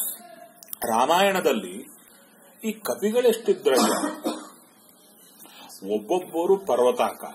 ರಾಮಾಯಣದಲ್ಲಿ ಈ ಕಪಿಗಳೆಷ್ಟಿದ್ರಲ್ಲ ಒಬ್ಬೊಬ್ಬರು ಪರ್ವತಾಕಾರ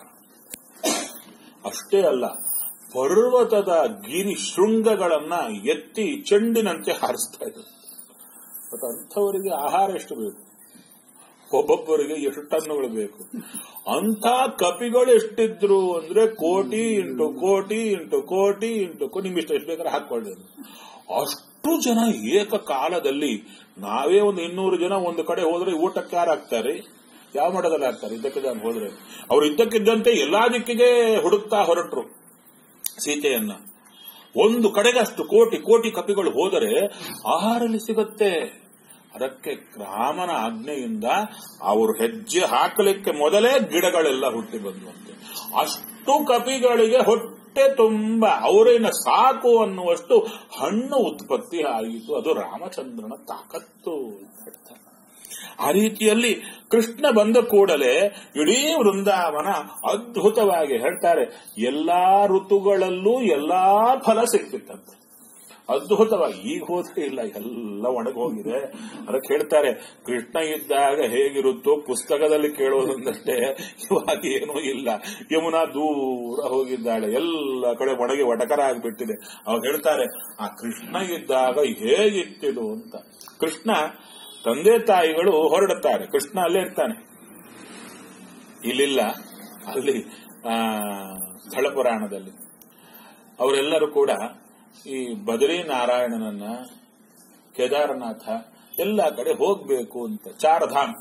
ಅಷ್ಟೇ ಅಲ್ಲ ಪರ್ವತದ ಗಿರಿ ಶೃಂಗಗಳನ್ನ ಎತ್ತಿ ಚೆಂಡಿನಂತೆ ಹಾರಿಸ್ತಾ ಇದ್ರು ಮತ್ತು ಅಂಥವರಿಗೆ ಆಹಾರ ಎಷ್ಟು ಬೇಕು ಒಬ್ಬೊಬ್ಬರಿಗೆ ಎಷ್ಟು ಟನ್ನುಗಳು ಬೇಕು ಅಂತ ಕಪಿಗಳು ಎಷ್ಟಿದ್ರು ಅಂದ್ರೆ ಕೋಟಿ ಇಂಟು ಕೋಟಿ ಇಂಟು ಕೋಟಿ ಇಂಟು ಕೋ- ನಿಮ್ಗೆ ಇಷ್ಟು ಎಷ್ಟು ಬೇಕಾದ್ರೆ ಹಾಕೊಳ್ಳಿ ಅಂತ. ಅಷ್ಟು ಜನ ಏಕಕಾಲದಲ್ಲಿ ನಾವೇ ಒಂದು ಇನ್ನೂರು ಜನ ಒಂದು ಕಡೆ ಹೋದ್ರೆ ಊಟಕ್ಕೆ ಯಾರು ಹಾಕ್ತಾರೆ ಯಾವ ಮಠದಲ್ಲಿ ಹಾಕ್ತಾರೆ ಇದ್ದಕ್ಕಿದ್ದಂಗೆ ಹೋದ್ರೆ ಅವ್ರು ಇದ್ದಕ್ಕಿದ್ದಂತೆ ಎಲ್ಲಾ ದಿಕ್ಕಿಗೆ ಹುಡುಕ್ತಾ ಹೊರಟ್ರು ಸೀತೆಯನ್ನ ಒಂದು ಕಡೆಗೆ ಅಷ್ಟು ಕೋಟಿ ಕೋಟಿ ಕಪಿಗಳು ಹೋದರೆ ಆಹಾರಲ್ಲಿ ಸಿಗುತ್ತೆ ಅದಕ್ಕೆ ರಾಮನ ಆಜ್ಞೆಯಿಂದ ಅವರು ಹೆಜ್ಜೆ ಹಾಕಲಿಕ್ಕೆ ಮೊದಲೇ ಗಿಡಗಳೆಲ್ಲ ಹುಟ್ಟಿ ಬಂದುವಂತೆ ಅಷ್ಟು ಕಪಿಗಳಿಗೆ ಹೊಟ್ಟೆ ತುಂಬ ಅವರೇನ ಸಾಕು ಅನ್ನುವಷ್ಟು ಹಣ್ಣು ಉತ್ಪತ್ತಿ ಆಯಿತು ಅದು ರಾಮಚಂದ್ರನ ತಾಕತ್ತು ಅಂತ ಹೇಳ್ತಾರೆ ಆ ರೀತಿಯಲ್ಲಿ ಕೃಷ್ಣ ಬಂದ ಕೂಡಲೇ ಇಡೀ ವೃಂದಾವನ ಅದ್ಭುತವಾಗಿ ಹೇಳ್ತಾರೆ ಎಲ್ಲಾ ಋತುಗಳಲ್ಲೂ ಎಲ್ಲಾ ಫಲ ಸಿಕ್ತಿತ್ತಂತೆ ಅದ್ಭುತವಾಗಿ ಈಗ ಹೋದ್ರೆ ಇಲ್ಲ ಎಲ್ಲ ಒಣಗೋಗಿದೆ ಅದಕ್ಕೆ ಹೇಳ್ತಾರೆ ಕೃಷ್ಣ ಇದ್ದಾಗ ಹೇಗಿರುತ್ತೋ ಪುಸ್ತಕದಲ್ಲಿ ಕೇಳೋದಂದಷ್ಟೇ ಇವಾಗ ಏನೂ ಇಲ್ಲ ಯಮುನಾ ದೂರ ಹೋಗಿದ್ದಾಳೆ ಎಲ್ಲ ಕಡೆ ಒಣಗಿ ಒಟಕರ ಆಗಿಬಿಟ್ಟಿದೆ ಅವಾಗ ಹೇಳ್ತಾರೆ ಆ ಕೃಷ್ಣ ಇದ್ದಾಗ ಹೇಗಿತ್ತಿದು ಅಂತ ಕೃಷ್ಣ ತಂದೆ ತಾಯಿಗಳು ಹೊರಡುತ್ತಾರೆ ಕೃಷ್ಣ ಅಲ್ಲೇ ಇರ್ತಾನೆ ಇಲ್ಲಿಲ್ಲ ಅಲ್ಲಿ ಆ ಸ್ಥಳ ಪುರಾಣದಲ್ಲಿ ಅವರೆಲ್ಲರೂ ಕೂಡ ಈ ಬದರಿ ನಾರಾಯಣನನ್ನ ಕೇದಾರನಾಥ ಎಲ್ಲ ಕಡೆ ಹೋಗ್ಬೇಕು ಅಂತ ಚಾರಧಾಮ್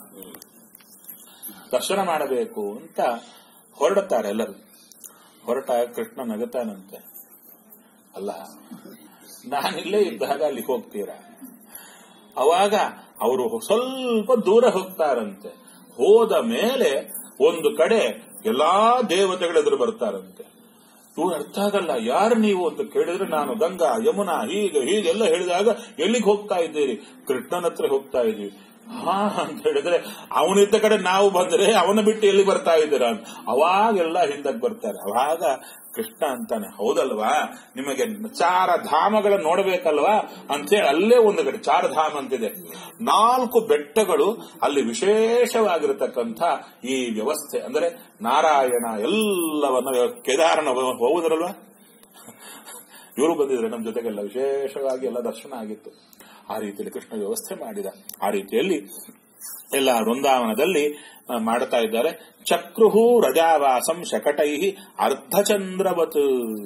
ದರ್ಶನ ಮಾಡಬೇಕು ಅಂತ ಹೊರಡುತ್ತಾರೆ ಎಲ್ಲರೂ ಹೊರಟ ಕೃಷ್ಣ ನಗತಾನಂತೆ ಅಲ್ಲ ನಾನಿಲ್ಲೇ ಇದ್ದಾಗ ಅಲ್ಲಿ ಹೋಗ್ತೀರಾ ಅವಾಗ ಅವರು ಸ್ವಲ್ಪ ದೂರ ಹೋಗ್ತಾರಂತೆ ಹೋದ ಮೇಲೆ ಒಂದು ಕಡೆ ಎಲ್ಲಾ ದೇವತೆಗಳು ಎದುರು ಬರ್ತಾರಂತೆ ಇವ್ರು ಅರ್ಥ ಆಗಲ್ಲ ಯಾರು ನೀವು ಅಂತ ಕೇಳಿದ್ರೆ ನಾನು ಗಂಗಾ ಯಮುನಾ ಹೀಗೆ ಹೀಗೆಲ್ಲ ಹೇಳಿದಾಗ ಎಲ್ಲಿಗೆ ಹೋಗ್ತಾ ಇದ್ದೀರಿ ಕೃಷ್ಣನ ಹತ್ರ ಹೋಗ್ತಾ ಇದ್ದೀವಿ ಹಾ ಅಂತ ಹೇಳಿದ್ರೆ ಅವನಿದ್ದ ಕಡೆ ನಾವು ಬಂದ್ರೆ ಅವನ ಬಿಟ್ಟು ಎಲ್ಲಿ ಬರ್ತಾ ಇದ್ದೀರಾ ಅಂತ ಅವಾಗೆಲ್ಲ ಹಿಂದಕ್ಕೆ ಬರ್ತಾರೆ ಅವಾಗ ಕೃಷ್ಣ ಅಂತಾನೆ ಹೌದಲ್ವಾ ನಿಮಗೆ ಚಾರ ಧಾಮಗಳ ನೋಡಬೇಕಲ್ವಾ ಅಂತೇಳಿ ಅಲ್ಲೇ ಒಂದು ಕಡೆ ಚಾರಧಾಮ ಅಂತಿದೆ ನಾಲ್ಕು ಬೆಟ್ಟಗಳು ಅಲ್ಲಿ ವಿಶೇಷವಾಗಿರತಕ್ಕಂಥ ಈ ವ್ಯವಸ್ಥೆ ಅಂದ್ರೆ ನಾರಾಯಣ ಎಲ್ಲವನ್ನ ಕೇದಾರನ ಹೌದರಲ್ವಾ ಇವರು ಬಂದಿದ್ರೆ ನಮ್ಮ ಜೊತೆಗೆಲ್ಲ ವಿಶೇಷವಾಗಿ ಎಲ್ಲ ದರ್ಶನ ಆಗಿತ್ತು ಆ ರೀತಿಯಲ್ಲಿ ಕೃಷ್ಣ ವ್ಯವಸ್ಥೆ ಮಾಡಿದ ಆ ರೀತಿಯಲ್ಲಿ ಎಲ್ಲ ವೃಂದಾವನದಲ್ಲಿ ಆ, ಮಾಡ್ತಾ ಇದ್ದಾರೆ ಚಕ್ರುಹು ರಜಾವಾಸಂ ಶಕಟೈ ಅರ್ಧಚಂದ್ರವತ್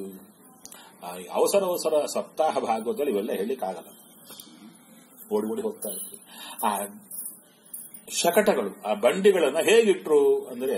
ಆ, ಈ ಅವಸರ ಅವಸರ ಸಪ್ತಾಹ ಭಾಗವತದಲ್ಲಿ ಇವೆಲ್ಲ ಹೇಳಲಿಕ್ಕಾಗಲ್ಲ ಓಡಿ ಓಡಿ ಹೋಗ್ತಾ ಇರ್ತೀವಿ ಆ ಶಕಟಗಳು ಆ ಬಂಡಿಗಳನ್ನ ಹೇಗಿಟ್ರು ಅಂದ್ರೆ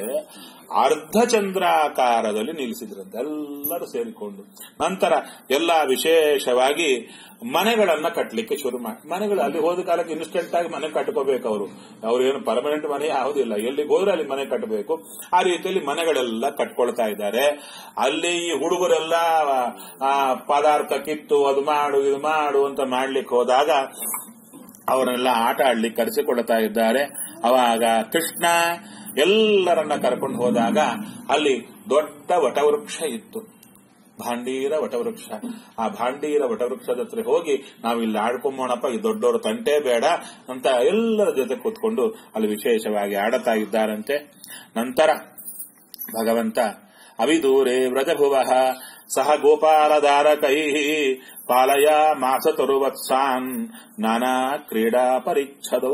ಅರ್ಧಚಂದ್ರಾಕಾರದಲ್ಲಿ ನಿಲ್ಲಿಸಿದ್ರಂತೆ ಎಲ್ಲರೂ ಸೇರಿಕೊಂಡು ನಂತರ ಎಲ್ಲ ವಿಶೇಷವಾಗಿ ಮನೆಗಳನ್ನ ಕಟ್ಟಲಿಕ್ಕೆ ಶುರು ಮಾಡಿ ಮನೆಗಳು ಅಲ್ಲಿ ಹೋದ ಕಾಲಕ್ಕೆ ಇನ್ಸ್ಟೆಂಟ್ ಆಗಿ ಮನೆ ಕಟ್ಕೋಬೇಕು ಅವರು ಅವ್ರೇನು ಪರ್ಮನೆಂಟ್ ಮನೆ ಯಾವುದಿಲ್ಲ ಎಲ್ಲಿಗೆ ಹೋದ್ರೆ ಅಲ್ಲಿ ಮನೆ ಕಟ್ಟಬೇಕು ಆ ರೀತಿಯಲ್ಲಿ ಮನೆಗಳೆಲ್ಲ ಕಟ್ಕೊಳ್ತಾ ಇದ್ದಾರೆ ಅಲ್ಲಿ ಈ ಹುಡುಗರೆಲ್ಲ ಆ ಪದಾರ್ಥ ಕಿತ್ತು ಅದು ಮಾಡು ಇದು ಮಾಡು ಅಂತ ಮಾಡ್ಲಿಕ್ಕೆ ಹೋದಾಗ ಅವರನ್ನೆಲ್ಲ ಆಟ ಆಡ್ಲಿಕ್ಕೆ ಕರೆಸಿಕೊಳ್ತಾ ಇದ್ದಾರೆ ಅವಾಗ ಕೃಷ್ಣ ಎಲ್ಲರನ್ನ ಕರ್ಕೊಂಡು ಹೋದಾಗ ಅಲ್ಲಿ ದೊಡ್ಡ ವಟವೃಕ್ಷ ಇತ್ತು ಭಾಂಡೀರ ವಟವೃಕ್ಷ ಆ ಭಾಂಡೀರ ವಟವೃಕ್ಷದ ಹತ್ರ ಹೋಗಿ ನಾವು ಇಲ್ಲಿ ಆಡ್ಕೊಂಬೋಣಪ್ಪ ಈ ದೊಡ್ಡವರು ತಂಟೆ ಬೇಡ ಅಂತ ಎಲ್ಲರ ಜೊತೆ ಕೂತ್ಕೊಂಡು ಅಲ್ಲಿ ವಿಶೇಷವಾಗಿ ಆಡತಾ ಇದ್ದಾರಂತೆ ನಂತರ ಭಗವಂತ ಅವಿದೂರೆ ವ್ರಜಭುವ ಸಹ ಗೋಪಾಲಧಾರಕೈ ಪಾಲಯ ಮಾಸ ತರುವತ್ಸಾನ್ ನಾನಾ ಕ್ರೀಡಾ ಪರಿಚ್ಛದೌ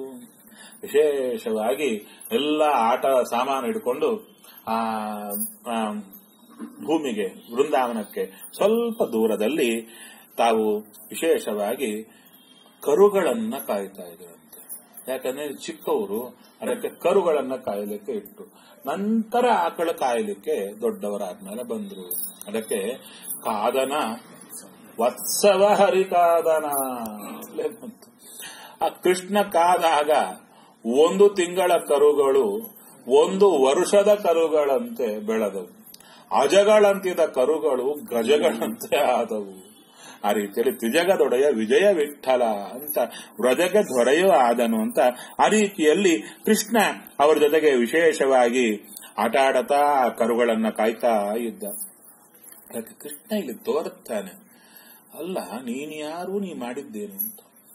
ವಿಶೇಷವಾಗಿ ಎಲ್ಲ ಆಟ ಸಾಮಾನು ಹಿಡ್ಕೊಂಡು ಆ ಆ, ಭೂಮಿಗೆ ವೃಂದಾವನಕ್ಕೆ ಸ್ವಲ್ಪ ದೂರದಲ್ಲಿ ತಾವು ವಿಶೇಷವಾಗಿ ಕರುಗಳನ್ನ ಕಾಯ್ತಾ ಇದ್ರಂತೆ ಯಾಕಂದ್ರೆ ಚಿಕ್ಕವರು ಅದಕ್ಕೆ ಕರುಗಳನ್ನ ಕಾಯಲಿಕ್ಕೆ ಇಟ್ಟು ನಂತರ ಆಕಳ ಕಾಯಲಿಕ್ಕೆ ದೊಡ್ಡವರಾದ್ಮೇಲೆ ಬಂದ್ರು ಅದಕ್ಕೆ ಕಾದನ ವತ್ಸವ ಹರಿಕಾದನ ಅಲ್ಲೇ ಬಂತು. ಆ ಕೃಷ್ಣ ಕಾದಾಗ ಒಂದು ತಿಂಗಳ ಕರುಗಳು ಒಂದು ವರ್ಷದ ಕರುಗಳಂತೆ ಬೆಳೆದವು ಅಜಗಳಂತಿದ ಕರುಗಳು ಗಜಗಳಂತೆ ಆದವು ಆ ರೀತಿಯಲ್ಲಿ ತ್ರಿಜಗದೊಡೆಯ ವಿಜಯ ವಿಠಲ ಅಂತ ವ್ರಜಗೆ ದೊರೆಯೋ ಆದನು ಅಂತ ಆ ರೀತಿಯಲ್ಲಿ ಕೃಷ್ಣ ಅವರ ಜೊತೆಗೆ ವಿಶೇಷವಾಗಿ ಆಟ ಆಡತಾ ಆ ಕರುಗಳನ್ನ ಕಾಯ್ತಾ ಇದ್ದ ಅದಕ್ಕೆ ಕೃಷ್ಣ ಇಲ್ಲಿ ತೋರುತ್ತಾನೆ ಅಲ್ಲ ನೀನ್ ಯಾರು ನೀ ಮಾಡಿದ್ದೇನು ಅಂತ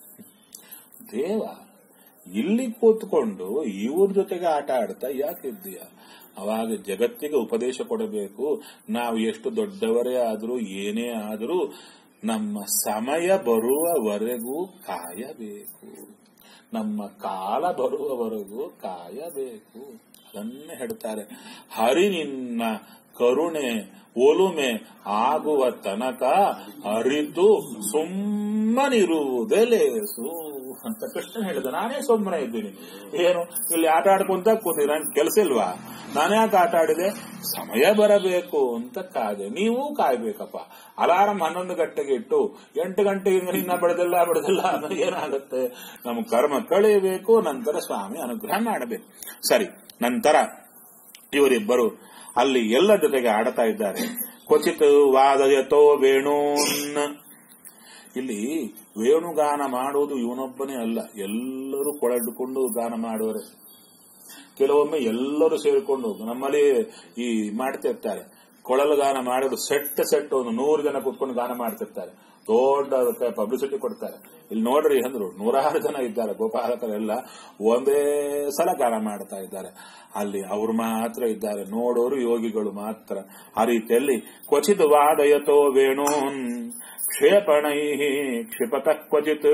ದೇವ ಇಲ್ಲಿ ಕೂತ್ಕೊಂಡು ಇವ್ರ ಜೊತೆಗೆ ಆಟ ಆಡ್ತಾ ಯಾಕಿದ್ದೀಯ ಅವಾಗ ಜಗತ್ತಿಗೆ ಉಪದೇಶ ಕೊಡಬೇಕು ನಾವು ಎಷ್ಟು ದೊಡ್ಡವರೇ ಆದರೂ ಏನೇ ಆದರೂ ನಮ್ಮ ಸಮಯ ಬರುವವರೆಗೂ ಕಾಯಬೇಕು ನಮ್ಮ ಕಾಲ ಬರುವವರೆಗೂ ಕಾಯಬೇಕು ಅದನ್ನೇ ಹೇಳ್ತಾರೆ ಹರಿ ನಿನ್ನ ಕರುಣೆ ಒಲುಮೆ ಆಗುವ ತನಕ ಅರಿತು ಸುಮ್ಮನಿರುವುದೇ ಲೇಸು ಅಂತ ಕೃಷ್ಣ ಹೇಳಿದ ನಾನೇ ಸುಮ್ಮನೆ ಇದ್ದೀನಿ ಏನು ಇಲ್ಲಿ ಆಟ ಆಡ್ಕೊಂತ ಕೂತೀನಿ ನನ್ ಕೆಲಸ ಇಲ್ವಾ ನಾನೇ ಯಾಕೆ ಆಟ ಆಡಿದೆ ಸಮಯ ಬರಬೇಕು ಅಂತ ಕಾದೆ ನೀವು ಕಾಯ್ಬೇಕಪ್ಪ ಅಲಾರಂ ಹನ್ನೊಂದು ಗಂಟೆಗೆ ಇಟ್ಟು ಎಂಟು ಗಂಟೆಗೆ ಇನ್ನ ಬೆಳೆದಿಲ್ಲ ಬೆಳೆದಿಲ್ಲ ಅಂದ್ರೆ ಏನಾಗುತ್ತೆ ನಮ್ಮ ಕರ್ಮ ಕಳೆಯಬೇಕು ನಂತರ ಸ್ವಾಮಿ ಅನುಗ್ರಹ ಮಾಡಬೇಕು ಸರಿ ನಂತರ ಇವರಿಬ್ಬರು ಅಲ್ಲಿ ಎಲ್ಲ ಜೊತೆಗೆ ಆಡ್ತಾ ಇದ್ದಾರೆ ಕ್ವಚಿತ್ ವಾದಯತೋ ವೇಣೂನ್ ಇಲ್ಲಿ ವೇಣುಗಾನ ಮಾಡೋದು ಇವನೊಬ್ಬನೇ ಅಲ್ಲ ಎಲ್ಲರೂ ಕೊಳಡ್ಕೊಂಡು ಗಾನ ಮಾಡುವರೆ ಕೆಲವೊಮ್ಮೆ ಎಲ್ಲರೂ ಸೇರಿಕೊಂಡು ನಮ್ಮಲ್ಲಿ ಈ ಮಾಡ್ತಿರ್ತಾರೆ ಕೊಳಲು ಗಾನ ಮಾಡೋದು ಸೆಟ್ ಸೆಟ್ ಒಂದು ನೂರು ಜನ ಕೂತ್ಕೊಂಡು ಗಾನ ಮಾಡ್ತಿರ್ತಾರೆ ದೊಡ್ಡ ಅದಕ್ಕೆ ಪಬ್ಲಿಸಿಟಿ ಕೊಡ್ತಾರೆ ಇಲ್ಲಿ ನೋಡ್ರಿ ಅಂದ್ರು ನೂರಾರು ಜನ ಇದ್ದಾರೆ ಗೋಪಾಲಕರೆಲ್ಲ ಒಂದೇ ಸಲ ಗಾನ ಮಾಡ್ತಾ ಇದ್ದಾರೆ ಅಲ್ಲಿ ಅವ್ರು ಮಾತ್ರ ಇದ್ದಾರೆ ನೋಡೋರು ಯೋಗಿಗಳು ಮಾತ್ರ ಆ ರೀತಿಯಲ್ಲಿ ಕ್ವಚಿತ್ ವಾದಯತೋ ವೇಣೂನ್ ಕ್ಷೇಪಣೈ ಕ್ಷಿಪತ ಕ್ವಚಿತ್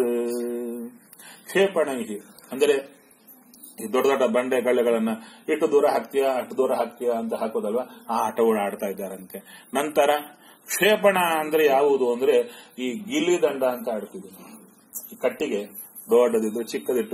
ಕ್ಷೇಪಣೈ ಅಂದರೆ ಈ ದೊಡ್ಡ ದೊಡ್ಡ ಬಂಡೆ ಗಳ್ಳೆಗಳನ್ನ ಇಷ್ಟು ದೂರ ಹಾಕ್ತೀಯಾ ಅಷ್ಟು ದೂರ ಹಾಕ್ತೀಯಾ ಅಂತ ಹಾಕೋದಲ್ವಾ ಆ ಆಟಗಳು ಆಡ್ತಾ ಇದ್ದಾರಂತೆ ನಂತರ ಕ್ಷೇಪಣ ಅಂದ್ರೆ ಯಾವುದು ಅಂದ್ರೆ ಈ ಗಿಲ್ಲಿ ದಂಡ ಅಂತ ಆಡ್ತಿದ್ವಿ ನಾವು. ಈ ಕಟ್ಟಿಗೆ ದೊಡ್ಡದಿದ್ದು ಚಿಕ್ಕದಿಟ್ಟು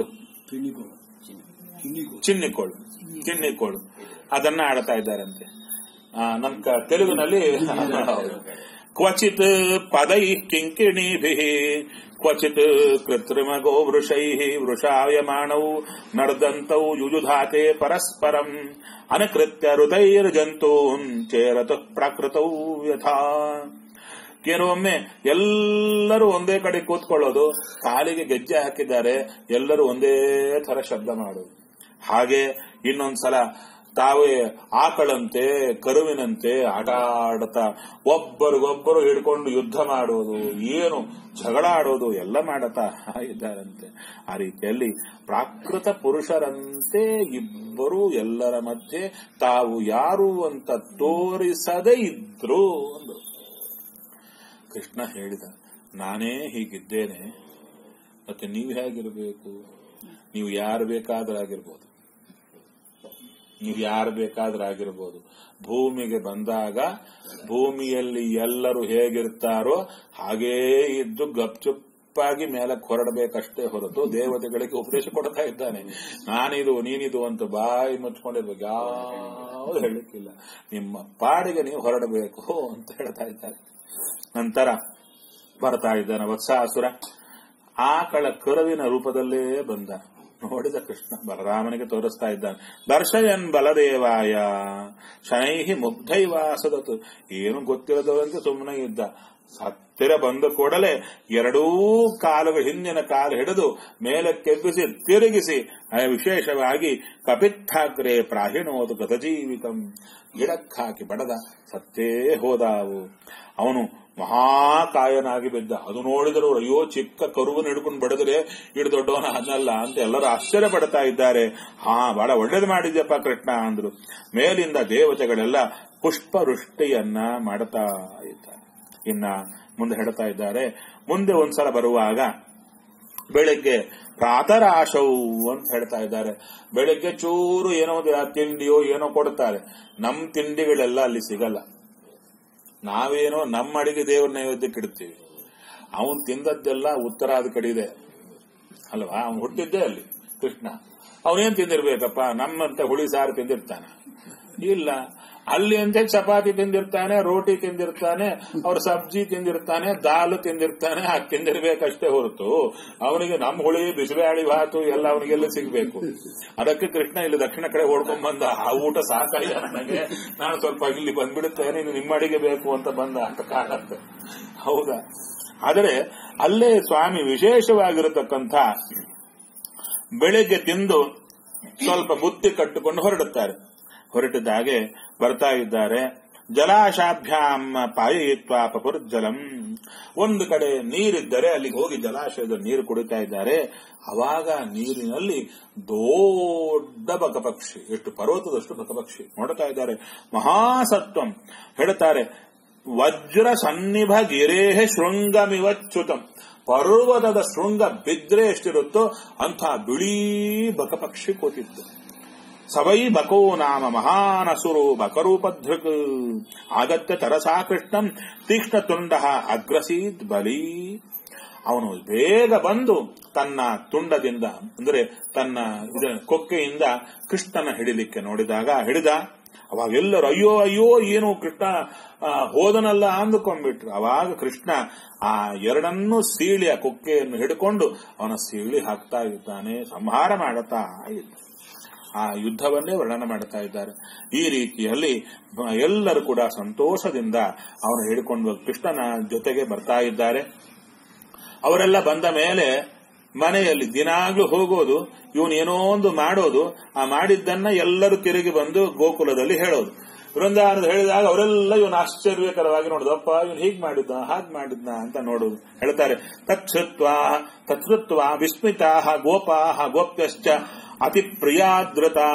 ಚಿನ್ನಿಕೋಳು ಚಿನ್ನಿಕೋಳು ಅದನ್ನ ಆಡ್ತಾ ಇದ್ದಾರಂತೆ ಆ, ನಮ್ ಕ- ತೆಲುಗಿನಲ್ಲಿ ಹೌದು. ಕ್ವಚಿತ್ ಪದೈ ಕಿಂಕಿಣೀಭಿ ಕ್ವಚಿತ್ ಕೃತ್ರಿಮ ಗೋವೃಷೈ ವೃಷಾಯಮಾಣೌ ನರ್ದಂತೌ ಯುಜುಧಾತೆ ಪರಸ್ಪರಂ ಅನಕೃತ್ಯ ಹೃದೈರ್ಜಂತೂನ್ ಚೇರತು ಪ್ರಾಕೃತೌ ಯಥಾ ಕೆಲವೊಮ್ಮೆ ಎಲ್ಲರೂ ಒಂದೇ ಕಡೆ ಕೂತ್ಕೊಳ್ಳೋದು ಕಾಲಿಗೆ ಗೆಜ್ಜೆ ಹಾಕಿದ್ದಾರೆ ಎಲ್ಲರೂ ಒಂದೇ ತರ ಶಬ್ದ ಮಾಡೋದು ಹಾಗೆ ಇನ್ನೊಂದ್ಸಲ ತಾವೇ ಆಕಳಂತೆ ಕರುವಿನಂತೆ ಆಟ ಆಡ್ತಾ ಒಬ್ಬರಿಗೊಬ್ಬರು ಹಿಡ್ಕೊಂಡು ಯುದ್ಧ ಮಾಡೋದು ಏನು ಜಗಳ ಆಡೋದು ಎಲ್ಲ ಮಾಡತಾ ಇದ್ದಾರಂತೆ ಆ ರೀತಿಯಲ್ಲಿ ಪ್ರಾಕೃತ ಪುರುಷರಂತೆ ಇಬ್ಬರು ಎಲ್ಲರ ಮಧ್ಯೆ ತಾವು ಯಾರು ಅಂತ ತೋರಿಸದೇ ಇದ್ರು ಅಂದ್ರು ಕೃಷ್ಣ ಹೇಳಿದ ನಾನೇ ಹೀಗಿದ್ದೇನೆ ಮತ್ತೆ ನೀವು ಹೇಗಿರಬೇಕು ನೀವು ಯಾರು ಬೇಕಾದ್ರೂ ಆಗಿರ್ಬೋದು ನೀವು ಯಾರು ಬೇಕಾದ್ರೂ ಆಗಿರ್ಬೋದು ಭೂಮಿಗೆ ಬಂದಾಗ ಭೂಮಿಯಲ್ಲಿ ಎಲ್ಲರೂ ಹೇಗಿರ್ತಾರೋ ಹಾಗೇ ಇದ್ದು ಗಪ್ಚುಪ್ಪಾಗಿ ಮೇಲಕ್ಕೆ ಹೊರಡಬೇಕಷ್ಟೇ ಹೊರತು ದೇವತೆಗಳಿಗೆ ಉಪದೇಶ ಕೊಡ್ತಾ ಇದ್ದಾನೆ ನಾನಿದು ನೀನಿದು ಅಂತ ಬಾಯಿ ಮುಚ್ಕೊಂಡಿರ್ಬೇಕು ಯಾವುದು ಹೇಳಲಿಕ್ಕಿಲ್ಲ ನಿಮ್ಮ ಪಾಡಿಗೆ ನೀವು ಹೊರಡಬೇಕು ಅಂತ ಹೇಳ್ತಾ ಇದ್ದಾರೆ ನಂತರ ಬರ್ತಾ ಇದ್ದಾನೆ ವತ್ಸಾಸುರ ಆಕಳ ಕರುವಿನ ರೂಪದಲ್ಲೇ ಬಂದ ನೋಡಿದ ಕೃಷ್ಣ ಬಲರಾಮನಿಗೆ ತೋರಿಸ್ತಾ ಇದ್ದಾನೆ ದರ್ಶಯನ್ ಬಲದೇವಾಯ ಶನೈಹಿ ಮುಗ್ಧೈವಾಸದತ್ತು ಏನು ಗೊತ್ತಿರದವಂತೆ ಸುಮ್ಮನೆ ಇದ್ದ ಹತ್ತಿರ ಬಂದ ಕೂಡಲೇ ಎರಡೂ ಕಾಲುಗಳ ಹಿಂದಿನ ಕಾಲು ಹಿಡಿದು ಮೇಲೆ ಕೆಬ್ಬಿಸಿ ತಿರುಗಿಸಿ ಆ ವಿಶೇಷವಾಗಿ ಕಪಿತ್ಥಾಗ್ರೆ ಪ್ರಾಹಿಣೋದು ಗತಜೀವಿತಂ ಗಿಡಕ್ಕಾಕಿ ಬಡದ ಸತ್ತೇ ಹೋದಾವು ಅವನು ಮಹಾಕಾಯನಾಗಿ ಬಿದ್ದ ಅದು ನೋಡಿದರು ಅಯ್ಯೋ ಚಿಕ್ಕ ಕರುವನ್ನು ಹಿಡ್ಕೊಂಡು ಬಡಿದ್ರೆ ಇಡು ದೊಡ್ಡವನ ಅದನ್ನಲ್ಲ ಅಂತ ಎಲ್ಲರೂ ಆಶ್ಚರ್ಯ ಪಡ್ತಾ ಇದ್ದಾರೆ ಹಾ ಬಹಳ ಒಳ್ಳೇದು ಮಾಡಿದ್ಯಪ್ಪ ಕೃಷ್ಣ ಅಂದ್ರು ಮೇಲಿಂದ ದೇವತೆಗಳೆಲ್ಲ ಪುಷ್ಪವೃಷ್ಟಿಯನ್ನ ಮಾಡ್ತಾ ಇದ್ದಾರೆ ಇನ್ನ ಮುಂದೆ ಹೇಳ್ತಾ ಇದ್ದಾರೆ ಮುಂದೆ ಒಂದ್ಸಲ ಬರುವಾಗ ಬೆಳಿಗ್ಗೆ ಪ್ರಾತರಾಶವು ಅಂತ ಹೇಳ್ತಾ ಇದ್ದಾರೆ ಬೆಳಿಗ್ಗೆ ಚೂರು ಏನೋ ಒಂದು ತಿಂಡಿಯೋ ಏನೋ ಕೊಡ್ತಾರೆ ನಮ್ ತಿಂಡಿಗಳೆಲ್ಲ ಅಲ್ಲಿ ಸಿಗಲ್ಲ ನಾವೇನೋ ನಮ್ಮ ಅಡಿಗೆ ದೇವ್ರ ನೈವೇದ್ಯಕ್ಕೆ ಇಡ್ತೀವಿ ಅವನ್ ತಿಂದದ್ದೆಲ್ಲ ಉತ್ತರಾದ ಕಡೆ ಇದೆ ಅಲ್ವಾ ಅವನು ಹುಟ್ಟಿದ್ದೇ ಅಲ್ಲಿ ಕೃಷ್ಣ ಅವನೇನ್ ತಿಂದಿರ್ಬೇಕಪ್ಪ ನಮ್ಮಂತ ಹುಳಿ ಸಾರು ತಿಂದಿರ್ತಾನ ಇಲ್ಲ ಅಲ್ಲಿ ಅಂತ ಚಪಾತಿ ತಿಂದಿರ್ತಾನೆ ರೋಟಿ ತಿಂದಿರ್ತಾನೆ ಅವ್ರ ಸಬ್ಜಿ ತಿಂದಿರ್ತಾನೆ ದಾಲು ತಿಂದಿರ್ತಾನೆ ಅದು ತಿಂದಿರ್ಬೇಕಷ್ಟೇ ಹೊರತು ಅವನಿಗೆ ನಮ್ಮ ಹುಳಿ ಬಿಸಿಬೇಳಿ ಭಾತು ಎಲ್ಲ ಅವನಿಗೆಲ್ಲ ಸಿಗ್ಬೇಕು ಅದಕ್ಕೆ ಕೃಷ್ಣ ಇಲ್ಲಿ ದಕ್ಷಿಣ ಕಡೆ ಓಡ್ಕೊಂಡ್ ಬಂದ ಆ ಊಟ ಸಾಕಾಗಿ ನನಗೆ ನಾನು ಸ್ವಲ್ಪ ಇಲ್ಲಿ ಬಂದ್ಬಿಡುತ್ತೇನೆ ಇನ್ನು ನಿಮ್ಮ ಅಡಿಗೆ ಬೇಕು ಅಂತ ಬಂದ ಅಂತ ಕಾಣತ್ತೆ ಹೌದಾ ಆದರೆ ಅಲ್ಲೇ ಸ್ವಾಮಿ ವಿಶೇಷವಾಗಿರತಕ್ಕಂಥ ಬೆಳಿಗ್ಗೆ ತಿಂದು ಸ್ವಲ್ಪ ಬುತ್ತಿ ಕಟ್ಟಿಕೊಂಡು ಹೊರಡುತ್ತಾರೆ ಹೊರಟಿದ್ದಾಗೆ ಬರ್ತಾ ಇದ್ದಾರೆ ಜಲಾಶಾಭ್ಯಾಂ ಪಾಯಯಿತ್ವ ಪಪುರ್ಜಲಂ ಒಂದು ಕಡೆ ನೀರಿದ್ದರೆ ಅಲ್ಲಿಗೆ ಹೋಗಿ ಜಲಾಶಯದ ನೀರು ಕುಡಿತಾ ಇದ್ದಾರೆ ಅವಾಗ ನೀರಿನಲ್ಲಿ ದೊಡ್ಡ ಬಕಪಕ್ಷಿ ಎಷ್ಟು ಪರ್ವತದಷ್ಟು ಬಕಪಕ್ಷಿ ನೋಡ್ತಾ ಇದ್ದಾರೆ ಮಹಾಸತ್ವಂ ಹೇಳ್ತಾರೆ ವಜ್ರ ಸನ್ನಿಭ ಗಿರೇಹ ಶೃಂಗಮಿವಚ್ಯುತಂ ಪರ್ವತದ ಶೃಂಗ ಬಿದ್ರೆ ಎಷ್ಟಿರುತ್ತೋ ಅಂಥ ಬಿಳೀ ಬಕಪಕ್ಷಿ ಕೂತಿತ್ತು ಸವೈ ಬಕೋ ನಾಮ ಮಹಾನಸುರು ಬಕರೂಪಧೃಕ್ ಆಗತ್ಯ ತರಸಾ ಕೃಷ್ಣಂ ತೀಕ್ಷ್ಣ ತುಂಡ ಅಗ್ರಸೀತ್ ಬಲಿ ಅವನು ಬೇಗ ಬಂದು ತನ್ನ ತುಂಡದಿಂದ ಅಂದ್ರೆ ತನ್ನ ಇದ ಕೊಕ್ಕೆಯಿಂದ ಕೃಷ್ಣನ ಹಿಡಿಲಿಕ್ಕೆ ನೋಡಿದಾಗ ಹಿಡಿದ ಅವಾಗ ಎಲ್ಲರೂ ಅಯ್ಯೋ ಅಯ್ಯೋ ಏನು ಕೃಷ್ಣ ಆ, ಹೋದನಲ್ಲ ಅಂದುಕೊಂಡ್ಬಿಟ್ರು ಅವಾಗ ಕೃಷ್ಣ ಆ ಎರಡನ್ನೂ ಸೀಳಿ ಆ ಕೊಕ್ಕೆಯನ್ನು ಹಿಡ್ಕೊಂಡು ಅವನ ಸೀಳಿ ಹಾಕ್ತಾ ಇದ್ದಾನೆ ಸಂಹಾರ ಮಾಡುತ್ತಾ ಇದ್ದ ಆ ಯುದ್ಧವನ್ನೇ ವರ್ಣನೆ ಮಾಡ್ತಾ ಇದ್ದಾರೆ ಈ ರೀತಿಯಲ್ಲಿ ಬ- ಎಲ್ಲರೂ ಕೂಡ ಸಂತೋಷದಿಂದ ಅವನು ಹೇಳಿಕೊಂಡು ಕೃಷ್ಣನ ಜೊತೆಗೆ ಬರ್ತಾ ಇದ್ದಾರೆ ಅವರೆಲ್ಲ ಬಂದ ಮೇಲೆ ಮನೆಯಲ್ಲಿ ದಿನಾಗ್ಲೂ ಹೋಗೋದು ಇವನು ಏನೋ ಒಂದು ಮಾಡೋದು ಆ ಮಾಡಿದ್ದನ್ನ ಎಲ್ಲರೂ ತಿರುಗಿ ಬಂದು ಗೋಕುಲದಲ್ಲಿ ಹೇಳೋದು ವೃಂದಾವನದ ಹೇಳಿದಾಗ ಅವರೆಲ್ಲ ಇವನು ಆಶ್ಚರ್ಯಕರವಾಗಿ ನೋಡುದಪ್ಪ ಇವನು ಹೀಗ್ ಮಾಡಿದ್ದ ಹಾಗ್ ಮಾಡಿದ್ನ ಅಂತ ನೋಡುದು ಹೇಳ್ತಾರೆ ತತ್ಸತ್ವ ತತ್ಸತ್ವ ವಿಸ್ಮಿತಾ ಗೋಪಾ ಗೋಪ್ಯಶ್ಚ ಅತಿ ಪ್ರಿಯಾದೃತಾ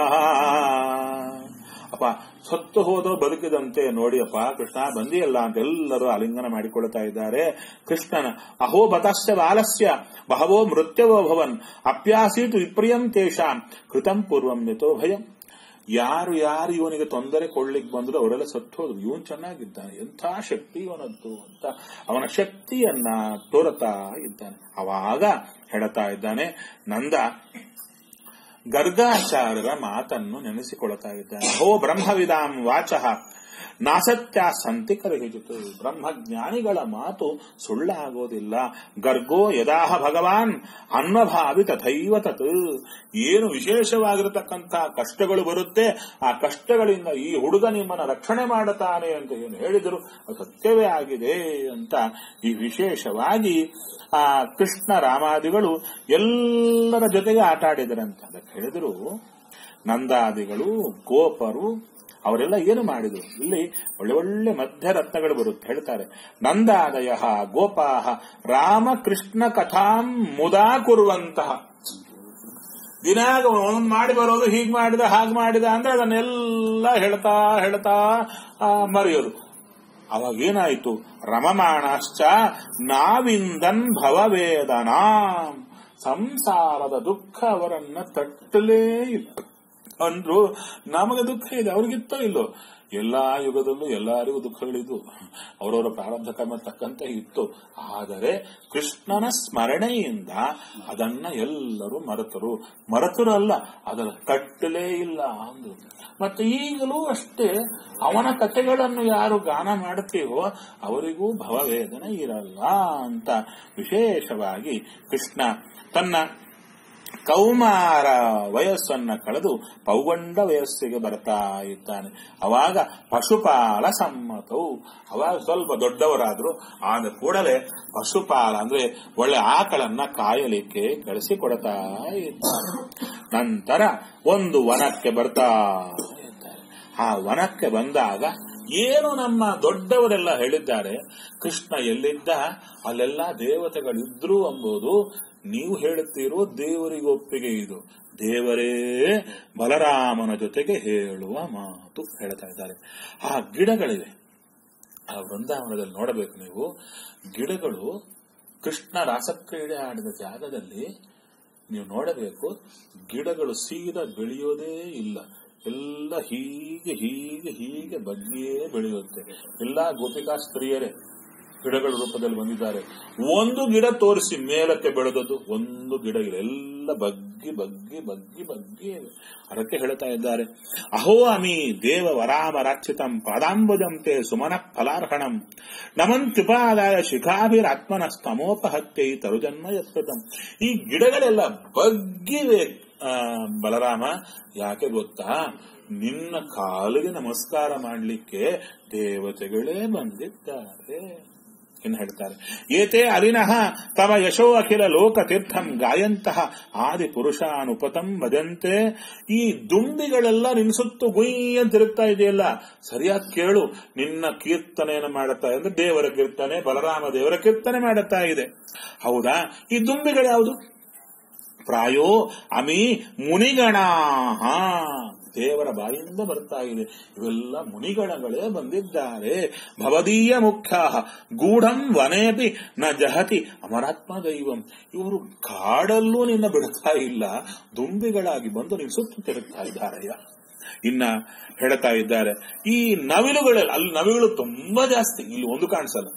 ಅಪ್ಪ ಸತ್ತು ಹೋದೋ ಬದುಕಿದಂತೆ ನೋಡಿಯಪ್ಪ ಕೃಷ್ಣ ಬಂದಿಯಲ್ಲ ಅಂತ ಎಲ್ಲರೂ ಆಲಿಂಗನ ಮಾಡಿಕೊಳ್ತಾ ಇದ್ದಾರೆ ಕೃಷ್ಣನ ಅಹೋ ಬತಸ್ಯ ಬಾಲಸ್ಯ ಬಹವೋ ಮೃತ್ಯವೋ ಭವನ್ ಅಪ್ಯಾಸೀತು ವಿಪ್ರಿಯಂ ತೇಷಾಂ ಕೃತಂ ಪೂರ್ವಂ ಯಥೋ ಭಯಂ ಯಾರು ಯಾರು ಇವನಿಗೆ ತೊಂದರೆ ಕೊಡ್ಲಿಕ್ಕೆ ಬಂದ್ರು ಅವರೆಲ್ಲ ಸತ್ತು ಹೋದ್ರು ಇವನ್ ಚೆನ್ನಾಗಿದ್ದಾನೆ ಎಂಥ ಶಕ್ತಿ ಇವನದ್ದು ಅಂತ ಅವನ ಶಕ್ತಿಯನ್ನ ತೋರುತ್ತಾ ಇದ್ದಾನೆ ಅವಾಗ ಹೇಳ್ತಾ ಇದ್ದಾನೆ ನಂದ ಗರ್ಗಾಚಾರ್ಯರ ಮಾತನ್ನು ನೆನೆಸಿಕೊಳ್ತಾ ಇದ್ದಾನೆ ಹೋ ಬ್ರಹ್ಮವಿದಾಂ ವಾಚಃ ನಾಸತ್ಯ ಸಂತಿ ಕರಹಿಜಿತು ಬ್ರಹ್ಮಜ್ಞಾನಿಗಳ ಮಾತು ಸುಳ್ಳಾಗೋದಿಲ್ಲ ಗರ್ಗೋ ಯದಾಹ ಭಗವಾನ್ ಅನ್ವಭಾವಿ ತಥೈವ ತತ್ ಏನು ವಿಶೇಷವಾಗಿರತಕ್ಕಂಥ ಕಷ್ಟಗಳು ಬರುತ್ತೆ ಆ ಕಷ್ಟಗಳಿಂದ ಈ ಹುಡುಗ ನಿಮ್ಮನ್ನ ರಕ್ಷಣೆ ಮಾಡುತ್ತಾನೆ ಅಂತ ಏನು ಹೇಳಿದರು ಅದು ಸತ್ಯವೇ ಆಗಿದೆ ಅಂತ ಈ ವಿಶೇಷವಾಗಿ ಆ ಕೃಷ್ಣ ರಾಮಾದಿಗಳು ಎಲ್ಲರ ಜೊತೆಗೆ ಆಟ ಆಡಿದರಂತೆ ಅದಕ್ಕೆ ಹೇಳಿದ್ರು ನಂದಾದಿಗಳು ಗೋಪರು ಅವರೆಲ್ಲ ಏನು ಮಾಡಿದ್ರು ಇಲ್ಲಿ ಒಳ್ಳೆ ಒಳ್ಳೆ ಮಧ್ಯರತ್ನಗಳು ಬರುತ್ತೆ ಹೇಳ್ತಾರೆ ನಂದಾದಯ ಗೋಪಾಹ ರಾಮಕೃಷ್ಣ ಕಥಾಂ ಮುದಾ ಕುರುವಂತಹ ದಿನಾಗ ಒಂದ್ ಮಾಡಿ ಬರೋದು ಹೀಗ್ ಮಾಡಿದ ಹಾಗೆ ಮಾಡಿದ ಅಂದ್ರೆ ಅದನ್ನೆಲ್ಲ ಹೇಳ್ತಾ ಹೇಳ್ತಾ ಆ, ಮರೆಯೋದು ಅವಾಗ ಏನಾಯ್ತು ರಮಮಾಣಶ್ಚ ನಾವಿಂದನ್ ಭವವೇದನಾ ಸಂಸಾರದ ದುಃಖ ಅವರನ್ನ ತಟ್ಟಲೇ ಇಲ್ಲ ಅಂದ್ರು ನಮಗೆ ದುಃಖ ಇದೆ ಅವ್ರಿಗಿತ್ತೋ ಇಲ್ಲೋ ಎಲ್ಲಾ ಯುಗದಲ್ಲೂ ಎಲ್ಲರಿಗೂ ದುಃಖಗಳಿದ್ದು ಅವರವರ ಪ್ರಾರಬ್ಧ ಕರ್ಮ ತಕ್ಕಂತೆ ಇತ್ತು ಆದರೆ ಕೃಷ್ಣನ ಸ್ಮರಣೆಯಿಂದ ಅದನ್ನ ಎಲ್ಲರೂ ಮರೆತರು ಮರೆತರಲ್ಲ ಅದರ ಕಟ್ಟಲೇ ಇಲ್ಲ ಅಂದ್ರು ಮತ್ತೆ ಈಗಲೂ ಅಷ್ಟೇ ಅವನ ಕಥೆಗಳನ್ನು ಯಾರು ಗಾನ ಮಾಡ್ತೀವೋ ಅವರಿಗೂ ಭವವೇದನೆ ಇರಲ್ಲ ಅಂತ ವಿಶೇಷವಾಗಿ ಕೃಷ್ಣ ತನ್ನ ಕೌಮಾರ ವಯಸ್ಸನ್ನ ಕಳೆದು ಪೌಗಂಡ ವಯಸ್ಸಿಗೆ ಬರ್ತಾ ಇದ್ದಾನೆ ಅವಾಗ ಪಶುಪಾಲ ಸಮ್ಮತವು ಅವಾಗ ಸ್ವಲ್ಪ ದೊಡ್ಡವರಾದ್ರು ಆದ ಕೂಡಲೇ ಪಶುಪಾಲ ಅಂದ್ರೆ ಒಳ್ಳೆ ಆಕಳನ್ನ ಕಾಯಲಿಕ್ಕೆ ಕಳಿಸಿಕೊಡ್ತಾ ಇದ್ದಾನೆ ನಂತರ ಒಂದು ವನಕ್ಕೆ ಬರ್ತಾ ಇದ್ದಾರೆ ಆ ವನಕ್ಕೆ ಬಂದಾಗ ಏನು ನಮ್ಮ ದೊಡ್ಡವರೆಲ್ಲ ಹೇಳಿದ್ದಾರೆ ಕೃಷ್ಣ ಎಲ್ಲಿದ್ದ ಅಲ್ಲೆಲ್ಲ ದೇವತೆಗಳಿದ್ರು ಎಂಬುದು ನೀವು ಹೇಳುತ್ತೀರೋ ದೇವರಿಗೆ ಒಪ್ಪಿಗೆ ಇದು ದೇವರೇ ಬಲರಾಮನ ಜೊತೆಗೆ ಹೇಳುವ ಮಾತು ಹೇಳ್ತಾ ಇದ್ದಾರೆ ಆ ಗಿಡಗಳಿವೆ ಆ ವೃಂದಾವನದಲ್ಲಿ ನೋಡಬೇಕು ನೀವು ಗಿಡಗಳು ಕೃಷ್ಣ ರಾಸಕ್ರೀಡೆ ಆಡಿದ ಜಾಗದಲ್ಲಿ ನೀವು ನೋಡಬೇಕು ಗಿಡಗಳು ಸೀದಾ ಬೆಳೆಯೋದೇ ಇಲ್ಲ ಎಲ್ಲ ಹೀಗೆ ಹೀಗೆ ಹೀಗೆ ಬಗ್ಗಿಯೇ ಬೆಳೆಯುತ್ತೆ ಎಲ್ಲಾ ಗೋಪಿಕಾ ಸ್ತ್ರೀಯರೇ ಗಿಡಗಳ ರೂಪದಲ್ಲಿ ಬಂದಿದ್ದಾರೆ ಒಂದು ಗಿಡ ತೋರಿಸಿ ಮೇಲಕ್ಕೆ ಬೆಳೆದದ್ದು ಒಂದು ಗಿಡ ಇಲ್ಲ ಎಲ್ಲ ಬಗ್ಗಿ ಬಗ್ಗಿ ಬಗ್ಗಿ ಬಗ್ಗಿ ಇವೆ. ಅದಕ್ಕೆ ಹೇಳ್ತಾ ಇದ್ದಾರೆ ಅಹೋ ಅಮಿ ದೇವ ವರಾಮ ರಾಕ್ಷಿತಂ ಪಾದಾಂಬುಜಂತೆ ಸುಮನ ಫಲಾರ್ಹಣಂ ನಮಂತ್ಯುಪಾದಾಯ ಶಿಖಾಭಿರಾತ್ಮನ ಸ್ತಮೋಪಹತ್ಯೈ ತರುಜನ್ಮ ಯತ್ಕೃತಂ ಈ ಗಿಡಗಳೆಲ್ಲ ಬಗ್ಗಿವೆ ಆ, ಬಲರಾಮ ಯಾಕೆ ಗೊತ್ತಾ ನಿನ್ನ ಕಾಲಿಗೆ ನಮಸ್ಕಾರ ಮಾಡಲಿಕ್ಕೆ ದೇವತೆಗಳೇ ಬಂದಿದ್ದಾರೆ ಇನ್ನು ಹೇಳ್ತಾರೆ ಏತೆ ಅರಿನಃ ತವ ಯಶೋ ಅಖಿಲ ಲೋಕ ತೀರ್ಥಂ ಗಾಯಂತಹ ಆದಿ ಪುರುಷಾನುಪತಂ ಭಜಂತೆ ಈ ದುಂಬಿಗಳೆಲ್ಲ ನಿನ್ ಸುತ್ತು ಗುಯ್ ಅಂತ ತಿರುಗ್ತಾ ಇದೆಯಲ್ಲ ಸರಿಯಾಗಿ ಕೇಳು ನಿನ್ನ ಕೀರ್ತನೆಯನ್ನು ಮಾಡುತ್ತಾ ಅಂದ್ರೆ ದೇವರ ಕೀರ್ತನೆ ಬಲರಾಮ ದೇವರ ಕೀರ್ತನೆ ಮಾಡುತ್ತಾ ಇದೆ ಹೌದಾ ಈ ದುಂಬಿಗಳು ಯಾವುದು ಪ್ರಾಯೋ ಅಮಿ ಮುನಿಗಣಾಹ ದೇವರ ಬಾಯಿಂದ ಬರ್ತಾ ಇದೆ ಇವೆಲ್ಲ ಮುನಿಗಣಗಳೇ ಬಂದಿದ್ದಾರೆ ಭವದೀಯ ಮುಖ್ಯ ಗೂಢಂ ವನೇಪಿ ನ ಜಹತಿ ಅಮರಾತ್ಮ ದೈವಂ ಇವರು ಕಾಡಲ್ಲೂ ನಿನ್ನ ಬಿಡ್ತಾ ಇಲ್ಲ ದುಂಬಿಗಳಾಗಿ ಬಂದು ನಿನ್ನ ಸುತ್ತ ತಿರುಗ್ತಾ ಇದ್ದಾರಯ್ಯ ಇನ್ನ ಹೇಳ್ತಾ ಇದ್ದಾರೆ ಈ ನವಿಲುಗಳಲ್ಲಿ ಅಲ್ಲಿ ನವಿಗಳು ತುಂಬಾ ಜಾಸ್ತಿ ಇಲ್ಲಿ ಒಂದು ಕಾಣಿಸಲ್ಲ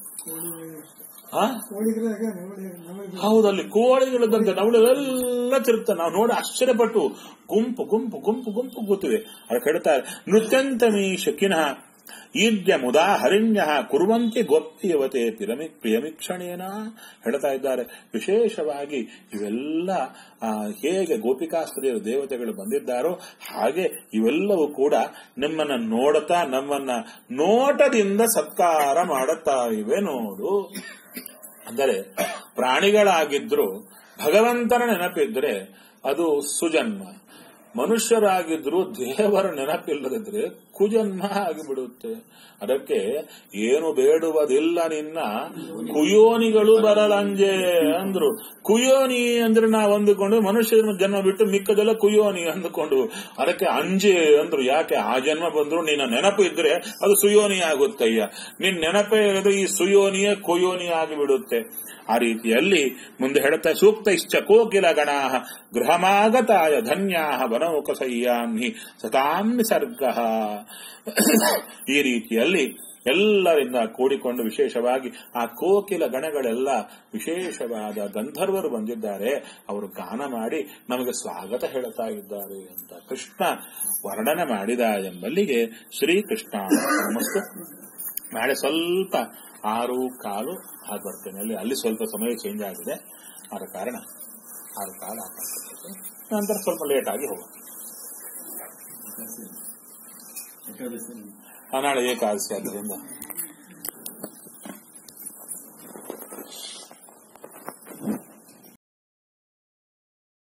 ಹಾ ನೋಡಿದ್ರಾಗ ನೋಡಿ ನಮಗೆ ಹೌದು ಅಲ್ಲಿ ಕೋಳಿಗಳದಂತೆ ನವಳೆಲ್ಲ ತಿರುಗ್ತಾ ನಾವು ನೋಡಿ ಆಶ್ಚರ್ಯಪಟ್ಟು ಗುಂಪು ಗುಂಪು ಗುಂಪು ಗುಂಪು ಕೂತಿವೆ ಅದಕ್ಕೆ ಹೇಳ್ತಾರೆ ನೃತ್ಯಂತಮೀ ಶಕಿನಃ ಈದ್ಯ ಮುದಾ ಹರಿಣ್ಯ ಕುರುವಂತೆ ಗೋಪ್ತಿಯವತೆ ಪಿರಮಿ ಪ್ರಿಯಮಿಕ್ಷಣೇನ ಹೇಳ್ತಾ ಇದ್ದಾರೆ ವಿಶೇಷವಾಗಿ ಇವೆಲ್ಲ ಆ, ಹೇಗೆ ಗೋಪಿಕಾಸ್ತ್ರೀಯರು ದೇವತೆಗಳು ಬಂದಿದ್ದಾರೋ ಹಾಗೆ ಇವೆಲ್ಲವೂ ಕೂಡ ನಿಮ್ಮನ್ನ ನೋಡುತ್ತಾ ನಮ್ಮನ್ನ ನೋಟದಿಂದ ಸತ್ಕಾರ ಮಾಡುತ್ತಾ ಇವೆ ನೋಡು ಅಂದರೆ ಪ್ರಾಣಿಗಳಾಗಿದ್ರು ಭಗವಂತನ ನೆನಪಿದ್ರೆ ಅದು ಸುಜನ್ಮ ಮನುಷ್ಯರಾಗಿದ್ರು ದೇವರ ನೆನಪಿಲ್ಲದಿದ್ರೆ ಕುಜನ್ಮ ಆಗಿಬಿಡುತ್ತೆ ಅದಕ್ಕೆ ಏನು ಬೇಡುವುದಿಲ್ಲ ನಿನ್ನ ಕುಯೋನಿಗಳು ಬರಲಂಜೆ ಅಂದ್ರು ಕುಯೋನಿ ಅಂದ್ರೆ ನಾವು ಅಂದುಕೊಂಡು ಮನುಷ್ಯ ಜನ್ಮ ಬಿಟ್ಟು ಮಿಕ್ಕದೆಲ್ಲ ಕುಯೋನಿ ಅಂದುಕೊಂಡು ಅದಕ್ಕೆ ಅಂಜೆ ಅಂದ್ರು ಯಾಕೆ ಆ ಜನ್ಮ ಬಂದ್ರು ನಿನ್ನ ನೆನಪು ಇದ್ರೆ ಅದು ಸುಯೋನಿ ಆಗುತ್ತಯ್ಯ ನಿನ್ ನೆನಪೇ ಇರೋದು ಈ ಸುಯೋನಿಯೇ ಕುಯೋನಿ ಆಗಿಬಿಡುತ್ತೆ ಆ ರೀತಿಯಲ್ಲಿ ಮುಂದೆ ಹೇಳುತ್ತೆ ಸೂಕ್ತ ಇಶ್ಚ ಕೋಕಿಲ ಗಣಾ ಗೃಹಮಾಗತಾಯ ಧನ್ಯಾ ವನೌಕಸಯ್ಯಾನ್ಹಿ ಸತಾಂ ನಿಸರ್ಗ ಈ ರೀತಿಯಲ್ಲಿ ಎಲ್ಲರಿಂದ ಕೂಡಿಕೊಂಡು ವಿಶೇಷವಾಗಿ ಆ ಕೋಕಿಲ ಗಣಗಳೆಲ್ಲ ವಿಶೇಷವಾದ ಗಂಧರ್ವರು ಬಂದಿದ್ದಾರೆ ಅವರು ಗಾನ ಮಾಡಿ ನಮಗೆ ಸ್ವಾಗತ ಹೇಳ್ತಾ ಇದ್ದಾರೆ ಅಂತ ಕೃಷ್ಣ ವರ್ಣನೆ ಮಾಡಿದ ಎಂಬಲ್ಲಿಗೆ ಶ್ರೀಕೃಷ್ಣ ನಮಸ್ತೆ ನಾಳೆ ಸ್ವಲ್ಪ ಆರು ಕಾಲು ಆಗಿ ಬರ್ತೇನೆ ಅಲ್ಲಿ ಅಲ್ಲಿ ಸ್ವಲ್ಪ ಸಮಯ ಚೇಂಜ್ ಆಗಿದೆ ಆದ ಕಾರಣ ಆರು ಕಾಲು ಹಾಕಿ ನಂತರ ಸ್ವಲ್ಪ ಲೇಟ್ ಆಗಿ ಹೋಗೋಣ ಏಕಾದಶಿ ಆ, ನಾಳೆ ಏಕಾದಶಿ ಆದ್ದರಿಂದ